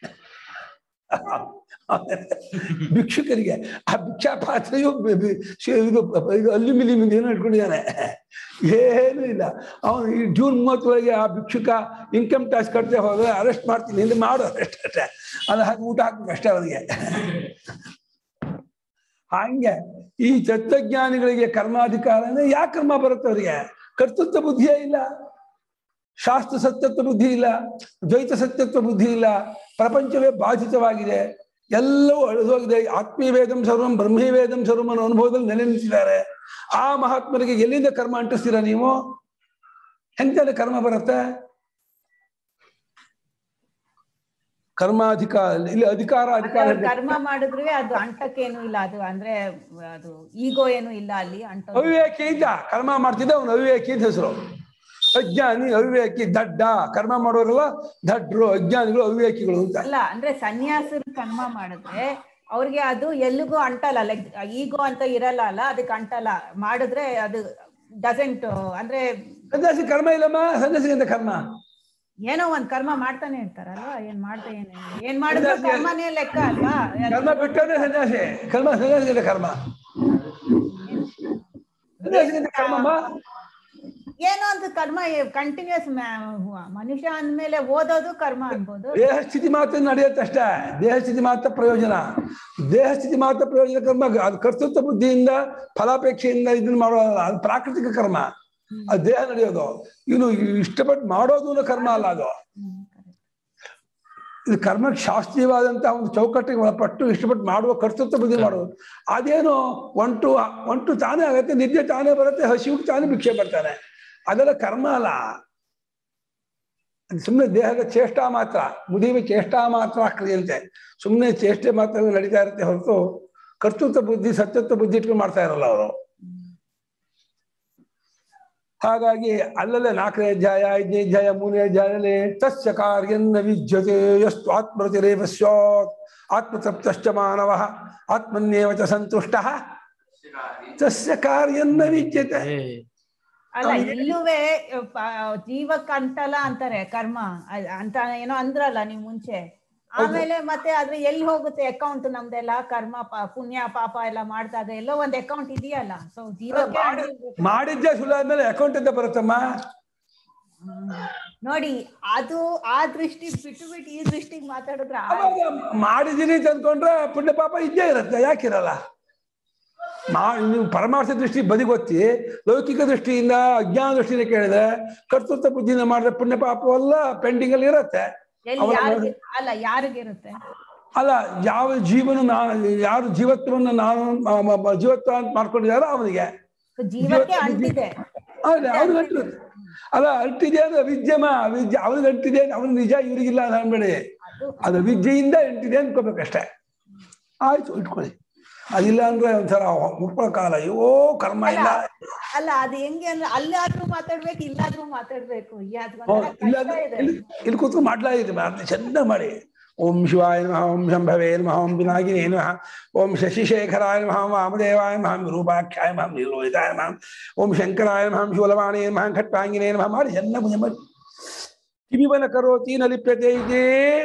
ಭಿಕ್ಷುಕರಿಗೆ ಆ ಭಿಕ್ಷಾ ಪಾತ್ರೆಯು ಬಿ- ಬಿ- ಶಿ- ಇದು ಇದು ಅಲ್ಯೂಮಿನಿಯಂ ಏನೋ ಇಟ್ಕೊಂಡಿದ್ದಾನೆ ಏನೂ ಇಲ್ಲ ಅವನು ಈ ಜೂನ್ ಮೂವತ್ತೊಳಗೆ ಆ ಭಿಕ್ಷುಕ ಇನ್ಕಮ್ ಟ್ಯಾಕ್ಸ್ ಕಟ್ಟದೆ ಹೋದ್ರೆ ಅರೆಸ್ಟ್ ಮಾಡ್ತೀನಿ ಇಲ್ಲಿ ಮಾಡು ಅರೆಸ್ಟ್ ಅಷ್ಟೇ ಅದು ಹಾಕಿ ಊಟ ಹಾಕ್ಬೇಕು ಅಷ್ಟೇ ಅವನಿಗೆ ಹಂಗೆ ಈ ತತ್ವಜ್ಞಾನಿಗಳಿಗೆ ಕರ್ಮಾಧಿಕಾರ ಅಂದ್ರೆ ಯಾಕೆ ಕರ್ಮ ಬರುತ್ತೆ ಅವರಿಗೆ ಕರ್ತೃತ್ವ ಬುದ್ಧಿಯೇ ಇಲ್ಲ ಶಾಸ್ತ್ರ ಸತ್ಯತ್ವ ಬುದ್ಧಿ ಇಲ್ಲ ದ್ವೈತ ಸತ್ಯತ್ವ ಬುದ್ಧಿ ಇಲ್ಲ ಪ್ರಪಂಚವೇ ಬಾಧಿತವಾಗಿದೆ ಎಲ್ಲವೂ ಅಳಿದೋಗಿದೆ ಆತ್ಮೀಯ ವೇದಂ ಸರ್ವಂ ಬ್ರಹ್ಮೀ ವೇದಂ ಸರ್ವಂ ಅನ್ನೋ ಅನುಭವದಲ್ಲಿ ನೆಲೆ ನಿಂತಿದ್ದಾರೆ ಆ ಮಹಾತ್ಮರಿಗೆ ಎಲ್ಲಿಂದ ಕರ್ಮ ಅಂಟಿಸ್ತೀರಾ ನೀವು ಹೆಂಗೆ ಕರ್ಮ ಬರುತ್ತೆ ಕರ್ಮಾಧಿಕಾರ ಇಲ್ಲಿ ಅಧಿಕಾರ ಅಧಿಕಾರ ಅವ್ರು ಕರ್ಮ ಮಾಡಿದ್ರು ಅದು ಅಂಟಕ್ಕೇನು ಇಲ್ಲ ಅದು ಅಂದ್ರೆ ಅದು ಈಗೋ ಏನು ಇಲ್ಲ ಅಲ್ಲಿ ಅಂಟ ಅವಿವೇಕಿ ಇದ್ದ ಕರ್ಮ ಮಾಡ್ತಿದ್ದ ಅವನು ಅವಿವೇಕಿ ಅಂತ ಹೆಸರು ಅಜ್ಞಾನಿ ಅವಿವೇಕಿ ದಡ್ಡ ಕರ್ಮ ಮಾಡೋರೆಲ್ಲ ದಡ್ರು ಅಜ್ಞಾನಿಗಳು ಅವಿವೇಕಿಗಳು ಅಂತ ಅಲ್ಲ ಅಂದ್ರೆ ಸನ್ಯಾಸರು ಕರ್ಮ ಮಾಡಿದ್ರೆ ಅವ್ರಿಗೆ ಅದು ಎಲ್ಲಿಗೂ ಅಂಟಲ್ಲ ಲೈಕ್ ಈಗೋ ಅಂತ ಇರಲ್ಲ ಅಲ್ಲ ಅದಕ್ಕೆ ಅಂಟಲ್ಲ ಮಾಡಿದ್ರೆ ಅದು ಡಸೆಂಟ್ ಅಂದ್ರೆ ಸನ್ಯಾಸಿ ಕರ್ಮ ಇಲ್ಲಮ್ಮ ಸನ್ಯಾಸಿಗಿಂತ ಕರ್ಮ ಏನೋ ಒಂದ್ ಕರ್ಮ ಮಾಡ್ತಾನೆ ಇರ್ತಾರಲ್ವಾ ಏನ್ ಮಾಡ್ತಾ ಏನ್ ಏನ್ ಮಾಡಿದ್ರು ಕರ್ಮನೇ ಲೆಕ್ಕ ಅಲ್ವಾ ಕರ್ಮ ಬಿಟ್ಟರೆ ಸನ್ಯಾಸಿ ಕರ್ಮ ಸನ್ಯಾಸಿಗಿಂತ ಕರ್ಮ ಸನ್ಯಾಸಿಗಿಂತ ಕರ್ಮಮ್ಮ ಏನೋ ಒಂದು ಕರ್ಮ ಕಂಟಿನ್ಯೂಸ್ ಮನುಷ್ಯ ಅಂದ್ಮೇಲೆ ಓದೋದು ಕರ್ಮ ಅನ್ಬೋದು ದೇಹ ಸ್ಥಿತಿ ಮಾತ್ರ ನಡೆಯುತ್ತೆ ಅಷ್ಟೇ ದೇಹ ಸ್ಥಿತಿ ಮಾತ್ರ ಪ್ರಯೋಜನ ದೇಹ ಸ್ಥಿತಿ ಮಾತ್ರ ಪ್ರಯೋಜನ ಕರ್ಮ ಅದು ಕರ್ತೃತ್ವ ಬುದ್ಧಿಯಿಂದ ಫಲಾಪೇಕ್ಷೆಯಿಂದ ಇದನ್ನ ಮಾಡೋದಲ್ಲ ಅದು ಪ್ರಾಕೃತಿಕ ಕರ್ಮ ಅದು ದೇಹ ನಡೆಯೋದು ಇನ್ನು ಇಷ್ಟಪಟ್ಟು ಮಾಡೋದು ಕರ್ಮ ಅಲ್ಲ ಅದು ಹ್ಮ್, correct. ಇದು ಕರ್ಮಕ್ಕೆ ಶಾಸ್ತ್ರೀಯವಾದಂತಹ ಒಂದು ಚೌಕಟ್ಟಿಗೆ ಒಳಪಟ್ಟು ಇಷ್ಟಪಟ್ಟು ಮಾಡುವ ಕರ್ತೃತ್ವ ಬುದ್ಧಿ ಮಾಡೋದು ಅದೇನು ಒಂಟು ಒಂಟು ತಾನೇ ಆಗತ್ತೆ ನಿದ್ದೆ ತಾನೇ ಬರುತ್ತೆ ಹಸಿವು ತಾನೇ ಭಿಕ್ಷೆ ಬರ್ತಾನೆ ಅದೆಲ್ಲ ಕರ್ಮ ಅಲ್ಲ ಸುಮ್ಮನೆ ದೇಹದ ಚೇಷ್ಟಾ ಮಾತ್ರ ಮುದಿವೆ ಚೇಷ್ಟಾ ಮಾತ್ರ ಕ್ರಿಯಂತೆ ಸುಮ್ಮನೆ ಚೇಷ್ಟೆ ಮಾತ್ರ ನಡೀತಾ ಇರುತ್ತೆ ಹೊರತು ಕರ್ತೃತ್ವ ಬುದ್ಧಿ ಸತ್ಯತ್ವ ಬುದ್ಧಿ ಇಟ್ಕೊಂಡು ಮಾಡ್ತಾ ಇರಲ್ಲ ಅವರು ಹಾಗಾಗಿ ಅಲ್ಲಲ್ಲೇ ನಾಲ್ಕನೇ ಅಧ್ಯಾಯ ಐದನೇ ಅಧ್ಯಾಯ ಮೂರನೇ ಅಧ್ಯಾಯದಲ್ಲಿ ತಸ್ಯ ಕಾರ್ಯನ್ನ ವಿದ್ಯತೆ ಎಷ್ಟು ಆತ್ಮರತಿರೇವ ಸ್ಯಾತ್ ಆತ್ಮತೃಪ್ತಶ್ಚ ಮಾನವ ಆತ್ಮನ್ಯೇವ ಚ ಸಂತುಷ್ಟ ತಸ್ಯ ಕಾರ್ಯನ್ನ ವಿದ್ಯತೆ ಅಲ್ಲ ಇಲ್ಲುವೆ ಜೀವಕ್ಕಂಟಲ್ಲ ಅಂತಾರೆ ಕರ್ಮ ಅ- ಅಂತ ಏನೋ ಅಂದ್ರಲ್ಲ ನೀವು ಮುಂಚೆ ಆಮೇಲೆ ಮತ್ತೆ ಆದ್ರೆ ಎಲ್ಲಿ ಹೋಗುತ್ತೆ ಅಕೌಂಟ್ ನಮ್ದೆಲ್ಲ ಕರ್ಮ ಪ- ಪುಣ್ಯ ಪಾಪ ಎಲ್ಲ ಮಾಡಿದಾಗ ಎಲ್ಲೋ ಒಂದ್ ಅಕೌಂಟ್ ಇದೆಯಲ್ಲ ಸೊ ಜೀವಕ್ಕೆ ಮಾಡಿ- ಅಂಟಿರ್ಬೇಕು. ಮಾಡಿದ್ದೆ ಸುಳ್ಳು ಆದ್ಮೇಲೆ ಅಕೌಂಟ್ ಅಂತ ಬರುತ್ತಮ್ಮ ಹ್ಮ್. ನೋಡಿ ಅದು ಆ ದೃಷ್ಟಿ ಬಿಟ್ಟು ಬಿಟ್ಟು ಈ ದೃಷ್ಟಿಗೆ ಮಾತಾಡಿದ್ರೆ ಆ- ಅವಾಗ ಮಾಡಿದೀನಿ ಅಂತ ಅಂದ್ಕೊಂಡ್ರೆ ಪುಣ್ಯ ಪಾಪ ಇದ್ದೇ ಇರುತ್ತೆ ಯಾಕಿರಲ್ಲ ಮಾ ನೀವು ಪರಮಾರ್ಥ ದೃಷ್ಟಿ ಬದಿಗೊತ್ತಿ ಲೌಕಿಕ ದೃಷ್ಟಿಯಿಂದ ಅಜ್ಞಾನ ದೃಷ್ಟಿಯಿಂದ ಕೇಳಿದ್ರೆ ಕರ್ತೃತ್ವ ಬುದ್ಧಿಯಿಂದ ಮಾಡಿದ್ರೆ ಪುಣ್ಯ ಪಾಪವೆಲ್ಲ ಪೆಂಡಿಂಗ್ ಅಲ್ಲಿ ಇರುತ್ತೆ ಎಲ್ಲಿ ಅವರ ಯಾರಿಗೆ ಅಲ್ಲ ಯಾರಿಗಿರುತ್ತೆ ಅಲ್ಲ ಯಾವ ಜೀವನ ನಾ ಯಾರು ಜೀವತ್ವವನ್ನು ನಾನು ಮ- ಮ- ಮ- ಜೀವತ್ವ ಅಂತ ಮಾಡ್ಕೊಂಡಿದಾರೋ ಅವನಿಗೆ So ಜೀವಕ್ಕೆ ಅಂಟಿದೆ ಅಲ್ಲ ಅವ್ನಿಗೆ ಅಂಟಿರುತ್ತೆ ಅಲ್ಲ ಅಂಟಿದೆ ಅಂದ್ರೆ ವಿದ್ಯಮ ವಿದ್ಯೆ ಅವನಿಗೆ ಅಂಟಿದೆ ಅವನು ನಿಜ ಇವ್ರಿಗಿಲ್ಲ ಅಂತ ಅನ್ಬೇಡಿ ಅದು ಅದು ವಿದ್ಯೆಯಿಂದ ಅಂಟಿದೆ ಅನ್ಕೋಬೇಕಷ್ಟೇ ಆಯ್ತು ಇಟ್ಕೊಳ್ಳಿ ಅದಿಲ್ಲ ಅಂದ್ರೆ ಒಂಥರ ಮುಪ್ಪಳ ಕಾಲ ಅಯ್ಯೋ ಕರ್ಮ ಇಲ್ಲ ಅಲ್ಲ ಅದು ಹೆಂಗೆ ಅಂದ್ರೆ ಅಲ್ಲಾದ್ರೂ ಮಾತಾಡ್ಬೇಕು ಇಲ್ಲಾದ್ರೂ ಮಾತಾಡ್ಬೇಕು ಯಾವ್ದು ಹೋ, ಒಂಥರ ಇಲ್ಲ ಕಷ್ಟ ಅಂದ್ರೆ ಇದೆ ಇಲ್ಲಿ ಇಲ್ಲಿ ಕೂತ್ಕೊಂಡು ಮಾಡ್ಲಾಗಿದೆ ಮಾಡ್ಲಿ ಚೆನ್ನಾಗಿ ಮಾಡಿ ಓಂ ಶಿವಾಯ ನಮಃ ಓಂ ಶಂಭವೇ ನಮಃ ಓಂ ಪಿನಾಗಿನೇ ನಮಃ ಓಂ ಶಶಿಶೇಖರಾಯ ನಮಃ ವಾಮದೇವಾಯ ನಮಃ ವಿರೂಪಾಖ್ಯಾಯ ನಮಃ ನೀಲೋಹಿತಾಯ ನಮಃ ಓಂ ಶಂಕರಾಯ ನಮಃ ಶೂಲವಾಣೇ ನಮಃ ಖಟ್ಟಾಂಗಿನೇ ನಮಃ ಮಾಡಿ ಚೆನ್ನಾಗಿ ಪೂಜೆ ಮಾಡಿ ಕಿವಿಬಲ ಕರೋತಿ ನ ಲಿಪ್ಯತೆ ಇದೆ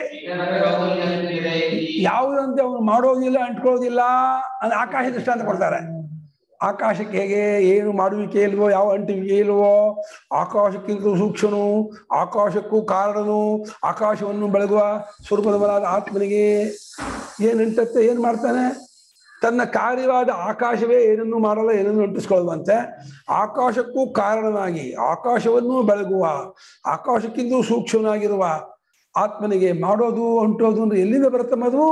ಯಾವುದಂತೆ ಅವನು ಮಾಡೋದಿಲ್ಲ ಅಂಟ್ಕೊಳ್ಳೋದಿಲ್ಲ ಅದು ಆಕಾಶ ದೃಷ್ಟಾಂತ ಕೊಡ್ತಾರೆ ಆಕಾಶಕ್ಕೆ ಹೇಗೆ ಏನು ಮಾಡುವಿಕೆ ಇಲ್ವೋ ಯಾವ ಅಂಟುವಿಕೆ ಇಲ್ವೋ ಆಕಾಶಕ್ಕಿಂತ ಸೂಕ್ಷ್ಮನು ಆಕಾಶಕ್ಕೂ ಕಾರಣನು ಆಕಾಶವನ್ನು ಬೆಳಗುವ ಸ್ವರೂಪದವರಾದ ಆತ್ಮನಿಗೆ ಏನು ಅಂಟತ್ತೆ ಏನು ಮಾಡ್ತಾನೆ ತನ್ನ ಕಾರ್ಯವಾದ ಆಕಾಶವೇ ಏನನ್ನು ಮಾಡಲ್ಲ ಏನನ್ನು ಅಂಟಿಸ್ಕೊಳ್ಳುವಂತೆ ಆಕಾಶಕ್ಕೂ ಕಾರಣನಾಗಿ ಆಕಾಶವನ್ನು ಬೆಳಗುವ ಆಕಾಶಕ್ಕಿಂತ ಸೂಕ್ಷ್ಮನಾಗಿರುವ ಆತ್ಮನಿಗೆ ಮಾಡೋದು ಅಂಟೋದು ಅಂದ್ರೆ ಎಲ್ಲಿಂದ ಬರುತ್ತಮ್ಮ ಅದು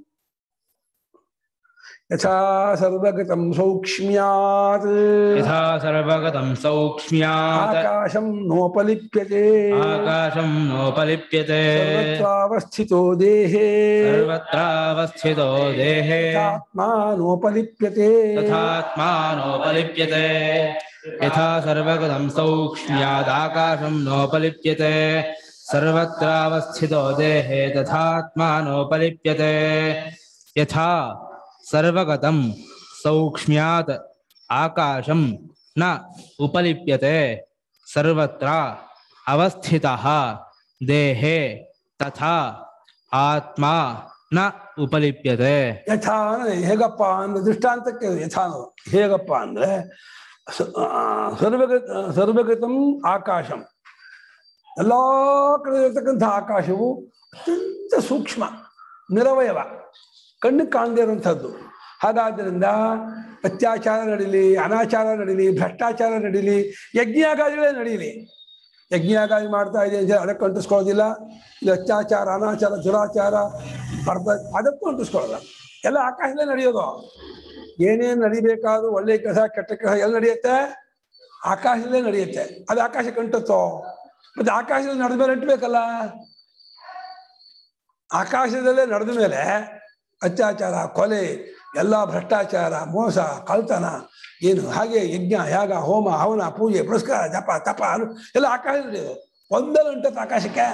ಯಥಾ ಸರ್ವಗತಂ ಸೌಕ್ಷ್ಮ್ಯಾತ್ ಯಥಾ ಸರ್ವಗತಂ ಸೌಕ್ಷ್ಮ್ಯಾತ್ ಆಕಾಶಂ ನೋಪಲಿಪ್ಯತೆ ಆಕಾಶಂ ನೋಪಲಿಪ್ಯತೆ ಸರ್ವತ್ರಾವಸ್ಥಿತೋ ದೇಹೇ ಸರ್ವತ್ರಾವಸ್ಥಿತೋ ದೇಹೇ ಆತ್ಮ ನೋಪಲಿಪ್ಯತೆ तथात्मानोपलिप्यते यथा सर्वगतं सौक्ष्म्यादाकाशं नोपलिप्यते सर्वत्रावस्थितो देहे तथात्मानोपलिप्यते यथा सर्वगतं सौक्ष्म्यात् आकाशं न उपलिप्यते सर्वत्र अवस्थितः देहे तथा आत्मा न उपलिप्यते ಯಥಾ ಅಂದ್ರೆ ಹೇಗಪ್ಪ ಅಂದ್ರೆ ದೃಷ್ಟಾಂತಕ್ಕೆ ಯಥಾನು ಹೇಗಪ್ಪ ಅಂದ್ರೆ ಸ- ಆ, ಸರ್ವಗತ ಸರ್ವಗತಂ ಆಕಾಶಂ ಎಲ್ಲಾ ಕಡೆ ಇರತಕ್ಕಂಥ ಆಕಾಶವು ಅತ್ಯಂತ ಸೂಕ್ಷ್ಮ ನಿರವಯವ ಕಣ್ಣು ಕಾಣದೇ ಇರುವಂಥದ್ದು ಹಾಗಾದ್ರಿಂದ ಅತ್ಯಾಚಾರ ನಡೀಲಿ ಅನಾಚಾರ ನಡೀಲಿ ಭ್ರಷ್ಟಾಚಾರ ನಡೀಲಿ ಯಜ್ಞಾಗಾದಿಗಳೇ ನಡೀಲಿ ಯಜ್ಞಾಗಾದಿ ಮಾಡ್ತಾ ಇದೆ ಅಂತ ಹೇಳಿ ಅದಕ್ಕೆ ಅಂಟಿಸ್ಕೊಳ್ಳೋದಿಲ್ಲ ಇದು ಅತ್ಯಾಚಾರ ಅನಾಚಾರ ದುರಾಚಾರ ಅರ್ಧ ಅದಕ್ಕೂ ಅಂಟಿಸ್ಕೊಳ್ಳಲ್ಲ ಎಲ್ಲ ಆಕಾಶದಲ್ಲೇ ನಡೆಯೋದು ಏನೇನು ನಡಿಬೇಕಾದ್ರೂ ಒಳ್ಳೆ ಕೆಲಸ ಕೆಟ್ಟ ಕೆಲಸ ಎಲ್ಲ ನಡೆಯುತ್ತೆ ಆಕಾಶದಲ್ಲೇ ನಡೆಯುತ್ತೆ ಅದು ಆಕಾಶಕ್ಕೆ ಅಂಟುತ್ತೋ ಮತ್ತೆ ಆಕಾಶದಲ್ಲಿ ನಡೆದ ಮೇಲೆ ಅಂಟಬೇಕಲ್ಲ ಆಕಾಶದಲ್ಲೇ ನಡೆದ ಮೇಲೆ ಅತ್ಯಾಚಾರ ಕೊಲೆ ಎಲ್ಲ ಭ್ರಷ್ಟಾಚಾರ ಮೋಸ ಕಳ್ತನ ಏನು ಹಾಗೆ ಯಜ್ಞ ಯಾಗ ಹೋಮ ಹವನ ಪೂಜೆ ಪುರಸ್ಕಾರ ಜಪ ತಪ ಅನು ಎಲ್ಲ ಆಕಾಶ ನಡೆಯೋದು ಒಂದಲ್ಲ ಅಂಟತ್ತೆ ಆಕಾಶಕ್ಕೆ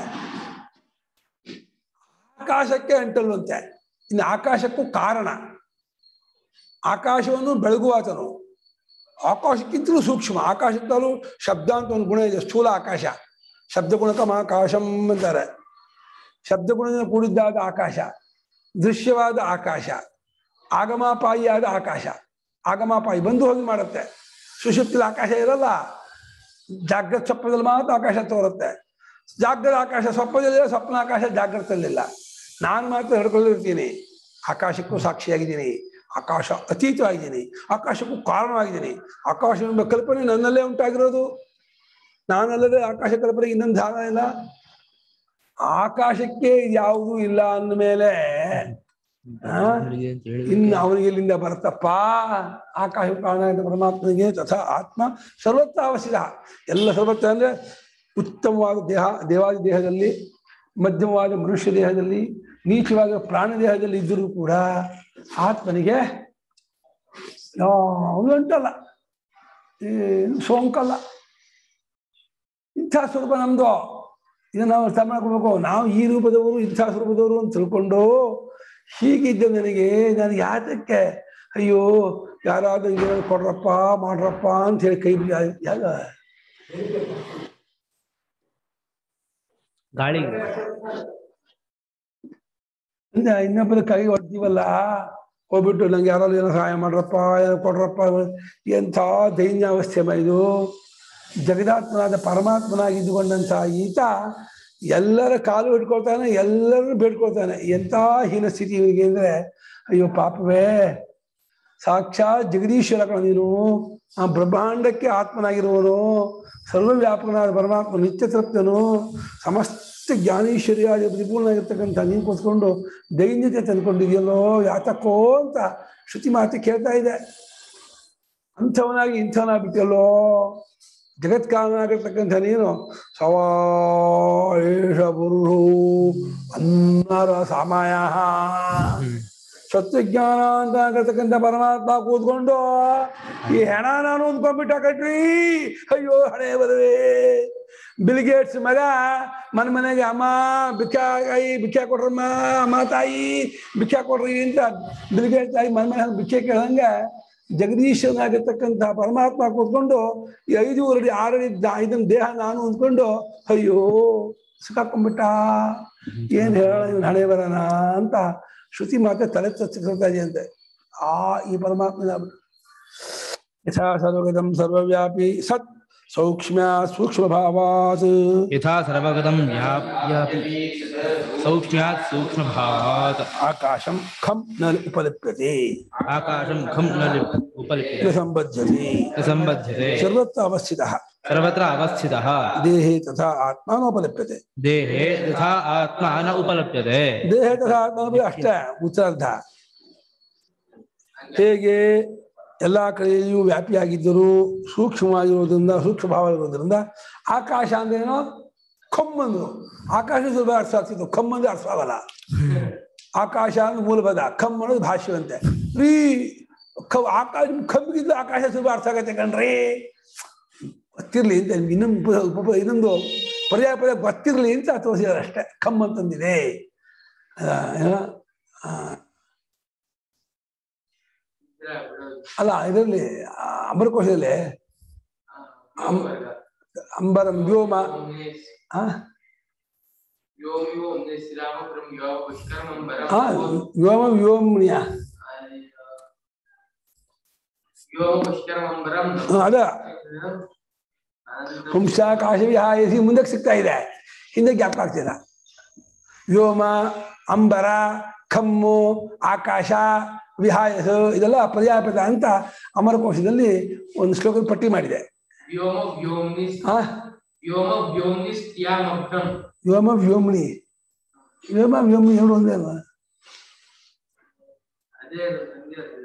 ಆಕಾಶಕ್ಕೆ ಅಂಟಲ್ವಂತೆ ಇನ್ನು ಆಕಾಶಕ್ಕೂ ಕಾರಣ ಆಕಾಶವನ್ನು ಬೆಳಗುವಾತನು ಆಕಾಶಕ್ಕಿಂತಲೂ ಸೂಕ್ಷ್ಮ ಆಕಾಶಕ್ಕೂ ಶಬ್ದ ಅಂತ ಒಂದು ಗುಣ ಇದೆ ಸ್ಥೂಲ ಆಕಾಶ ಶಬ್ದ ಗುಣಕಂ ಆಕಾಶಂ ಅಂತಾರೆ ಶಬ್ದ ಗುಣದಿಂದ ಕೂಡಿದ್ದಾದ ಆಕಾಶ ದೃಶ್ಯವಾದ ಆಕಾಶ ಆಗಮಾಪಾಯಿಯಾದ ಆಕಾಶ ಆಗಮಾಪಾಯಿ ಬಂದು ಹೋಗಿ ಮಾಡುತ್ತೆ ಸುಷುಪ್ತಿಲ ಆಕಾಶ ಇರಲ್ಲ ಜಾಗ್ರತ ಸ್ವಪ್ನದಲ್ಲಿ ಮಾತ್ರ ಆಕಾಶ ತೋರುತ್ತೆ ಜಾಗ್ರತ ಆಕಾಶ ಸ್ವಪ್ನದಲ್ಲಿಲ್ಲ ಸ್ವಪ್ನ ಆಕಾಶ ಜಾಗ್ರತಲ್ಲಿಲ್ಲ ನಾನು ಮಾತ್ರ ಹಿಡ್ಕೊಂಡಿರ್ತೀನಿ ಆಕಾಶಕ್ಕೂ ಸಾಕ್ಷಿಯಾಗಿದ್ದೀನಿ ಆಕಾಶ ಅತೀತವಾಗಿದ್ದೀನಿ ಆಕಾಶಕ್ಕೂ ಕಾರಣವಾಗಿದ್ದೀನಿ ಆಕಾಶ ಎಂಬ ಕಲ್ಪನೆ ನನ್ನಲ್ಲೇ ಉಂಟಾಗಿರೋದು ನಾನಲ್ಲದೆ ಆಕಾಶ ಕಲ್ಪನೆ ಇನ್ನೊಂದು ಧಾರ ಇಲ್ಲ ಆಕಾಶಕ್ಕೆ ಯಾವುದೂ ಇಲ್ಲ ಅಂದಮೇಲೆ ಆ? ಇನ್ನು ಅವನಿಗೆ ಇಲ್ಲಿಂದ ಬರುತ್ತಪ್ಪ ಆಕಾಶ ಕಾರಣ ಅಂತ ಪರಮಾತ್ಮನಿಗೆ ತಥಾ ಆತ್ಮ ಸರ್ವತ್ರ ಅವಶ್ಯಕ ಎಲ್ಲ ಸರ್ವತ್ರ ಅಂದ್ರೆ ಉತ್ತಮವಾದ ದೇಹ ದೇವಾದಿ ದೇಹದಲ್ಲಿ ಮಧ್ಯಮವಾದ ಮನುಷ್ಯ ದೇಹದಲ್ಲಿ ನೀಚವಾದ ಪ್ರಾಣ ದೇಹದಲ್ಲಿ ಇದ್ದರೂ ಕೂಡ ಆತ್ಮನಿಗೆ ಯಾವುದು ಅಂಟಲ್ಲ ಏನು ಸೋಂಕಲ್ಲ ಇಂಥ ಸ್ವರೂಪ ನಮ್ದು ಇದನ್ನ ನಾವು ಅರ್ಥ ಮಾಡ್ಕೋಬೇಕು ನಾವು ಈ ರೂಪದವರು ಇಂಥ ಸ್ವರೂಪದವರು ಅಂತ ತಿಳ್ಕೊಂಡು ಹೀಗಿದ್ದ ನನಗೆ ನನಗೆ ಯಾತಕ್ಕೆ ಅಯ್ಯೋ ಯಾರಾದ್ರೂ ಏನಾದ್ರು ಕೊಡ್ರಪ್ಪ ಮಾಡ್ರಪ್ಪ ಅಂತ ಹೇಳಿ ಕೈ ಬಿಡಿ ಯಾಗ ಗಾಳಿ ಅಂದ್ರೆ ಇನ್ನೊಬ್ಬರ ಕೈ ಹೊಡ್ತೀವಲ್ಲ ಹೋಗ್ಬಿಟ್ಟು ನಂಗೆ ಯಾರಾದ್ರು ಏನೋ ಸಹಾಯ ಮಾಡ್ರಪ್ಪ ಏನೋ ಕೊಡ್ರಪ್ಪ ಎಂಥ ದೈನ್ಯಾವಸ್ಥೆ ಮ ಇದು ಜಗದಾತ್ಮನಾದ ಪರಮಾತ್ಮನಾಗಿದ್ದುಕೊಂಡಂತ ಈತ ಎಲ್ಲರ ಕಾಲು ಹಿಡ್ಕೊಳ್ತಾನೆ ಎಲ್ಲರೂ ಬೇಡ್ಕೊಳ್ತಾನೆ ಎಂಥ ಹೀನ ಸ್ಥಿತಿ ಇವನಿಗೆ ಅಂದ್ರೆ ಅಯ್ಯೋ ಪಾಪವೇ ಸಾಕ್ಷಾತ್ ಜಗದೀಶ್ವರ ಕಣ ನೀನು ಆ ಬ್ರಹ್ಮಾಂಡಕ್ಕೆ ಆತ್ಮನಾಗಿರುವನು ಸರ್ವವ್ಯಾಪಕನಾದ ಪರಮಾತ್ಮ ನಿತ್ಯ ತೃಪ್ತನು ಸಮಸ್ತ ಜ್ಞಾನೇಶ್ವರ್ಯಾದಿ ಪರಿಪೂರ್ಣವಾಗಿರ್ತಕ್ಕಂಥ ನೀನು ಕೂತ್ಕೊಂಡು ದೈನ್ಯತೆ ತಂದ್ಕೊಂಡಿದೆಯಲ್ಲೋ ಯಾತಕ್ಕೋ ಅಂತ ಶ್ರುತಿ ಮಾತು ಕೇಳ್ತಾ ಇದೆ ಅಂಥವನಾಗಿ ಇಂಥವನಾಗ್ಬಿಟ್ಟಲ್ಲೋ ಜಗತ್ಕಾರನಾಗಿರ್ತಕ್ಕಂಥ ನೀನು ಸವಾೇಷ ಪುರುಷು ಅನ್ನರ ಸಮಯ ಸತ್ಯಜ್ಞಾನ ಅಂತ ಆಗಿರ್ತಕ್ಕಂಥ ಪರಮಾತ್ಮ ಕೂತ್ಕೊಂಡು ಈ ಹೆಣ ನಾನು ಅಂದ್ಕೊಂಡ್ಬಿಟ್ಟ ಕಟ್ರಿ ಅಯ್ಯೋ ಹಣೆ ಬರುವೆ ಬಿಲ್ಗೇಟ್ಸ್ ಮಗ ಮನೆ ಮನೆಗೆ ಅಮ್ಮ ಭಿಕ್ಷಾ ತಾಯಿ ಭಿಕ್ಷಾ ಕೊಡ್ರಮ್ಮ ಅಮ್ಮ ತಾಯಿ ಭಿಕ್ಷಾ ಕೊಡ್ರಿ ಅಂತ ಬಿಲ್ಗೇಟ್ ತಾಯಿ ಮನೆ ಮನೆ ಭಿಕ್ಷೆ ಕೇಳಂಗೆ ಜಗದೀಶನಾಗಿರ್ತಕ್ಕಂಥ ಪರಮಾತ್ಮ ಕೂತ್ಕೊಂಡು ಈ ಐದೂರಡಿ ಆರಡಿ ದ- ಇದನ್ನ ದೇಹ ನಾನು ಅಂದ್ಕೊಂಡು ಅಯ್ಯೋ ಸಿಕ್ಕಾಕೊಂಡ್ಬಿಟ್ಟ ಏನ್ ಹೇಳ ಇವನ್ ಹಣೆ ಬರೋಣ ಅಂತ ಶ್ರುತಿ ಮಾತ್ರ ತಲೆ ತಚ್ಚಿಕೊಳ್ತಾ ಇದೆಯಂತೆ ಆ ಈ ಪರಮಾತ್ಮನ ಯಥಾ ಸರ್ವಗತಂ ಸರ್ವವ್ಯಾಪಿ ಸತ್ ಸೌಕ್ಷ್ಮ್ಯ ಸೂಕ್ಷ್ಮ ಭಾವಾತ್ ಯಥಾ ಸರ್ವಗತಂ ವ್ಯಾಪ್ಯಾಪಿ ಸೌಕ್ಷ್ಮ್ಯಾತ್ ಸೂಕ್ಷ್ಮಭಾವಾತ್ ಆಕಾಶಂ ಖಂ ನ ಉಪಲಿಪ್ಯತೆ ಆಕಾಶಂ ಖಂ ನ ಲಿಪ್- ನ ಉಪಲಿಪ್ಯತೆ ಸಂಬಧ್ಯತೆ ನ ಸಂಬಧ್ಯತೆ ಸರ್ವತ್ರ ಅವಸ್ಥಿತಃ ಸರ್ವತ್ರ ಅವಸ್ಥಿತಃ ದೇಹೇ ತಥಾ ಆತ್ಮ ನೋಪಲಿಪ್ಯತೆ ದೇಹೇ ಯಥಾ ಆತ್ಮ ನ ಉಪಲಭ್ಯತೆ ದೇಹ ತಥಾ ಆತ್ಮ ಅಂದ್ರೆ ಅಷ್ಟೇ ಉತ್ತರಾರ್ಧ ಹೇಗೆ ಎಲ್ಲಾ ಕಡೆಯೂ ವ್ಯಾಪಿಯಾಗಿದ್ದರೂ ಸೂಕ್ಷ್ಮವಾಗಿರೋದ್ರಿಂದ ಸೂಕ್ಷ್ಮ ಭಾವ ಇರೋದ್ರಿಂದ ಆಕಾಶ ಅಂದ್ರೇನೋ ಕಮ್ಮಂದು ಆಕಾಶ ಸುಲಭ ಅರ್ಥ ಆಗ್ತಿತ್ತು ಕಮ್ಮಂದ್ರೆ ಅರ್ಥ ಆಗಲ್ಲ ಆಕಾಶ ಅಂದ್ರೆ ಮೂಲ ಪದ ಕಮ್ ಅನ್ನೋದು ಭಾಷ್ಯವಂತೆ ರೀ ಕ ಆಕಾಶ ಕಮ್ಮಿಗಿದ್ದು ಆಕಾಶ ಸುಲಭ ಅರ್ಥ ಆಗತ್ತೆ ಕಣ್ರಿ ಗೊತ್ತಿರ್ಲಿ ಅಂತ ಇನ್ನೊಂದು ಉಪ- ಉಪ ಇನ್ನೊಂದು ಪರ್ಯಾಯ ಪರ್ಯಾಯ ಗೊತ್ತಿರ್ಲಿ ಅಂತ ತೋರಿಸಿದಾರೆ ಅಷ್ಟೇ ಕಮ್ ಅಂತಂದಿದೆ ಆ, ಏನೋ, ಆ, ಅಲ್ಲ ಇದರಲ್ಲಿ ಆ, ಅಮರಕೋಶದಲ್ಲಿ ಅಂ- ಅಂಬರಂ ವ್ಯೋಮ ಆ? ಆ, ವ್ಯೋಮ ವ್ಯೋಮ್ನಿಯ ಆ, ಅದ ಪುಂಸಾಕಾಶ ವಿಹಾಯಸಿ ಮುಂದಕ್ಕೆ ಸಿಗ್ತಾ ಇದೆ ಹಿಂದೆ ಗ್ಯಾಪ್ ಆಗ್ತಿಲ್ಲ ವ್ಯೋಮ ಅಂಬರ ಖಮ್ಮು ಆಕಾಶ ವಿಹಾಯಸ ಇದೆಲ್ಲ ಪರ್ಯಾಯ ಪದ ಅಂತ ಅಮರಕೋಶದಲ್ಲಿ ಒಂದು ಶ್ಲೋಕದ ಪಟ್ಟಿ ಮಾಡಿದೆ ವ್ಯೋಮ ವ್ಯೋಮ್ನಿಸ್ ಆ ವ್ಯೋಮ ವ್ಯೋಮ್ನಿಸ್ ತ್ಯಾಮಗ್ನಂ ವ್ಯೋಮ ವ್ಯೋಮ್ನಿ ವ್ಯೋಮ ವ್ಯೋಮ್ನಿ ಎರಡು ಒಂದೇ ಅಲ್ವಾ ಅದೇ ಅದು, ಹಂಗೆ ಅದು.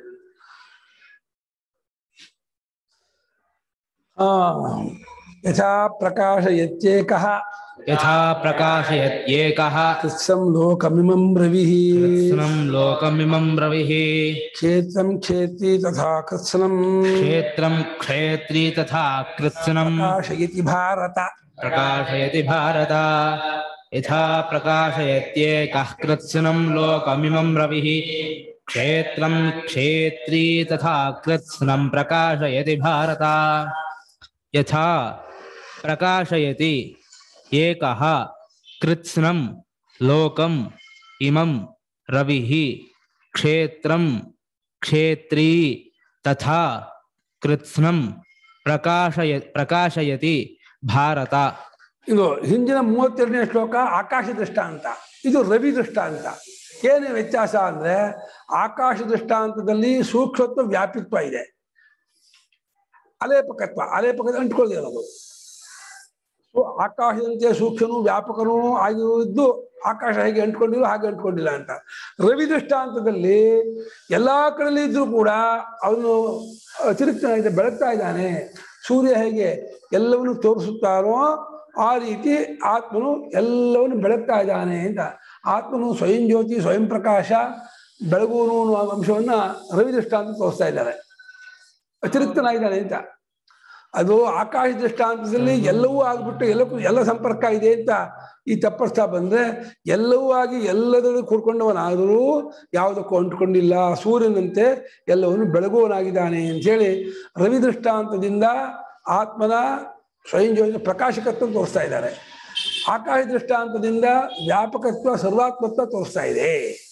ಆ ಯಥಾ ಪ್ರಕಾಶಯತ್ಯೇಕಃ ಯಥಾ ಪ್ರಕಾಶಯತ್ಯೇಕಃ ಕೃತ್ಸಂ ಲೋಕಮಿಮಂ ರವಿಃ ಕೃತ್ಸ್ನಂ ಲೋಕಮಿಮಂ ರವಿಃ ಕ್ಷೇತ್ರಂ ಕ್ಷೇತ್ರಿ ತಥಾ ಕೃತ್ಸನಂ ಕ್ಷೇತ್ರಂ ಕ್ಷೇತ್ರಿ ತಥಾ ಕೃತ್ಸ್ನಂ ಪ್ರಕಾಶಯತಿ ಭಾರತ ಪ್ರಕಾಶಯತಿ ಭಾರತ ಯಥಾ ಪ್ರಕಾಶಯತ್ಯೇಕಃ ಕೃತ್ಸ್ನಂ ಲೋಕಮಿಮಂ ರವಿಃ ಕ್ಷೇತ್ರಂ ಕ್ಷೇತ್ರೀ ತಥಾ ಕೃತ್ಸ್ನಂ ಪ್ರಕಾಶಯತಿ ಭಾರತ ಯಥಾ ಪ್ರಕಾಶಯತಿ ಏಕಃ ಕೃತ್ಸ್ನಂ ಲೋಕಂ ಇಮಂ ರವಿಃ ಕ್ಷೇತ್ರಂ ಕ್ಷೇತ್ರೀ ತಥಾ ಕೃತ್ಸ್ನಂ ಪ್ರಕಾಶಯ ಪ್ರಕಾಶಯತಿ ಭಾರತ ಇದು ಹಿಂದಿನ ಮೂವತ್ತೆರಡನೇ ಶ್ಲೋಕ ಆಕಾಶ ದೃಷ್ಟಾಂತ ಇದು ರವಿ ದೃಷ್ಟಾಂತ ಏನು ವ್ಯತ್ಯಾಸ ಅಂದ್ರೆ ಆಕಾಶ ದೃಷ್ಟಾಂತದಲ್ಲಿ ಸೂಕ್ಷ್ಮತ್ವ ವ್ಯಾಪಿತ್ವ ಇದೆ ಅಲೇಪಕತ್ವ ಅಲೇಪಕದ ಅಂಟ್ಕೊಳ್ಳೋದು ಸೊ ಆಕಾಶದಂತೆ ಸೂಕ್ಷ್ಮನು ವ್ಯಾಪಕನೂ ಆಗಿದ್ದು ಆಕಾಶ ಹೇಗೆ ಅಂಟ್ಕೊಂಡಿಲ್ಲ ಹಾಗೆ ಅಂಟ್ಕೊಂಡಿಲ್ಲ ಅಂತ ರವಿ ದೃಷ್ಟಾಂತದಲ್ಲಿ ಎಲ್ಲಾ ಕಡೆಯಲ್ಲಿ ಇದ್ರೂ ಕೂಡ ಅವನು ಅತಿರಿಕ್ತನಾಗಿದೆ ಬೆಳಗ್ತಾ ಇದ್ದಾನೆ ಸೂರ್ಯ ಹೇಗೆ ಎಲ್ಲವನ್ನು ತೋರಿಸುತ್ತಾರೋ ಆ ರೀತಿ ಆತ್ಮನು ಎಲ್ಲವನ್ನು ಬೆಳಗ್ತಾ ಇದ್ದಾನೆ ಅಂತ ಆತ್ಮನು ಸ್ವಯಂ ಜ್ಯೋತಿ ಸ್ವಯಂ ಪ್ರಕಾಶ ಬೆಳಗುವನು ಅನ್ನುವ ಅಂಶವನ್ನ ರವಿ ದೃಷ್ಟಾಂತ ತೋರಿಸ್ತಾ ಇದ್ದಾರೆ ಅತಿರಿಕ್ತನಾಗಿದ್ದಾನೆ ಅಂತ ಅದು ಆಕಾಶ ದೃಷ್ಟಾಂತದಲ್ಲಿ ಎಲ್ಲವೂ ಆಗ್ಬಿಟ್ಟು ಎಲ್ಲಕ್ಕೂ ಎಲ್ಲ ಸಂಪರ್ಕ ಇದೆ ಅಂತ ಈ ತಪ್ಪರ್ಥ ಬಂದ್ರೆ ಎಲ್ಲವೂ ಆಗಿ ಎಲ್ಲದರಲ್ಲೂ ಕೂಡ್ಕೊಂಡವನಾದರೂ ಯಾವುದಕ್ಕೂ ಅಂಟ್ಕೊಂಡಿಲ್ಲ ಸೂರ್ಯನಂತೆ ಎಲ್ಲವನ್ನು ಬೆಳಗುವನಾಗಿದ್ದಾನೆ ಅಂತೇಳಿ ರವಿ ದೃಷ್ಟಾಂತದಿಂದ ಆತ್ಮನ ಸ್ವಯಂ ಜ್ಯೋತಿ ಪ್ರಕಾಶಕತ್ವ ತೋರಿಸ್ತಾ ಇದ್ದಾರೆ ಆಕಾಶ ದೃಷ್ಟಾಂತದಿಂದ ವ್ಯಾಪಕತ್ವ ಸರ್ವಾತ್ಮತ್ವ ತೋರಿಸ್ತಾ ಇದೆ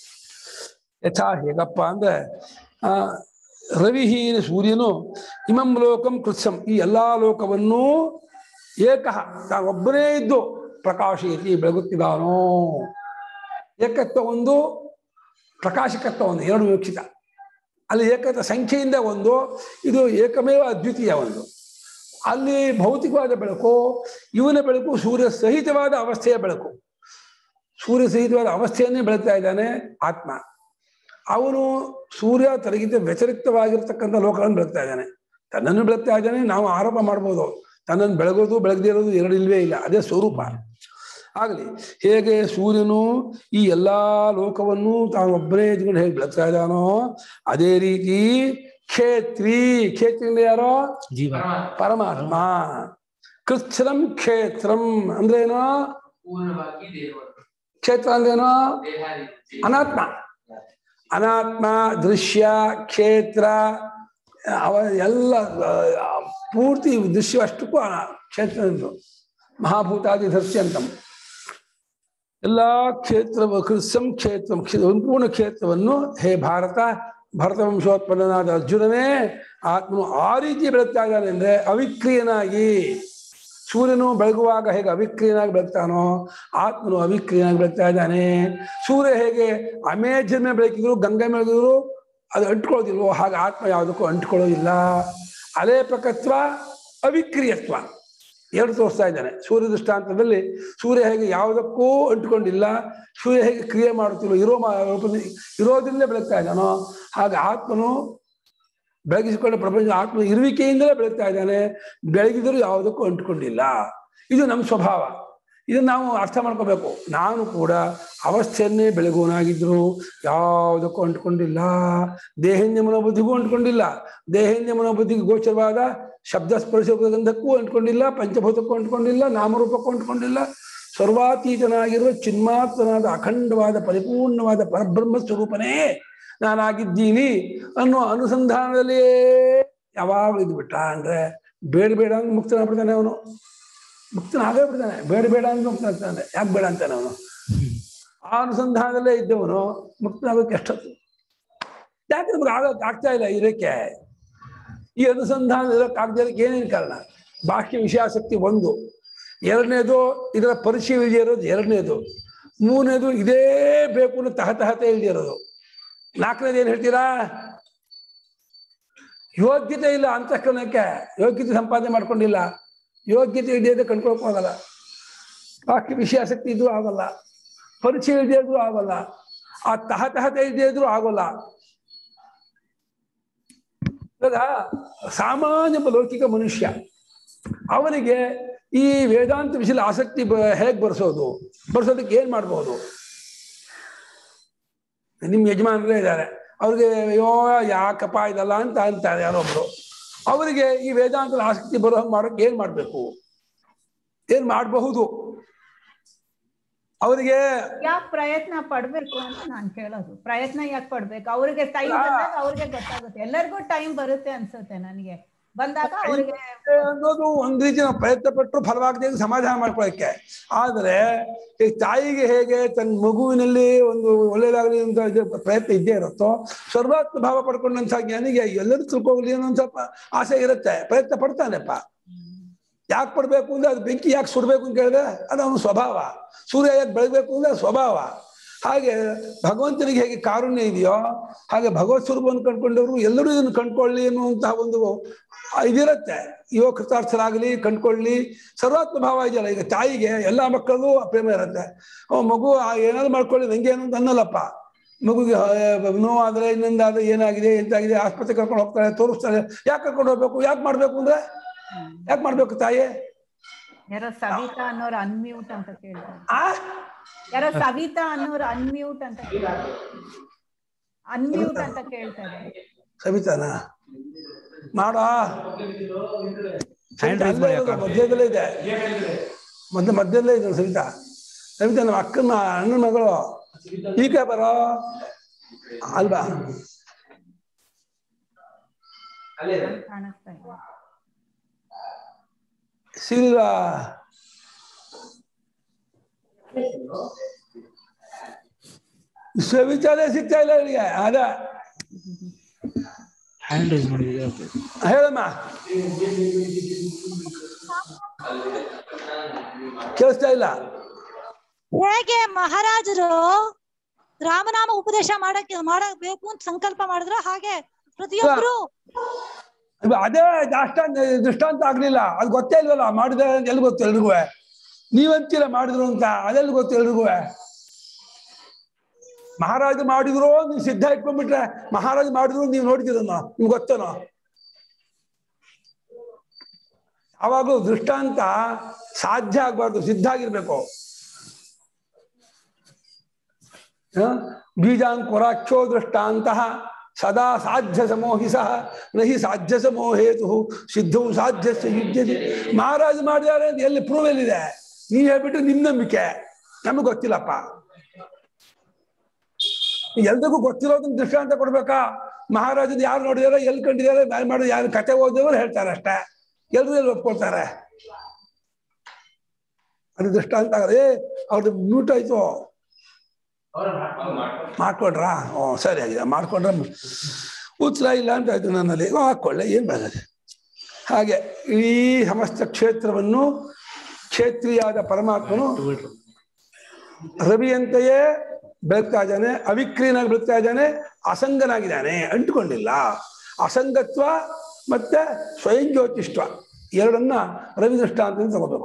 ಯಥಾ ಹೇಗಪ್ಪ ಅಂದ್ರೆ ಆ ರವಿಹೀನ ಸೂರ್ಯನು ಇಮಂ ಲೋಕಂ ಕೃತ್ಸಂ ಈ ಎಲ್ಲಾ ಲೋಕವನ್ನು ಏಕಃ ತಾನೊಬ್ಬನೇ ಇದ್ದು ಪ್ರಕಾಶಯತಿ ಬೆಳಗುತ್ತಿದ್ದಾನೋ ಏಕತ್ವ ಒಂದು ಪ್ರಕಾಶಕತ್ವ ಒಂದು ಎರಡು ವಿವಕ್ಷಿತ ಅಲ್ಲಿ ಏಕತ್ವ ಸಂಖ್ಯೆಯಿಂದ ಒಂದು ಇದು ಏಕಮೇವ ಅದ್ವಿತೀಯ ಒಂದು ಅಲ್ಲಿ ಭೌತಿಕವಾದ ಬೆಳಕು ಇವನ ಬೆಳಕು ಸೂರ್ಯ ಸಹಿತವಾದ ಅವಸ್ಥೆಯ ಬೆಳಕು ಸೂರ್ಯ ಸಹಿತವಾದ ಅವಸ್ಥೆಯನ್ನೇ ಬೆಳಗ್ತಾ ಇದ್ದಾನೆ ಆತ್ಮ ಅವನು ಸೂರ್ಯ ತನಗಿಂತ ವ್ಯತಿರಿಕ್ತವಾಗಿರ್ತಕ್ಕಂಥ ಲೋಕಗಳನ್ನು ಬೆಳಗ್ತಾ ಇದ್ದಾನೆ ತನ್ನನ್ನು ಬೆಳಗ್ತಾ ಇದ್ದಾನೆ ನಾವು ಆರೋಪ ಮಾಡ್ಬೋದು ತನ್ನನ್ನು ಬೆಳಗೋದು ಬೆಳಗದೇ ಇರೋದು ಎರಡು ಇಲ್ವೇ ಇಲ್ಲ ಅದೇ ಸ್ವರೂಪ ಆಗಲಿ ಹೇಗೆ ಸೂರ್ಯನು ಈ ಎಲ್ಲಾ ಲೋಕವನ್ನು ತಾನು ಒಬ್ಬನೇ ಇದ್ಕೊಂಡು ಹೇಗೆ ಬೆಳಗ್ತಾ ಇದ್ದಾನೋ ಅದೇ ರೀತಿ ಕ್ಷೇತ್ರಿ ಕ್ಷೇತ್ರಿ ಅಂದ್ರೆ ಯಾರೋ ಜೀವ ಪರಮಾತ್ಮ ಕೃಚ್ಛ್ರಂ ಕ್ಷೇತ್ರಂ ಅಂದ್ರೆ ಏನೋ ಪೂರ್ಣವಾಗಿ ದೇವರು ಕ್ಷೇತ್ರ ಅಂದ್ರೇನೋ ದೇಹಾದಿ ಅನಾತ್ಮ ಅನಾತ್ಮ ದೃಶ್ಯ ಕ್ಷೇತ್ರ ಅವ ಎಲ್ಲ ಆ, ಪೂರ್ತಿ ದೃಶ್ಯ ಅಷ್ಟಕ್ಕೂ ಅನ- ಕ್ಷೇತ್ರ ಎಂದು ಮಹಾಭೂತಾದಿ ದೃಶ್ಯ ಅಂತಂ ಎಲ್ಲ ಕ್ಷೇತ್ರ ಕೃತ್ಸಂ ಕ್ಷೇತ್ರ ಸಂಪೂರ್ಣ ಕ್ಷೇತ್ರವನ್ನು ಹೇ ಭಾರತ ಭರತ ವಂಶೋತ್ಪನ್ನನಾದ ಅರ್ಜುನನೇ ಆತ್ಮನು ಆ ರೀತಿ ಬೆಳಗ್ತಾ ಇದ್ದಾನೆ ಅಂದ್ರೆ ಅವಿಕ್ರಿಯನಾಗಿ ಸೂರ್ಯನು ಬೆಳಗುವಾಗ ಹೇಗೆ ಅವಿಕ್ರಿಯನಾಗಿ ಬೆಳಗ್ತಾನೋ ಆತ್ಮನು ಅವಿಕ್ರಿಯನಾಗಿ ಬೆಳಗ್ತಾ ಇದ್ದಾನೆ ಸೂರ್ಯ ಹೇಗೆ ಅಮೇಜನ್ ಮೇಲೆ ಬೆಳಕಿದ್ರು ಗಂಗೆ ಬೆಳಗಿದ್ರು ಅದು ಅಂಟ್ಕೊಳ್ಳೋದಿಲ್ವೋ ಹಾಗೆ ಆತ್ಮ ಯಾವುದಕ್ಕೂ ಅಂಟ್ಕೊಳ್ಳೋದಿಲ್ಲ ಅಲೇಪಕತ್ವ ಅವಿಕ್ರಿಯತ್ವ ಎರಡು ತೋರಿಸ್ತಾ ಇದ್ದಾನೆ ಸೂರ್ಯ ದೃಷ್ಟಾಂತದಲ್ಲಿ ಸೂರ್ಯ ಹೇಗೆ ಯಾವುದಕ್ಕೂ ಅಂಟ್ಕೊಂಡಿಲ್ಲ ಸೂರ್ಯ ಹೇಗೆ ಕ್ರಿಯೆ ಮಾಡುತ್ತಿಲ್ಲ ಇರೋ ಮಾ- ರೂಪದಲ್ಲಿ ಇರೋದ್ರಿಂದಲೇ ಬೆಳಗ್ತಾ ಇದ್ದಾನೋ ಹಾಗೆ ಆತ್ಮನು ಬೆಳಗಿಸಿಕೊಂಡ ಪ್ರಪಂಚ ಆತ್ಮ ಇರುವಿಕೆಯಿಂದಲೇ ಬೆಳಗ್ತಾ ಇದ್ದಾನೆ ಬೆಳಗಿದರೂ ಯಾವುದಕ್ಕೂ ಅಂಟ್ಕೊಂಡಿಲ್ಲ ಇದು ನಮ್ಮ ಸ್ವಭಾವ ಇದನ್ನು ನಾವು ಅರ್ಥ ಮಾಡ್ಕೋಬೇಕು ನಾನು ಕೂಡ ಅವಸ್ಥೆಯನ್ನೇ ಬೆಳಗುವನಾಗಿದ್ರು ಯಾವುದಕ್ಕೂ ಅಂಟ್ಕೊಂಡಿಲ್ಲ ದೇಹೇಂದ್ಯ ಮನೋಬುದ್ಧಿಗೂ ಅಂಟ್ಕೊಂಡಿಲ್ಲ ದೇಹೇಂದ್ಯ ಮನೋಬುದ್ಧಿಗೆ ಗೋಚರವಾದ ಶಬ್ದ ಸ್ಪರ್ಶ ಗಂಧಕ್ಕೂ ಅಂಟ್ಕೊಂಡಿಲ್ಲ ಪಂಚಭೂತಕ್ಕೂ ಅಂಟ್ಕೊಂಡಿಲ್ಲ ನಾಮರೂಪಕ್ಕೂ ಅಂಟ್ಕೊಂಡಿಲ್ಲ ಸರ್ವಾತೀತನಾಗಿರುವ ಚಿನ್ಮಾತ್ರನಾದ ಅಖಂಡವಾದ ಪರಿಪೂರ್ಣವಾದ ಪರಬ್ರಹ್ಮ ಸ್ವರೂಪನೇ ನಾನಾಗಿದ್ದೀನಿ ಅನ್ನೋ ಅನುಸಂಧಾನದಲ್ಲಿಯೇ ಯಾವಾಗ ಇದು ಬಿಟ್ಟ ಅಂದ್ರೆ ಬೇಡ ಬೇಡ ಅಂತ ಮುಕ್ತನಾಗ್ಬಿಡ್ತಾನೆ ಅವನು ಮುಕ್ತನಾಗೇ ಬಿಡ್ತಾನೆ ಬೇಡ ಬೇಡ ಅಂತ ಮುಕ್ತನಾಗ್ತಾನೆ ಯಾಕೆ ಬೇಡ ಅಂತಾನೆ ಅವನು ಆ ಅನುಸಂಧಾನದಲ್ಲೇ ಇದ್ದವನು ಮುಕ್ತನಾಗೋಕೆ ಎಷ್ಟೊತ್ತು ಯಾಕೆ ನಮ್ಗೆ ಆಗೋಕೆ ಆಗ್ತಾ ಇಲ್ಲ ಇರೋಕ್ಕೆ ಈ ಅನುಸಂಧಾನ ಇರೋಕ್ಕಾಗದೇ ಇರೋಕ್ಕೆ ಏನೇನು ಕಾರಣ ಬಾಹ್ಯ ವಿಷಯಾಸಕ್ತಿ ಒಂದು ಎರಡನೇದು ಇದರ ಪರಿಚಯ ಇಲ್ಲದೆ ಇರೋದು ಎರಡನೇದು ಮೂರನೇದು ಇದೇ ಬೇಕು ಅನ್ನೋ ತಹತಹತೆ ಇಲ್ಲದೆ ಇರೋದು ನಾಲ್ಕನೇದು ಏನು ಹೇಳ್ತೀರಾ ಯೋಗ್ಯತೆ ಇಲ್ಲ ಅಂತಃಕರಣಕ್ಕೆ ಯೋಗ್ಯತೆ ಸಂಪಾದನೆ ಮಾಡ್ಕೊಂಡಿಲ್ಲ ಯೋಗ್ಯತೆ ಇಲ್ಲದೆ ಕಂಡ್ಕೊಳಕ್ಕೂ ಆಗಲ್ಲ ಬಾಕಿ ವಿಷಯಾಸಕ್ತಿ ಇದ್ರೂ ಆಗಲ್ಲ ಪರಿಚಯ ಇಲ್ಲದೆ ಇದ್ರೂ ಆಗಲ್ಲ ಆ ತಹತಹತೆ ಇಲ್ಲದೆ ಇದ್ರೂ ಆಗೋಲ್ಲ ಇವಾಗ ಸಾಮಾನ್ಯ ಒಬ್ಬ ಲೌಕಿಕ ಮನುಷ್ಯ ಅವನಿಗೆ ಈ ವೇದಾಂತ ವಿಷಯದಲ್ಲಿ ಆಸಕ್ತಿ ಬ ಹೇಗೆ ಬರ್ಸೋದು ಬರ್ಸೋದಕ್ಕೆ ಏನ್ ಮಾಡ್ಬೋದು ನಿಮ್ ಯಜಮಾನರೇ ಇದ್ದಾರೆ ಅವ್ರಿಗೆ ಅಯ್ಯೋ ಯಾಕಪ್ಪ ಇದಲ್ಲ ಅಂತ ಅಂತಾರೆ ಯಾರೊಬ್ರು ಅವರಿಗೆ ಈ ವೇದಾಂತದ ಆಸಕ್ತಿ ಬರೋ ಹಂಗೆ ಮಾಡೋಕೆ ಏನ್ ಮಾಡ್ಬೇಕು ಏನ್ ಮಾಡಬಹುದು ಅವರಿಗೆ ಯಾಕೆ ಪ್ರಯತ್ನ ಪಡ್ಬೇಕು ಅಂತ ನಾನು ಕೇಳೋದು ಪ್ರಯತ್ನ ಯಾಕೆ ಪಡ್ಬೇಕು ಅವ್ರಿಗೆ ಟೈಮ್ ಬಂದಾಗ ಅವ್ರಿಗೆ ಗೊತ್ತಾಗುತ್ತೆ ಎಲ್ಲರಿಗೂ ಟೈಮ್ ಬರುತ್ತೆ ಅನ್ಸುತ್ತೆ ನನಗೆ ಬಂದಾಗ ಅವ್ರಿಗೆ ಅನ್ನೋದು ಒಂದ್ ರೀತಿ ನಾವು ಪ್ರಯತ್ನ ಪಟ್ಟರು ಫಲವಾಗದೆ ಸಮಾಧಾನ ಮಾಡ್ಕೊಳ್ಳೋಕೆ ಆದ್ರೆ ಈ ತಾಯಿಗೆ ಹೇಗೆ ತನ್ನ ಮಗುವಿನಲ್ಲಿ ಒಂದು ಒಳ್ಳೇದಾಗಲಿ ಅಂತ ಇದು ಪ್ರಯತ್ನ ಇದ್ದೇ ಇರುತ್ತೋ ಸರ್ವಾತ್ಮ ಭಾವ ಪಡ್ಕೊಂಡಂತ ಜ್ಞಾನಿಗೆ ಎಲ್ಲರೂ ತಿಳ್ಕೋಗ್ಲಿ ಅನ್ನೋ ಒಂದ್ ಸ್ವಲ್ಪ ಆಸೆ ಇರುತ್ತೆ ಪ್ರಯತ್ನ ಪಡ್ತಾನೆಪ್ಪ ಯಾಕೆ ಪಡ್ಬೇಕು ಅಂದ್ರೆ ಅದು ಬೆಂಕಿ ಯಾಕೆ ಸುಡ್ಬೇಕು ಅಂತ ಕೇಳಿದ್ರೆ ಅದು ಅವನ ಸ್ವಭಾವ ಸೂರ್ಯ ಯಾಕೆ ಬೆಳಗ್ಬೇಕು ಅಂದ್ರೆ ಅದು ಸ್ವಭಾವ ಹಾಗೆ ಭಗವಂತನಿಗೆ ಹೇಗೆ ಕಾರುಣ್ಯ ಇದೆಯೋ ಹಾಗೆ ಭಗವತ್ ಸ್ವರೂಪವನ್ನು ಕಂಡ್ಕೊಂಡವರು ಎಲ್ಲರೂ ಇದನ್ನು ಕಂಡ್ಕೊಳ್ಳಿ ಅನ್ನುವಂತಹ ಒಂದು ಇದಿರುತ್ತೆ ಯುವ ಕೃತಾರ್ಥರಾಗಲಿ ಕಂಡ್ಕೊಳ್ಳಿ ಸರ್ವಾತ್ಮ ಭಾವ ಇದೆಯಲ್ಲ ಈಗ ತಾಯಿಗೆ ಎಲ್ಲಾ ಮಕ್ಕಳಲ್ಲೂ ಪ್ರೇಮ ಇರುತ್ತೆ ಅವ ಮಗು ಆ ಏನಾದ್ರು ಮಾಡ್ಕೊಳ್ಳಿ ನಂಗೆ ಏನು ಅಂತ ಅನ್ನಲ್ಲಪ್ಪ ಮಗುಗೆ ಆ, ನೋವಾದ್ರೆ ಇನ್ನೊಂದಾದ್ರೆ ಏನಾಗಿದೆ ಎಂತಾಗಿದೆ ಆಸ್ಪತ್ರೆ ಕರ್ಕೊಂಡು ಹೋಗ್ತಾರೆ ತೋರಿಸ್ತಾರೆ ಯಾಕೆ ಕರ್ಕೊಂಡು ಹೋಗ್ಬೇಕು ಯಾಕೆ ಮಾಡ್ಬೇಕು ಅಂದ್ರೆ ಯಾಕೆ ಮಾಡ್ಬೇಕು ತಾಯಿ ಯಾರೋ ಸವಿತಾ ಅನ್ನೋರು ಅನ್ಮ್ಯೂಟ್ ಅಂತ ಕೇಳ್ತಾರೆ ಆ ಯಾರೋ ಸವಿತಾ ಅನ್ನೋರು ಅನ್ಮ್ಯೂಟ್ ಅಂತ ಕೇಳ್ತಾರೆ ಅನ್ಮ್ಯೂಟ್ ಅಂತ ಕೇಳ್ತಾರೆ ಸವಿತಾನ ಮಾಡೋ Hand raise ಅಲ್ಲೇ ಮಾಡಿ ಇರೋದು, ಅಕ್ಕ. ಮಧ್ಯದಲ್ಲೇ ಇದೆ ಮಧ್ಯ ಮಧ್ಯದಲ್ಲೇ ಇದೆ ಸವಿತಾ ಸವಿತಾ ನಮ್ಮ ಅಕ್ಕನ ಅಣ್ಣನ ಮಗಳು ಈಗ ಬರೋ ಅಲ್ವಾ ಅಲ್ಲೇ ಇದೆ. ಕಾಣಿಸ್ತಾ ಇಲ್ಲ ಸಿಲ್ವಾ ಸವಿತಾನೇ ಸಿಗ್ತಾ ಇಲ್ಲ ಅವಳಿಗೆ ಅದ ಹ್ಯಾಂಡ್ ರೈಸ್ ಮಾಡಿದ್ರೆ okay. ಹೇಳಮ್ಮ ಕೇಳಿಸ್ತಾ ಇಲ್ಲ ಹೇಗೆ ಮಹಾರಾಜರು ರಾಮನಾಮ ಉಪದೇಶ ಮಾಡಕ್ಕೆ ಮಾಡಬೇಕು ಅಂತ ಸಂಕಲ್ಪ ಮಾಡಿದ್ರು ಹಾಗೆ ಪ್ರತಿಯೊಬ್ರು ಇವ ಅದೇ ದಾಷ್ಟಾಂತ ದೃಷ್ಟಾಂತ ಆಗ್ಲಿಲ್ಲ ಅದು ಗೊತ್ತೇ ಇಲ್ವಲ್ಲ ಮಾಡಿದ ಎಲ್ಲಿ ಗೊತ್ತು ಎಲ್ರಿಗೂ ನೀವಂತೀರ ಮಾಡಿದ್ರು ಅಂತ ಅದೆಲ್ಲಿ ಗೊತ್ತು ಎಲ್ರಿಗೂ ಮಹಾರಾಜ ಮಾಡಿದ್ರು ನೀವು ಸಿದ್ಧ ಇಟ್ಕೊಂಡ್ಬಿಟ್ರೆ ಮಹಾರಾಜ ಮಾಡಿದ್ರು ನೀವು ನೋಡ್ತೀರನ್ನ ನಿಮ್ಗೆ ಗೊತ್ತೇನೋ ಯಾವಾಗಲೂ ದೃಷ್ಟಾಂತ ಸಾಧ್ಯ ಆಗ್ಬಾರ್ದು ಸಿದ್ಧ ಆಗಿರ್ಬೇಕು ಹ? ಬೀಜಾಂಕುರಾಕ್ಷೋ ದೃಷ್ಟಾಂತಹ ಸದಾ ಸಾಧ್ಯ ಸಮೋಹಿ ಸಹ ನಹಿ ಸಾಧ್ಯ ಸಮೋಹೇತು ಸಿದ್ಧವು ಸಾಧ್ಯ ಯುಜ್ಯತೆ ಮಹಾರಾಜ ಮಾಡಿದ್ದಾರೆ ಅಂತ ಎಲ್ಲಿ ಪ್ರೂವ್ ಎಲ್ಲಿದೆ ನೀವ್ ಹೇಳ್ಬಿಟ್ಟು ನಿಮ್ ನಂಬಿಕೆ ನಮಗೆ ಗೊತ್ತಿಲ್ಲಪ್ಪ ಎಲ್ರಿಗೂ ಗೊತ್ತಿರೋದನ್ನ ದೃಷ್ಟಾಂತ ಕೊಡ್ಬೇಕಾ ಮಹಾರಾಜನ ಯಾರು ನೋಡಿದಾರೆ ಎಲ್ಲಿ ಕಂಡಿದ್ದಾರೆ ಮ್ಯಾಲ್ ಮಾಡಿದ ಯಾರು ಕತೆ ಓದಿದವರು ಹೇಳ್ತಾರೆ ಅಷ್ಟೇ ಎಲ್ರು ಎಲ್ಲಿ ಒಪ್ಕೊಳ್ತಾರೆ ಅದು ದೃಷ್ಟಾಂತ ಆಗದೆ ಅವ್ರದ್ದು ಮ್ಯೂಟ್ ಆಯ್ತು ಅವ್ರು ಮಾಡ್ಕೊಂಡು ಮಾಡ್ಕೊಂಡು ಮಾಡ್ಕೊಡ್ರಾ ಓ ಸರಿ ಆಗಿದೆ ಮಾಡ್ಕೊಂಡ್ರೆ ಉತ್ತರ ಇಲ್ಲ ಅಂತ ಆಯ್ತು ನನ್ನಲ್ಲಿ ಓ, ಹಾಕ್ಕೊಳ್ಳೆ ಏನ್ ಬರ್ತದೆ ಹಾಗೆ ಇಡೀ ಸಮಸ್ತ ಕ್ಷೇತ್ರವನ್ನು ಕ್ಷೇತ್ರೀಯಾದ ಪರಮಾತ್ಮನು ರವಿಯಂತೆಯೇ ಬೆಳಗ್ತಾ ಇದ್ದಾನೆ ಅವಿಕ್ರಿಯನಾಗಿ ಬೆಳಗ್ತಾ ಇದ್ದಾನೆ ಅಸಂಗನಾಗಿದ್ದಾನೆ ಅಂಟುಕೊಂಡಿಲ್ಲ ಅಸಂಗತ್ವ ಮತ್ತೆ ಸ್ವಯಂ ಜ್ಯೋತಿಷ್ವ ಎರಡನ್ನ ರವಿ ದೃಷ್ಟಾಂತ ತಗೋಬೇಕು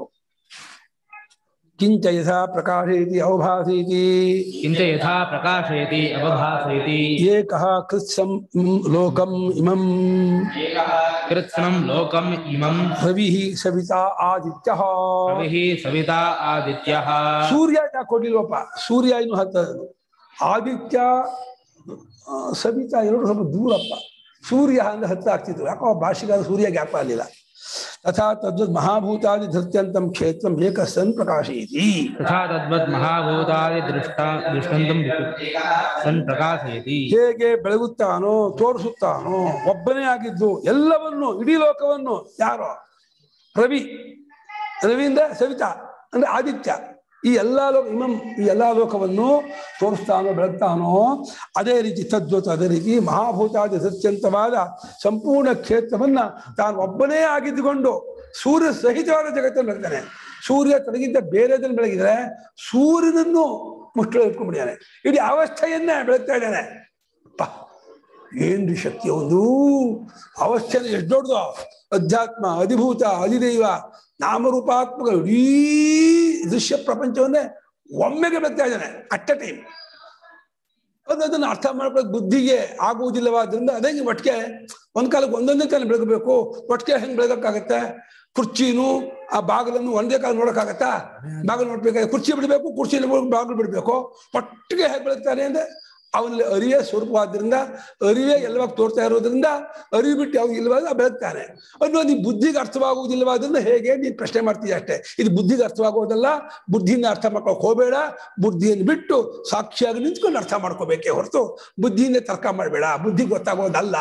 ಕಿಂಚ ಯಥಾ ಪ್ರಕಾಶಯತಿ ಅವಭಾಸಯತಿ किञ्च यथा प्रकाशयति अवभासयति ಏಕಃ ಕೃತ್ಸಂ ಇಮಂ ಲೋಕಂ ಇಮಂ कृत्स्नं लोकम् इमं ರವಿ ಸವಿತಾ ಆದಿತ್ಯ रविः सविता आदित्यः ಸೂರ್ಯ ಯಾಕೆ ಕೊಡ್ಲಿಲ್ವಪ್ಪ ಸೂರ್ಯ ಇನ್ನು ಹತ್ತದು ಆದಿತ್ಯ ಆ, ಸವಿತಾ ಎರಡು ಸ್ವಲ್ಪ ದೂರಪ್ಪ ಸೂರ್ಯ ಅಂದ್ರೆ ಹತ್ತ ಆಗ್ತಿತ್ತು ಯಾಕೋ ಭಾಷಿಗಾರ ಸೂರ್ಯ ಗ್ಯಾಪ ಆಗಲಿಲ್ಲ ತಥಾ ತದ್ವದ್ ಮಹಾಭೂತಾದಿ ಧೃತ್ಯಂತಂ ಕ್ಷೇತ್ರಂ ಏಕ ಸನ್ ಪ್ರಕಾಶಯತಿ तथा तद्वत् महाभूतादिदृष्टा दृष्टन्तं सन् प्रकाशयति ಹೇಗೆ ಬೆಳಗುತ್ತಾನೋ ತೋರಿಸುತ್ತಾನೋ ಒಬ್ಬನೇ ಆಗಿದ್ದು ಎಲ್ಲವನ್ನು ಇಡೀ ಲೋಕವನ್ನು ಯಾರೋ ರವಿ ರವಿಯಿಂದ ಸವಿತಾ ಅಂದ್ರೆ ಆದಿತ್ಯ ಈ ಎಲ್ಲಾ ಲೋಕ ಇಮಂ ಈ ಎಲ್ಲಾ ಲೋಕವನ್ನು ತೋರಿಸ್ತಾನೋ ಬೆಳಗ್ತಾನೋ ಅದೇ ರೀತಿ ತದ್ವತ್ ಅದೇ ರೀತಿ ಮಹಾಭೂತಾದಿ ಸತ್ಯಂತವಾದ ಸಂಪೂರ್ಣ ಕ್ಷೇತ್ರವನ್ನ ತಾನು ಒಬ್ಬನೇ ಆಗಿದ್ದುಕೊಂಡು ಸೂರ್ಯ ಸಹಿತವಾದ ಜಗತ್ತನ್ನು ಬೆಳಗ್ತಾನೆ ಸೂರ್ಯ ತನಗಿಂತ ಬೇರೆದನ್ನು ಬೆಳಗಿದ್ರೆ ಸೂರ್ಯನನ್ನು ಮುಷ್ಟಳು ಇಟ್ಕೊಂಡ್ಬಿಟ್ಟಿದ್ದಾನೆ ಇಡೀ ಅವಸ್ಥೆಯನ್ನೇ ಬೆಳಗ್ತಾ ಇದ್ದಾನೆ ಅಪ್ಪ ಏನ್ರಿ ಶಕ್ತಿ ಒಂದು ಅವಸ್ಥೆ ಎಷ್ಟು ದೊಡ್ಡದು ಅಧ್ಯಾತ್ಮ ಅಧಿಭೂತ ಅಧಿದೈವ ನಾಮರೂಪಾತ್ಮಕ ಇಡೀ ದೃಶ್ಯ ಪ್ರಪಂಚವನ್ನೇ ಒಮ್ಮೆಗೆ ಬೆಳಗ್ತಾ ಇದ್ದಾನೆ ಅಟ್ ಎ ಟೈಮ್ ಅದು ಅದನ್ನು ಅರ್ಥ ಮಾಡ್ಕೊಳ್ಳೋಕೆ ಬುದ್ಧಿಗೆ ಆಗುವುದಿಲ್ಲವಾದ್ರಿಂದ ಅದೇ ಒಟ್ಟಿಗೆ ಒಂದ್ ಕಾಲಕ್ಕೆ ಒಂದೊಂದೇ ಕಾಲ ಬೆಳಗಬೇಕು ಒಟ್ಟಿಗೆ ಹೆಂಗ್ ಬೆಳಗಕ್ಕಾಗತ್ತೆ ಕುರ್ಚಿನೂ ಆ ಬಾಗಿಲನ್ನು ಒಂದೇ ಕಾಲ ನೋಡಕ್ಕಾಗತ್ತಾ ಬಾಗಿಲು ನೋಡ್ಬೇಕಾದ್ರೆ ಕುರ್ಚಿ ಬಿಡಬೇಕು ಕುರ್ಚಿ ಬಾಗಿಲು ಬಿಡಬೇಕು ಒಟ್ಟಿಗೆ ಹೇಗೆ ಬೆಳಗ್ತಾನೆ ಅಂದ್ರೆ ಅವನಲ್ಲಿ ಅರಿವೇ ಸ್ವರೂಪವಾದ್ರಿಂದ ಅರಿವೇ ಎಲ್ಲವಾಗ ತೋರ್ತಾ ಇರೋದ್ರಿಂದ ಅರಿವು ಬಿಟ್ಟು ಯಾವ ಇಲ್ಲವಾದ ಬೆಳಗ್ತಾನೆ ಅನ್ನೋದು ಈ ಬುದ್ಧಿಗೆ ಅರ್ಥವಾಗುವುದಿಲ್ಲವಾದ್ರಿಂದ ಹೇಗೆ ನೀನು ಪ್ರಶ್ನೆ ಮಾಡ್ತೀಯ ಅಷ್ಟೇ ಇದು ಬುದ್ಧಿಗೆ ಅರ್ಥವಾಗೋದಲ್ಲ ಬುದ್ಧಿಯಿಂದ ಅರ್ಥ ಮಾಡ್ಕೊಳಕ್ ಹೋಗಬೇಡ ಬುದ್ಧಿಯನ್ನು ಬಿಟ್ಟು ಸಾಕ್ಷಿಯಾಗಿ ನಿಂತ್ಕೊಂಡು ಅರ್ಥ ಮಾಡ್ಕೋಬೇಕೇ ಹೊರತು ಬುದ್ಧಿಯಿಂದ ತರ್ಕ ಮಾಡಬೇಡ ಬುದ್ಧಿಗೆ ಗೊತ್ತಾಗೋದಲ್ಲ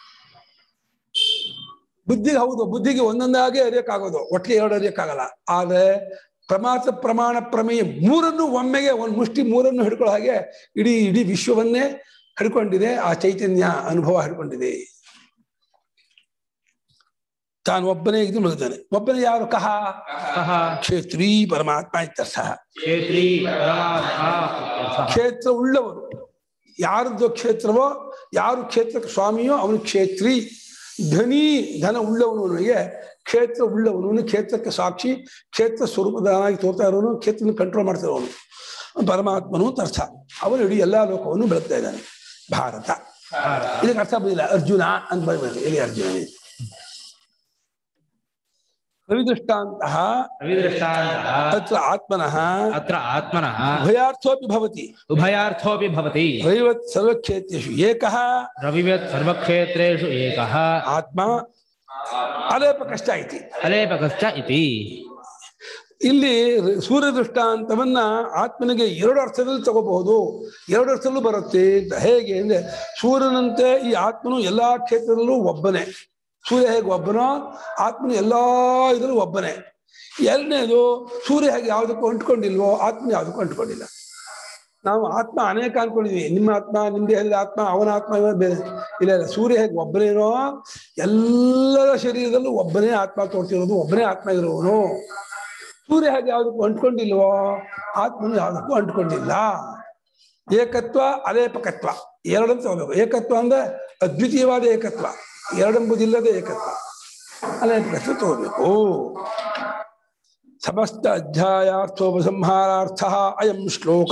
ಬುದ್ಧಿಗೆ ಹೌದು ಬುದ್ಧಿಗೆ ಒಂದೊಂದಾಗೆ ಅರಿಯಕ್ಕಾಗೋದು ಒಟ್ಟಿಗೆ ಎರಡು ಅರಿಯಕ್ಕಾಗಲ್ಲ ಆದ್ರೆ ಪ್ರಮಾತ ಪ್ರಮಾಣ ಪ್ರಮೇಯ ಮೂರನ್ನು ಒಮ್ಮೆಗೆ ಒಂದು ಮುಷ್ಟಿ ಮೂರನ್ನು ಹಿಡ್ಕೊಳ್ಳೋ ಹಾಗೆ ಇಡೀ ಇಡೀ ವಿಶ್ವವನ್ನೇ ಹಿಡ್ಕೊಂಡಿದೆ ಆ ಚೈತನ್ಯ ಅನುಭವ ಹಿಡ್ಕೊಂಡಿದೆ ತಾನು ಒಬ್ಬನೇ ಇದು ಮಲಗ್ತಾನೆ ಒಬ್ಬನೇ ಯಾರು ಕಹ कः ಕ್ಷೇತ್ರೀ ಪರಮಾತ್ಮ ಇತ್ಯರ್ಥ क्षेत्री परमात्मा इत्यर्थः। ಕ್ಷೇತ್ರ ಉಳ್ಳವನು ಯಾರದ್ದು ಕ್ಷೇತ್ರವೋ ಯಾರು ಕ್ಷೇತ್ರಕ್ಕೆ ಸ್ವಾಮಿಯೋ ಅವನು ಕ್ಷೇತ್ರಿ ಧನಿ ಧನ ಉಳ್ಳವನಿಗೆ ಕ್ಷೇತ್ರ ಉಳ್ಳವನು ಕ್ಷೇತ್ರಕ್ಕೆ ಸಾಕ್ಷಿ ಕ್ಷೇತ್ರ ಸ್ವರೂಪದಾನಾಗಿ ತೋರ್ತಾ ಇರೋನು ಕ್ಷೇತ್ರನ ಕಂಟ್ರೋಲ್ ಮಾಡ್ತಾ ಇರೋನು ಪರಮಾತ್ಮನು ಅಂತ ಅರ್ಥ ಅವನು ಇಡೀ ಎಲ್ಲಾ ಲೋಕವನ್ನು ಬೆಳಗ್ತಾ ಇದ್ದಾನೆ ಭಾರತ ಇದಕ್ಕೆ ಅರ್ಥ ಬಂದಿಲ್ಲ ಅರ್ಜುನ ಅಂತ ಬರ್ಬೇಕು ಇಲ್ಲಿ ಅರ್ಜುನ ರವಿದೃಷ್ಟಾಂತಹ रविदृष्टान्तः ತತ್ರ ಆತ್ಮನಃ अत्र आत्मनः ಭಯಾರ್ಥೋಪಿ ಭವತಿ उभयार्थोऽपि भवति ರವಿವತ್ ಸರ್ವಕ್ಷೇತ್ರೇಷು ಏಕಃ रविवत् सर्वक्षेत्रेषु एकः ಆತ್ಮ ಅಲೇಪ ಕಷ್ಟ ಐತಿ ಅಲೇಪಕಶ್ಚ ಇತಿ ಇಲ್ಲಿ ಸೂರ್ಯ ದೃಷ್ಟಾಂತವನ್ನ ಆತ್ಮನಿಗೆ ಎರಡು ಅರ್ಥದಲ್ಲಿ ತಗೋಬಹುದು ಎರಡು ಅರ್ಥದಲ್ಲೂ ಬರುತ್ತೆ ಅಂತ ಹೇಗೆ ಅಂದ್ರೆ ಸೂರ್ಯನಂತೆ ಈ ಆತ್ಮನು ಎಲ್ಲಾ ಕ್ಷೇತ್ರದಲ್ಲೂ ಒಬ್ಬನೇ ಸೂರ್ಯ ಹೇಗೆ ಒಬ್ಬನೋ ಆತ್ಮನು ಎಲ್ಲಾ ಇದರಲ್ಲೂ ಒಬ್ಬನೇ ಎರಡನೇದು ಸೂರ್ಯ ಹೇಗೆ ಯಾವುದಕ್ಕೂ ಅಂಟ್ಕೊಂಡಿಲ್ವೋ ಆತ್ಮ ಯಾವುದಕ್ಕೂ ಅಂಟ್ಕೊಂಡಿಲ್ಲ ನಾವು ಆತ್ಮ ಅನೇಕ ಅನ್ಕೊಂಡಿದ್ವಿ ನಿಮ್ಮ ಆತ್ಮ ನಿಮ್ಮ ದೇಹದ ಆತ್ಮ ಅವನ ಆತ್ಮ ಇವನ ಬೇರೆ ಇಲ್ಲ ಇಲ್ಲ ಸೂರ್ಯ ಹೇಗೆ ಒಬ್ಬನೇನೋ ಎಲ್ಲರ ಶರೀರದಲ್ಲೂ ಒಬ್ಬನೇ ಆತ್ಮ ತೋರ್ತಿರೋದು ಒಬ್ಬನೇ ಆತ್ಮ ಇರುವವನು ಸೂರ್ಯ ಹಾಗೆ ಯಾವುದಕ್ಕೂ ಅಂಟ್ಕೊಂಡಿಲ್ವೋ ಆತ್ಮನು ಯಾವುದಕ್ಕೂ ಅಂಟ್ಕೊಂಡಿಲ್ಲ ಏಕತ್ವ ಅಲೇಪಕತ್ವ ಎರಡಂತ ತಗೋಬೇಕು ಏಕತ್ವ ಅಂದ್ರೆ ಅದ್ವಿತೀಯವಾದ ಏಕತ್ವ ಎರಡೆಂಬುದಿಲ್ಲದ ಏಕತ್ವ ಅಲೇಪಕತ್ವ ತಗೋಬೇಕು ಸಮಸ್ತ ಅಧ್ಯಾಯಾರ್ಥೋಪಸಂಹಾರಾರ್ಥ ಅಯಂ ಶ್ಲೋಕ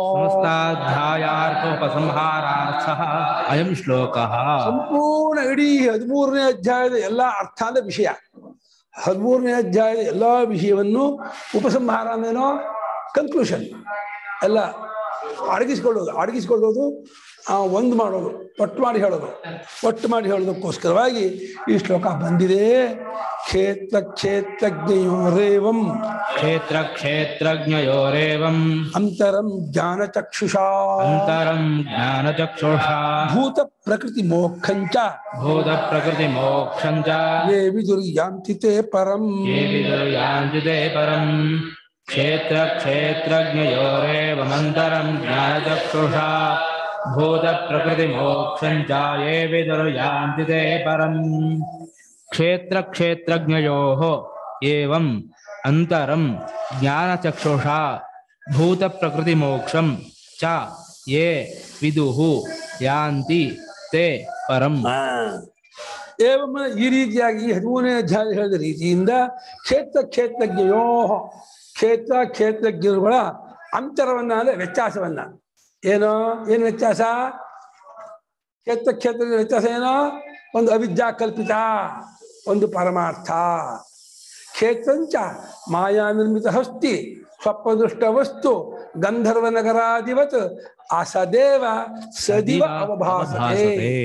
ಸಮಸ್ತಾಧ್ಯಾಯಾರ್ಥೋಪಸಂಹಾರಾರ್ಥ ಅಯಂ ಶ್ಲೋಕಃ ಸಂಪೂರ್ಣ ಇಡೀ ಹದಿಮೂರನೇ ಅಧ್ಯಾಯದ ಎಲ್ಲಾ ಅರ್ಥ ಅಂದ್ರೆ ವಿಷಯ ಹದಿಮೂರನೇ ಅಧ್ಯಾಯದ ಎಲ್ಲಾ ವಿಷಯವನ್ನು ಉಪಸಂಹಾರ ಅಂದ್ರೇನೋ ಕನ್ಕ್ಲೂಷನ್ ಎಲ್ಲ ಅಡಗಿಸ್ಕೊಳ್ಳೋದು ಅಡಗಿಸ್ಕೊಳ್ಳೋದು ಆ, ಒಂದು ಮಾಡೋದು ಒಟ್ಟು ಮಾಡಿ ಹೇಳೋದು ಒಟ್ಟು ಮಾಡಿ ಹೇಳೋದಕ್ಕೋಸ್ಕರವಾಗಿ ಈ ಶ್ಲೋಕ ಬಂದಿದೆ ಕ್ಷೇತ್ರ ಕ್ಷೇತ್ರಜ್ಞಯೋರೇವಂ ಕ್ಷೇತ್ರ ಕ್ಷೇತ್ರಜ್ಞಯೋರೇವಂ ಅಂತರಂ ಜ್ಞಾನಚಕ್ಷುಷಾ ಅಂತರಂ ಜ್ಞಾನಚಕ್ಷುಷಾ ಭೂತ ಪ್ರಕೃತಿ ಮೋಕ್ಷಂಚ ಭೂತ ಪ್ರಕೃತಿ ಮೋಕ್ಷಂ ಚ ಯೇ ವಿದುರ್ಯಾಂತಿ ತೇ ಪರಂ ये विदुर्यान्ति परं क्षेत्र क्षेत्रज्ञयोरेवमन्तरं ज्ञानचक्षुषा भूतप्रकृतिमोक्षं च ये विदुर्यान्ति ते परम् क्षेत्रक्षेत्रज्ञयोः एवम् अन्तरं ज्ञानचक्षुषा भूतप्रकृतिमोक्षं च ये विदुः यान्ति ते परम् ಏವಮ್ಮ ಈ ರೀತಿಯಾಗಿ ಈ ಹದಿಮೂರನೇ ಅಧ್ಯಾಯ ಹೇಳಿದ ರೀತಿಯಿಂದ ಕ್ಷೇತ್ರ ಕ್ಷೇತ್ರಜ್ಞಯೋ ಕ್ಷೇತ್ರ ಕ್ಷೇತ್ರಜ್ಞರುಗಳ ಅಂತರವನ್ನ ಅಂದ್ರೆ ವ್ಯತ್ಯಾಸವನ್ನ ಏನೋ ಏನು ವ್ಯತ್ಯಾಸ ಕ್ಷೇತ್ರ ಕ್ಷೇತ್ರ ವ್ಯತ್ಯಾಸ ಏನೋ ಒಂದು ಅವಿದ್ಯಾ ಕಲ್ಪಿತ ಒಂದು ಪರಮಾರ್ಥ ಕ್ಷೇತ್ರಂಚ ಮಾಯಾ ನಿರ್ಮಿತ ಹಸ್ತಿ ಸ್ವಪ್ನದೃಷ್ಟ ವಸ್ತು ಗಂಧರ್ವ ನಗರಾಧಿವತ್ ಅಸದೇವ ಸದಿವ ಅವಭಾಸತೆ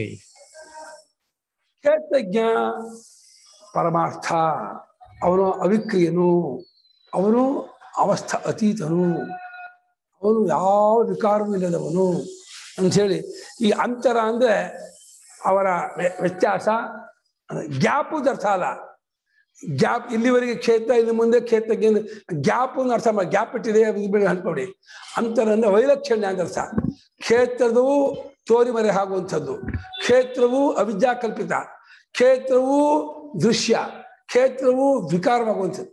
ಕ್ಷೇತ್ರಜ್ಞ ಪರಮಾರ್ಥ ಅವನು ಅವಿಕ್ರಿಯನು ಅವನು ಅವಸ್ಥಾ ಅತೀತನು ಅವನು ಯಾವ ವಿಕಾರವೂ ಇಲ್ಲದವನು ಅಂಥೇಳಿ ಈ ಅಂತರ ಅಂದ್ರೆ ಅವರ ವ್ಯ- ವ್ಯತ್ಯಾಸ ಗ್ಯಾಪು ಅರ್ಥ ಅಲ್ಲ ಗ್ಯಾಪ್ ಇಲ್ಲಿವರೆಗೆ ಕ್ಷೇತ್ರ ಇನ್ನು ಮುಂದೆ ಕ್ಷೇತ್ರಕ್ಕೆ ಗ್ಯಾಪ್ ಅರ್ಥ ಮಾಡಿ ಗ್ಯಾಪ್ ಇಟ್ಟಿದೆ ಅದು ಬಿಡಿ ಅನ್ಕೊಡಿ ಅಂತರ ಅಂದ್ರೆ ವೈಲಕ್ಷಣ್ಯ ಅಂತ ಅರ್ಥ ಕ್ಷೇತ್ರದವು ಚೋರಿ ಮರೆ ಆಗುವಂಥದ್ದು ಕ್ಷೇತ್ರವು ಅವಿದ್ಯಾ ಕಲ್ಪಿತ ಕ್ಷೇತ್ರವು ದೃಶ್ಯ ಕ್ಷೇತ್ರವು ವಿಕಾರವಾಗುವಂಥದ್ದು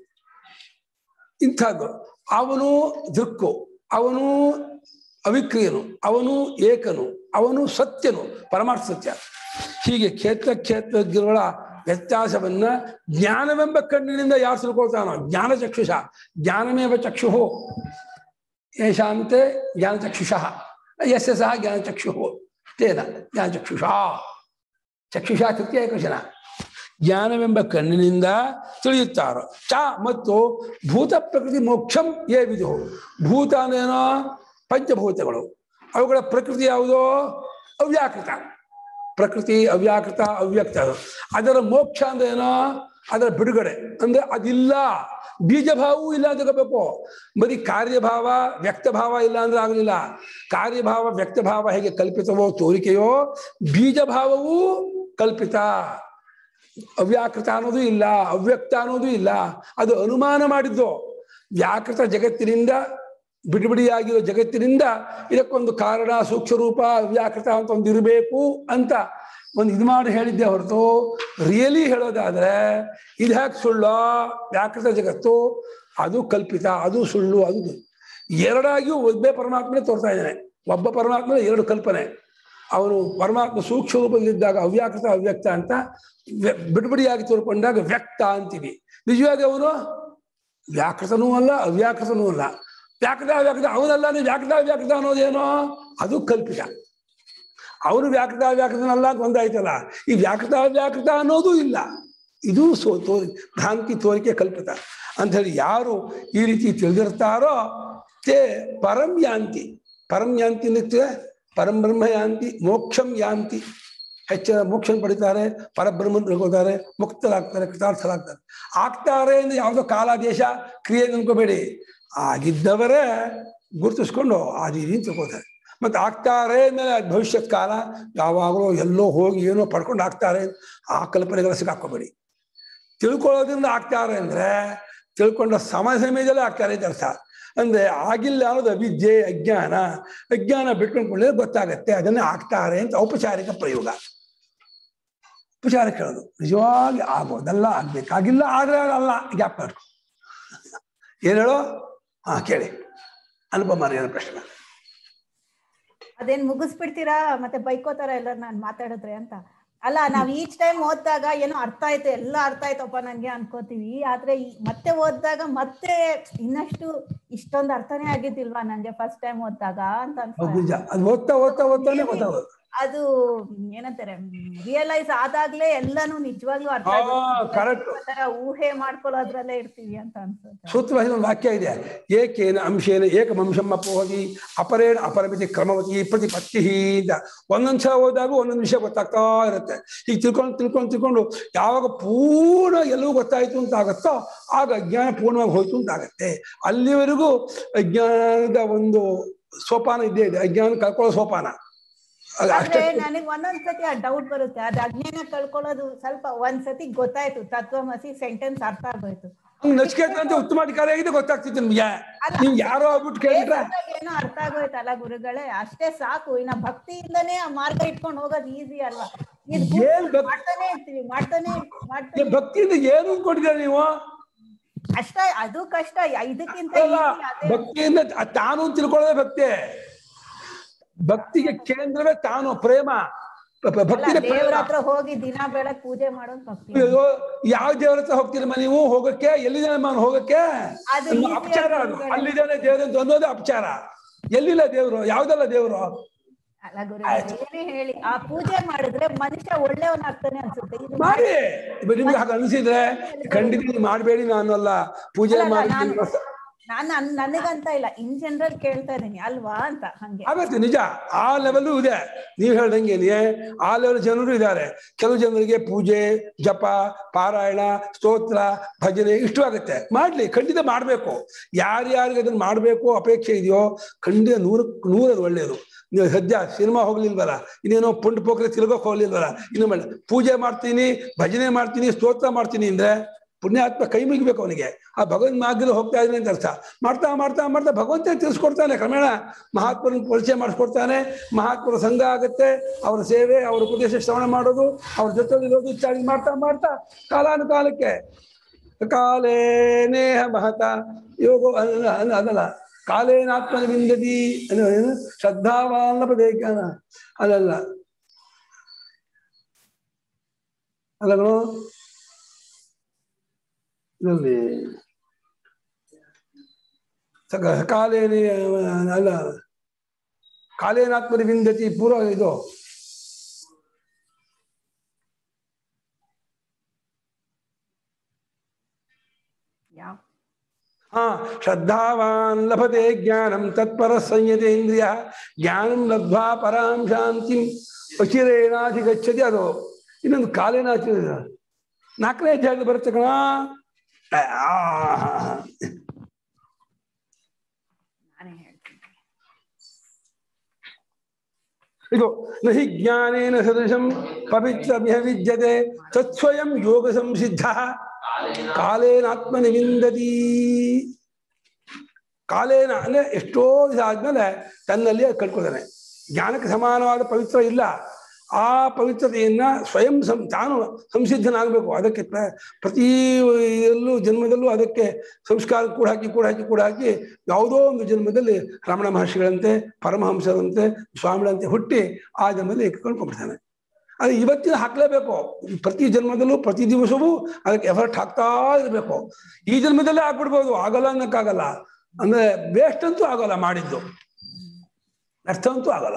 ಇಂಥದ್ದು ಅವನು ದೃಕ್ಕು ಅವನು ಅವಿಕ್ರಿಯನು ಅವನು ಏಕನು ಅವನು ಸತ್ಯನು ಪರಮಾರ್ಥ ಸತ್ಯ ಹೀಗೆ ಕ್ಷೇತ್ರ ಕ್ಷೇತ್ರಜ್ಞರುಗಳ ವ್ಯತ್ಯಾಸವನ್ನ ಜ್ಞಾನವೆಂಬ ಕಣ್ಣಿನಿಂದ ಯಾರು ತಿಳ್ಕೊಳ್ತಾನೋ ಜ್ಞಾನ ಚಕ್ಷುಷ ಜ್ಞಾನಮೇವ ಚಕ್ಷು ಯಶಾಂತೆ ಜ್ಞಾನಚಕ್ಷುಷಃ ಯಸ್ಯ ಸಹ ಜ್ಞಾನಚಕ್ಷು ತೇನ ಜ್ಞಾನಚಕ್ಷುಷಾ ಚಕ್ಷುಷಾ ತೃತೀಯ ಕೃಷ್ಣ ಜ್ಞಾನವೆಂಬ ಕಣ್ಣಿನಿಂದ ತಿಳಿಯುತ್ತಾರೋ ಚ ಮತ್ತು ಭೂತ ಪ್ರಕೃತಿ ಮೋಕ್ಷಂ ಏ ವಿಧು ಭೂತ ಅಂದ್ರೇನೋ ಪಂಚಭೂತಗಳು ಅವುಗಳ ಪ್ರಕೃತಿ ಯಾವುದೋ ಅವ್ಯಾಕೃತ ಪ್ರಕೃತಿ ಅವ್ಯಾಕೃತ ಅವ್ಯಕ್ತ ಅದು ಅದರ ಮೋಕ್ಷ ಅಂದ್ರೆ ಏನೋ ಅದರ ಬಿಡುಗಡೆ ಅಂದ್ರೆ ಅದಿಲ್ಲ ಬೀಜಭಾವವೂ ಇಲ್ಲ ಅಂತ ತಗೋಬೇಕು ಬರೀ ಕಾರ್ಯಭಾವ ವ್ಯಕ್ತಭಾವ ಇಲ್ಲ ಅಂದ್ರೆ ಆಗಲಿಲ್ಲ ಕಾರ್ಯಭಾವ ವ್ಯಕ್ತಭಾವ ಹೇಗೆ ಕಲ್ಪಿತವೋ ತೋರಿಕೆಯೋ ಬೀಜಭಾವವೂ ಕಲ್ಪಿತ ಅವ್ಯಾಕೃತ ಅನ್ನೋದು ಇಲ್ಲ ಅವ್ಯಕ್ತ ಅನ್ನೋದು ಇಲ್ಲ ಅದು ಅನುಮಾನ ಮಾಡಿದ್ದು ವ್ಯಾಕೃತ ಜಗತ್ತಿನಿಂದ ಬಿಡಿಬಿಡಿಯಾಗಿರೋ ಜಗತ್ತಿನಿಂದ ಇದಕ್ಕೊಂದು ಕಾರಣ ಸೂಕ್ಷ್ಮ ರೂಪ ವ್ಯಾಕೃತ ಅಂತ ಒಂದು ಇರಬೇಕು ಅಂತ ಒಂದು ಇದು ಮಾಡಿ ಹೇಳಿದ್ದೆ ಹೊರತು ರಿಯಲಿ ಹೇಳೋದಾದ್ರೆ ಇದು ಯಾಕೆ ಸುಳ್ಳೋ ವ್ಯಾಕೃತ ಜಗತ್ತು ಅದು ಕಲ್ಪಿತ ಅದು ಸುಳ್ಳು ಅದು ಎರಡಾಗಿಯೂ ಒಬ್ಬೇ ಪರಮಾತ್ಮನೇ ತೋರ್ತಾ ಇದ್ದಾನೆ ಒಬ್ಬ ಪರಮಾತ್ಮನ ಎರಡು ಕಲ್ಪನೆ ಅವನು ಪರಮಾತ್ಮ ಸೂಕ್ಷ್ಮ ರೂಪದಲ್ಲಿದ್ದಾಗ ಅವ್ಯಾಕೃತ ಅವ್ಯಕ್ತ ಅಂತ ವ್ಯ- ಬಿಡುಬಿಡಿಯಾಗಿ ತೋರ್ಕೊಂಡಾಗ ವ್ಯಕ್ತ ಅಂತೀವಿ ನಿಜವಾಗಿ ಅವನು ವ್ಯಾಕೃತನೂ ಅಲ್ಲ ಅವ್ಯಾಕೃತನೂ ಅಲ್ಲ ವ್ಯಾಕೃತ ಅವ್ಯಾಕೃತ ಅವನಲ್ಲ ನೀವು ವ್ಯಾಕೃತ ವ್ಯಾಕೃತ ಅನ್ನೋದೇನೋ ಅದು ಕಲ್ಪಿತ ಅವನು ವ್ಯಾಕೃತ ವ್ಯಾಕೃತನಲ್ಲ ಅಂತ ಒಂದಾಯ್ತಲ್ಲ ಈ ವ್ಯಾಕೃತ ವ್ಯಾಕೃತ ಅನ್ನೋದು ಇಲ್ಲ ಇದು ಸೋ ತೋರಿ ಭ್ರಾಂತಿ ತೋರಿಕೆ ಕಲ್ಪಿತ ಅಂತ ಹೇಳಿ ಯಾರು ಈ ರೀತಿ ತಿಳಿದಿರ್ತಾರೋ ತೇ ಪರಂ ಯಾಂತಿ ಪರಂ ಯಾಂತಿ ನಿತ್ಯ ಪರಂ ಬ್ರಹ್ಮ ಯಾಂತಿ ಮೋಕ್ಷಂ ಯಾಂತಿ ಹೆಚ್ಚಿನ ಮೋಕ್ಷ ಪಡಿತಾರೆ ಪರಬ್ರಹ್ಮನ್ ತಿಳ್ಕೊತಾರೆ ಮುಕ್ತರಾಗ್ತಾರೆ ಕೃತಾರ್ಥರಾಗ್ತಾರೆ ಆಗ್ತಾರೆ ಅಂದ್ರೆ ಯಾವುದೋ ಕಾಲ ದೇಶ ಕ್ರಿಯೆ ಅನ್ಕೋಬೇಡಿ ಆಗಿದ್ದವರೇ ಗುರುತಿಸ್ಕೊಂಡು ಆ ರೀತಿ ತಿಳ್ಕೊತಾರೆ ಮತ್ತೆ ಆಗ್ತಾರೆ ಅಂದ್ರೆ ಭವಿಷ್ಯತ್ ಕಾಲ ಯಾವಾಗಲೂ ಎಲ್ಲೋ ಹೋಗಿ ಏನೋ ಪಡ್ಕೊಂಡು ಆಗ್ತಾರೆ ಆ ಕಲ್ಪನೆಗಳ ಸಿಕ್ಕಾಕೋಬೇಡಿ ತಿಳ್ಕೊಳ್ಳೋದ್ರಿಂದ ಆಗ್ತಾರೆ ಅಂದ್ರೆ ತಿಳ್ಕೊಂಡ ಸಮಯ ಸಮಯದಲ್ಲೇ ಆಗ್ತಾರೆ ಅಂತ ಅರ್ಥ ಅಂದ್ರೆ ಆಗಿಲ್ಲ ಅನ್ನೋದು ಅವಿದ್ಯೆ ಅಜ್ಞಾನ ಅಜ್ಞಾನ ಬಿಟ್ಕೊಂಡ್ಕೊಳ್ಳೆ ಗೊತ್ತಾಗತ್ತೆ ಅದನ್ನೇ ಆಗ್ತಾರೆ ಅಂತ ಔಪಚಾರಿಕ ಪ್ರಯೋಗ ಉಪಚಾರ ಕೇಳೋದು ನಿಜವಾಗಿ ಆಗೋದಲ್ಲ ಆಗ್ಬೇಕಾಗಿಲ್ಲ ಆದ್ರೆ ಅಲ್ಲ ಗ್ಯಾಪ್ ಮಾಡ್ಕೊ ಏನ್ ಹೇಳೋ ಹಾ ಕೇಳಿ ಅನುಪಮ ಏನೋ ಪ್ರಶ್ನೆ ಅದೇನ್ ಮುಗಿಸ್ಬಿಡ್ತೀರಾ ಮತ್ತೆ ಬೈಕೋತಾರ ಎಲ್ಲರೂ ನಾನು ಮಾತಾಡಿದ್ರೆ ಅಂತ ಅಲ್ಲ ನಾವ್ ಈಚ್ ಟೈಮ್ ಓದಿದಾಗ ಏನೋ ಅರ್ಥ ಆಯ್ತು ಎಲ್ಲ ಅರ್ಥ ಆಯ್ತಪ್ಪ ನನ್ಗೆ ಅನ್ಕೋತೀವಿ ಆದ್ರೆ ಈ- ಮತ್ತೆ ಓದಿದಾಗ ಮತ್ತೆ ಇನ್ನಷ್ಟು ಇಷ್ಟೊಂದು ಅರ್ಥನೇ ಆಗಿದ್ದಿಲ್ವಾ ನನ್ಗೆ ಫಸ್ಟ್ ಟೈಮ್ ಓದಿದಾಗ ಅಂತ ಹೌದು ಅನ್ಸ್ತಾ ನಿಜ ಅದು ಓದ್ತಾ ಓದ್ತಾ ಓದ್ತಾನೆ ಗೊತ್ತಾಗೋದು ಅದು ಏನಂತಾರೆ ರಿಯಲೈಸ್ ಆದಾಗ್ಲೇ ಎಲ್ಲಾನು ನಿಜವಾಗ್ಲೂ ಅರ್ಥ ಹಾ, ಆಗುತ್ತೆ. correct. ಆ ತರ ಊಹೆ ಮಾಡ್ಕೊಳ್ಳೋದ್ರಲ್ಲೇ ಇರ್ತೀವಿ ಅಂತ ಅನ್ಸುತ್ತೆ ಸೂತ್ರವಾಗಿ ಒಂದು ವಾಕ್ಯ ಇದೆ ಏಕೇನ ಅಂಶೇನ ಏಕಮಂಶಂ ಅಪೋಹದಿ ಅಪರೇಣ ಅಪರಮಿತಿ ಕ್ರಮವತಿ ಪ್ರತಿಪತ್ತಿ ಅಂತ ಒಂದೊಂದ್ ಸಲ ಹೋದಾಗ ಒಂದೊಂದು ವಿಷಯ ಗೊತ್ತಾಗ್ತಾ ಇರುತ್ತೆ ಈಗ ತಿಳ್ಕೊಂಡು ತಿಳ್ಕೊಂಡು ತಿಳ್ಕೊಂಡು ಯಾವಾಗ ಪೂರ್ಣ ಎಲ್ಲವೂ ಗೊತ್ತಾಯ್ತು ಅಂತ ಆಗುತ್ತೋ ಆಗ ಅಜ್ಞಾನ ಪೂರ್ಣವಾಗಿ ಹೋಯ್ತು ಅಂತ ಆಗತ್ತೆ ಅಲ್ಲಿವರೆಗೂ ಅಜ್ಞಾನದ ಒಂದು ಸೋಪಾನ ಇದ್ದೇ ಇದೆ ಅಜ್ಞಾನ ಕಳ್ಕೊಳ್ಳೋ ಸೋಪಾನ ಅದು ಆದ್ರೆ ಅಷ್ಟೇ ನನಗ್ ಒಂದೊಂದ್ಸತಿ ಆ ಡೌಟ್ ಬರುತ್ತೆ ಅದ್ ಅಜ್ಞಾನ ಕಳ್ಕೊಳ್ಳೋದು ಸ್ವಲ್ಪ ಒಂದ್ಸತಿ ಗೊತ್ತಾಯ್ತು ತತ್ವಮಸಿ ಸೆಂಟೆನ್ಸ್ ಅರ್ಥ ಆಗೋಯ್ತು ಹಂಗ್ ನಚಿಕೇತ ಅಂತ ಉತ್ತಮ ಅಧಿಕಾರಿ ಆಗಿದೆ ಗೊತ್ತಾಗ್ತಿತ್ತು ನಿಮ್ಗೆ ಅಲ್ಲ. ನೀವ್ ಯಾರೋ ಆಗ್ಬಿಟ್ಟು ಕೇಳಿದ್ರೆ ಬೇಸತ್ತಾಗ ಏನೋ ಅರ್ಥ ಆಗೋಯ್ತಲ್ಲ ಗುರುಗಳೇ ಅಷ್ಟೇ ಸಾಕು ಇನ್ನ ಭಕ್ತಿಯಿಂದನೇ ಆ ಮಾರ್ಗ ಇಟ್ಕೊಂಡು ಹೋಗೋದು ಈಸಿ ಅಲ್ವಾ ಇದ್ ಏನ್ ಭಕ್ತಿ? ಮಾಡ್ತಾನೆ ಇರ್ತೀವಿ ಮಾಡ್ತಾನೆ ಈ ಮಾಡ್ತಾನೆ ಭಕ್ತಿಯಿಂದ ಏನು ಕೊಟ್ಟಿದ್ದಾರೆ ನೀವು ಕಷ್ಟ ಅದು ಕಷ್ಟ ಇದಕ್ಕಿಂತ ಅಲ್ಲ easy ಅದೇ. ಭಕ್ತಿಯಿಂದ ತ- ತಾನು ತಿಳ್ಕೊಳ್ಳೋದೇ ಭಕ್ತಿ ಭಕ್ತಿಗೆ ಕೇಂದ್ರವೇ ತಾನು ಪ್ರೇಮ ಪ- ಪ- ಅಲ್ಲ, ಭಕ್ತಿನೇ ದೇವ್ರ ಪ್ರೇಮ ಹತ್ರ ಹೋಗಿ ದಿನ ಬೆಳಗ್ ಪೂಜೆ ಮಾಡೋದು ಭಕ್ತಿ ಅಯ್ಯೋ, ಯಾವ ದೇವ್ರ ಹತ್ರ ಹೋಗ್ತೀರಮ್ಮ ನೀವು ಹೋಗಕ್ಕೆ ಎಲ್ಲಿದ್ದಾನೆ ಮಾನ್ ಹೋಗಕ್ಕೆ ಅದು ನಿಮ್ಮ easy ಅಪಚಾರ ಅದು ಆಗಿ ಅಲ್ಲಿದ್ದಾನೆ ದೇವ್ರು ಅಂತ ಅನ್ನೋದೇ ಅಪಚಾರ ಎಲ್ಲಿಲ್ಲ ದೇವ್ರು ಯಾವ್ದಲ್ಲ ದೇವ್ರು ಅಲ್ಲ ಗುರು ಏನೇ ಹೇಳಿ ಆ ಪೂಜೆ ಮಾಡಿದ್ರೆ ಮನುಷ್ಯ ಒಳ್ಳೆಯವನಾಗ್ತಾನೆ ಅನ್ಸುತ್ತೆ ಇದು ಮಾಡಿ ಇವಾಗ ನಿಮ್ಗೆ ಹಾಗೆ ಅನ್ಸಿದ್ರೆ ಖಂಡಿತ ನೀವು ಮಾಡಬೇಡಿ ನಾನು ಅಲ್ಲ ಪೂಜೆ ಅಲ್ಲ, ಮಾಡಿ ನಾನು ನಾನು ನನ್- ನನಗಂತ ಇಲ್ಲ ಇನ್ ಜನರಲ್ ಕೇಳ್ತಾ ಇದೀನಿ ಅಲ್ವಾ ಅಂತ ಹಂಗೆ ಆಗತ್ತೆ ನಿಜ ಆ ಲೆವೆಲ್ ಇದೆ ನೀವು ಹೇಳ್ದಂಗೆನೆ ಆ ಲೆವೆಲ್ ಜನರು ಇದ್ದಾರೆ ಕೆಲವು ಜನರಿಗೆ ಪೂಜೆ ಜಪ ಪಾರಾಯಣ ಸ್ತೋತ್ರ ಭಜನೆ ಇಷ್ಟು ಆಗುತ್ತೆ ಮಾಡ್ಲಿ ಖಂಡಿತ ಮಾಡ್ಬೇಕು ಯಾರ್ಯಾರಿಗೆ ಅದನ್ನ ಮಾಡ್ಬೇಕು ಅಪೇಕ್ಷೆ ಇದೆಯೋ ಖಂಡಿತ ನೂರಕ್ಕೆ ನೂರದು ಒಳ್ಳೆಯದು ನೀವು ಸದ್ಯ ಸಿನಿಮಾ ಹೋಗ್ಲಿಲ್ವಲ್ಲ ಇನ್ನೇನೋ ಪುಂಡ್ ಪೋಖ್ರೆ ತಿರ್ಗೋಕ್ ಹೋಗ್ಲಿಲ್ವಲ್ಲ ಇನ್ನು ಮೇಲೆ ಪೂಜೆ ಮಾಡ್ತೀನಿ ಭಜನೆ ಮಾಡ್ತೀನಿ ಸ್ತೋತ್ರ ಮಾಡ್ತೀನಿ ಅಂದ್ರೆ ಪುಣ್ಯಾತ್ಮ ಕೈ ಮುಗಿಬೇಕು ಅವನಿಗೆ ಆ ಭಗವಂತ ಮಾರ್ಗದಲ್ಲಿ ಹೋಗ್ತಾ ಇದ್ದಾನೆ ಅಂತ ಅರ್ಥ ಮಾಡ್ತಾ ಮಾಡ್ತಾ ಮಾಡ್ತಾ ಭಗವಂತ ತಿಳಿಸ್ಕೊಡ್ತಾನೆ ಕ್ರಮೇಣ ಮಹಾತ್ಮರನ್ನ ಪರಿಚಯ ಮಾಡಿಸ್ಕೊಡ್ತಾನೆ ಮಹಾತ್ಮರ ಸಂಘ ಆಗುತ್ತೆ ಅವರ ಸೇವೆ ಅವರ ಉಪದೇಶ ಶ್ರವಣ ಮಾಡೋದು ಅವ್ರ ಜೊತೆ ಇರೋದು ಇತ್ಯಾದಿ ಮಾಡ್ತಾ ಮಾಡ್ತಾ ಕಾಲಾನುಕಾಲಕ್ಕೆ ಕಾಲೇ ನೇಹ ಮಹತ ಯೋಗೋ ಅಲ್ಲ ಅಲ್ಲ ಅದಲ್ಲ ಕಾಲೇನಾತ್ಮನ ವಿಂದತಿ ಅನ್ನೋ ಏನು ಶ್ರದ್ಧಾವಾನ ಪದೇಕ ಅಲ್ಲಲ್ಲ ಅಲ್ಲಗಳು ಇದರಲ್ಲಿ ಸಕ- ಕಾಲೇನೆ ಅಲ್ಲ ಕಾಲೇನಾತ್ಮನ ವಿಂದತಿ ಪೂರ್ವ ಇದು ಯಾವ ಹಾ ಶ್ರದ್ಧಾವಾನ್ ಲಭತೆ ಜ್ಞಾನಂ ತತ್ಪರ ಸಂಯತೇಂದ್ರಿಯ ಜ್ಞಾನಂ ಲಬ್ಧ್ವಾ ಪರಾಂ ಶಾಂತಿಂ ಅಚಿರೇಣಾಧಿಗಚ್ಚತಿ ಅದು ಇನ್ನೊಂದು ಕಾಲೇನಾಚಿ ನಾಲ್ಕನೇ ಅಧ್ಯಾಯದಲ್ಲಿ ಬರುತ್ತೆ ಕಣ ಆ, ನಾನೇ ಹೇಳ್ತೀನಿ ಇದು ನಹಿ ಜ್ಞಾನೇನ ಸದೃಶಂ ಪವಿತ್ರ ವಿದ್ಯತೆ ತತ್ಸ್ವಯಂ ಯೋಗ ಸಂಸಿದ್ಧ ಕಾಲೇನಾತ್ಮನಿ ವಿಂದತಿ ಕಾಲೇನ ಅಂದ್ರೆ ಎಷ್ಟೋ ದಿವಸ ಆದ್ಮೇಲೆ ತನ್ನಲ್ಲಿ ಅದು ಕಳ್ಕೊತಾನೆ ಜ್ಞಾನಕ್ಕೆ ಸಮಾನವಾದ ಪವಿತ್ರ ಇಲ್ಲ ಆ ಪವಿತ್ರತೆಯನ್ನ ಸ್ವಯಂ ಸಂ ತಾನು ಸಂಸಿದ್ಧನಾಗಬೇಕು ಅದಕ್ಕೆ ಪ್ರ- ಪ್ರತಿ ಇದರಲ್ಲೂ ಜನ್ಮದಲ್ಲೂ ಅದಕ್ಕೆ ಸಂಸ್ಕಾರ ಕೂಡ ಹಾಕಿ ಕೂಡ ಹಾಕಿ ಕೂಡ ಹಾಕಿ ಯಾವುದೋ ಒಂದು ಜನ್ಮದಲ್ಲಿ ರಮಣ ಮಹರ್ಷಿಗಳಂತೆ ಪರಮಹಂಸರಂತೆ ಸ್ವಾಮಿಗಳಂತೆ ಹುಟ್ಟಿ ಆ ಜನ್ಮದಲ್ಲಿ ಕಳ್ಕೊಂಡ್ಬಿಡ್ತಾನೆ ಅದು ಇವತ್ತಿನ ಹಾಕ್ಲೇಬೇಕು ಪ್ರತಿ ಜನ್ಮದಲ್ಲೂ ಪ್ರತಿ ದಿವಸವೂ ಅದಕ್ಕೆ ಎಫರ್ಟ್ ಹಾಕ್ತಾ ಇರಬೇಕು ಈ ಜನ್ಮದಲ್ಲೇ ಆಗ್ಬಿಡ್ಬೋದು ಆಗಲ್ಲ ಅನ್ನಕ್ಕಾಗಲ್ಲ ಅಂದ್ರೆ ವೇಸ್ಟ್ ಅಂತೂ ಆಗಲ್ಲ ಮಾಡಿದ್ದು ಅರ್ಥ ಅಂತೂ ಆಗಲ್ಲ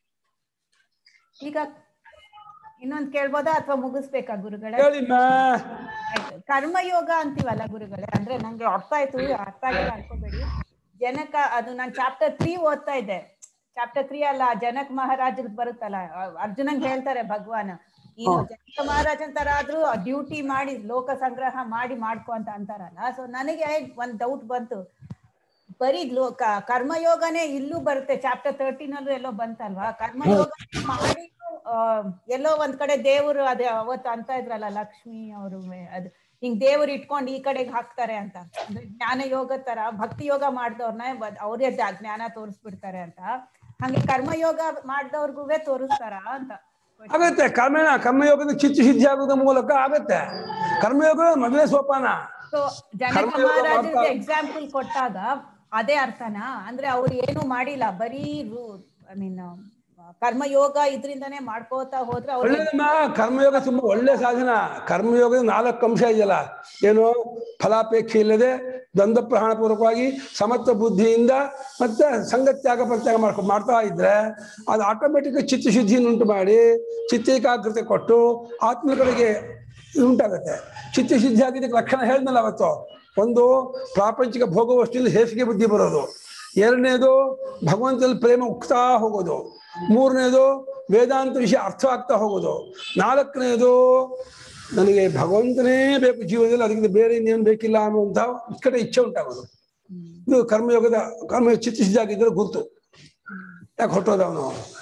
ಈಗ ಇನ್ನೊಂದ್ ಕೇಳ್ಬೋದಾ ಅಥವಾ ಮುಗಿಸ್ಬೇಕಾ ಗುರುಗಳೇ ಹೇಳಿಮ್ಮ ಆಯ್ತು ಕರ್ಮಯೋಗ ಅಂತೀವಲ್ಲ ಗುರುಗಳೇ ಅಂದ್ರೆ ನಂಗೆ ಅರ್ಥ ಆಯ್ತು ಅರ್ಥ ಆಗಿಲ್ಲ ಅನ್ಕೋಬೇಡಿ ಜನಕ ಅದು ನಾನು ಚಾಪ್ಟರ್ ತ್ರೀ ಓದ್ತಾ ಇದ್ದೆ ಚಾಪ್ಟರ್ ತ್ರೀ ಅಲ್ಲ ಜನಕ್ ಮಹಾರಾಜ್ ಬರುತ್ತಲ್ಲ ಅ- ಅರ್ಜುನಂಗ್ ಹೇಳ್ತಾರೆ ಭಗವಾನ್ ನೀನು ಹಾ. ಜನಕ ಮಹಾರಾಜನ್ ತರ ಆದ್ರೂ ಡ್ಯೂಟಿ ಮಾಡಿ ಲೋಕ ಸಂಗ್ರಹ ಮಾಡಿ ಮಾಡ್ಕೊ ಅಂತ ಅಂತಾರಲ್ಲ ಸೊ ನನಗೆ ಒಂದ್ ಡೌಟ್ ಬಂತು ಬರೀ ಲೋಕ ಕರ್ಮಯೋಗನೇ ಇಲ್ಲೂ ಬರುತ್ತೆ ಚಾಪ್ಟರ್ ತರ್ಟೀನ್ ಅಲ್ಲೂ ಎಲ್ಲೋ ಬಂತಲ್ವಾ ಕರ್ಮಯೋಗ ಮಾಡಿ ಆ, ಎಲ್ಲೋ ಒಂದ್ ಕಡೆ ದೇವರು ಅದೇ ಅವತ್ತು ಅಂತ ಇದ್ರಲ್ಲ ಲಕ್ಷ್ಮಿ ಅವರು ಅದು ಹಿಂಗ್ ದೇವ್ರು ಇಟ್ಕೊಂಡು ಈ ಕಡೆಗೆ ಹಾಕ್ತಾರೆ ಅಂತ ಅಂದ್ರೆ ಜ್ಞಾನ ಯೋಗ ತರ ಭಕ್ತಿ ಯೋಗ ಮಾಡ್ದವ್ರನ್ನ ಅವ್ರೇ ಜ- ಜ್ಞಾನ ತೋರಿಸ್ಬಿಡ್ತಾರೆ ಅಂತ ಹಂಗೆ ಕರ್ಮಯೋಗ ಮಾಡ್ದವ್ರಿಗೂ ತೋರಿಸ್ತಾರ ಅಂತ ಆಗತ್ತೆ ಕರ್ಮೇಣ ಕರ್ಮಯೋಗದ ಚಿತ್ತ ಸಿದ್ಧಿ ಆಗೋದ್ರ ಮೂಲಕ ಆಗತ್ತೆ ಕರ್ಮಯೋಗ ಮೊದಲನೇ ಸೋಪಾನ ಸೊ ಜನಕ ಕರ್ಮಯೋಗ ಮಹಾರಾಜ ಮಾಡ್ತಾ- ಎಕ್ಸಾಂಪಲ್ ಕೊಟ್ಟಾಗ ಅದೇ ಅರ್ಥನಾ ಅಂದ್ರೆ ಅವ್ರು ಏನು ಮಾಡಿಲ್ಲ ಬರೀ ಐ ಮೀನ್ ಕರ್ಮಯೋಗ ಇದ್ರಿಂದಾನೇ ಮಾಡ್ಕೋತಾ ಹೋದ್ರೆ ಅವ್ರು ಒಳ್ಳೆದಮ್ಮ ಕರ್ಮಯೋಗ ತುಂಬಾ ಒಳ್ಳೆ ಸಾಧನ ಕರ್ಮಯೋಗದ ನಾಲ್ಕು ಅಂಶ ಇದೆಯಲ್ಲ ಏನು ಫಲಾಪೇಕ್ಷೆ ಇಲ್ಲದೆ ದ್ವಂದ್ವ ಪ್ರಹಾಣ ಪೂರ್ವಕವಾಗಿ ಸಮತ್ವ ಬುದ್ಧಿಯಿಂದ ಮತ್ತೆ ಸಂಗತ್ಯಾಗ ಪ್ರತ್ಯಾಗ ಮಾಡ್ಕೊ ಮಾಡ್ತಾ ಇದ್ರೆ ಅದು ಆಟೋಮೆಟಿಕ್ ಚಿತ್ತಶುದ್ಧಿಯನ್ನು ಉಂಟು ಮಾಡಿ ಚಿತ್ತೇಕಾಗ್ರತೆ ಕೊಟ್ಟು ಆತ್ಮ ಕಡೆಗೆ ಇದು ಉಂಟಾಗತ್ತೆ ಚಿತ್ತಶುದ್ಧಿ ಆಗಿದ್ದಕ್ಕೆ ಲಕ್ಷಣ ಹೇಳಿದ್ನಲ್ಲ ಅವತ್ತು ಒಂದು ಪ್ರಾಪಂಚಿಕ ಭೋಗ ವಸ್ತುವಿಂದ ಹೇಸಿಗೆ ಬುದ್ಧಿ ಬರೋದು ಎರಡನೇದು ಭಗವಂತನಲ್ಲಿ ಪ್ರೇಮ ಉಕ್ತಾ ಹೋಗೋದು ಮೂರನೇದು ವೇದಾಂತ ವಿಷಯ ಅರ್ಥವಾಗ್ತಾ ಹೋಗೋದು ನಾಲ್ಕನೇದು ನನಗೆ ಭಗವಂತನೇ ಬೇಕು ಜೀವನದಲ್ಲಿ ಅದಕ್ಕಿಂತ ಬೇರೆ ಇನ್ನೇನು ಬೇಕಿಲ್ಲ ಅನ್ನುವಂಥ ಉತ್ಕಟ ಇಚ್ಛೆ ಉಂಟಾಗೋದು ಇದು ಕರ್ಮಯೋಗದ ಕರ್ಮ ಚಿತ್ತಿಸಿದಾಗಿದ್ದರೆ ಗುರುತು ಯಾಕೆ ಹೊಟ್ಟೋದ ಅವನು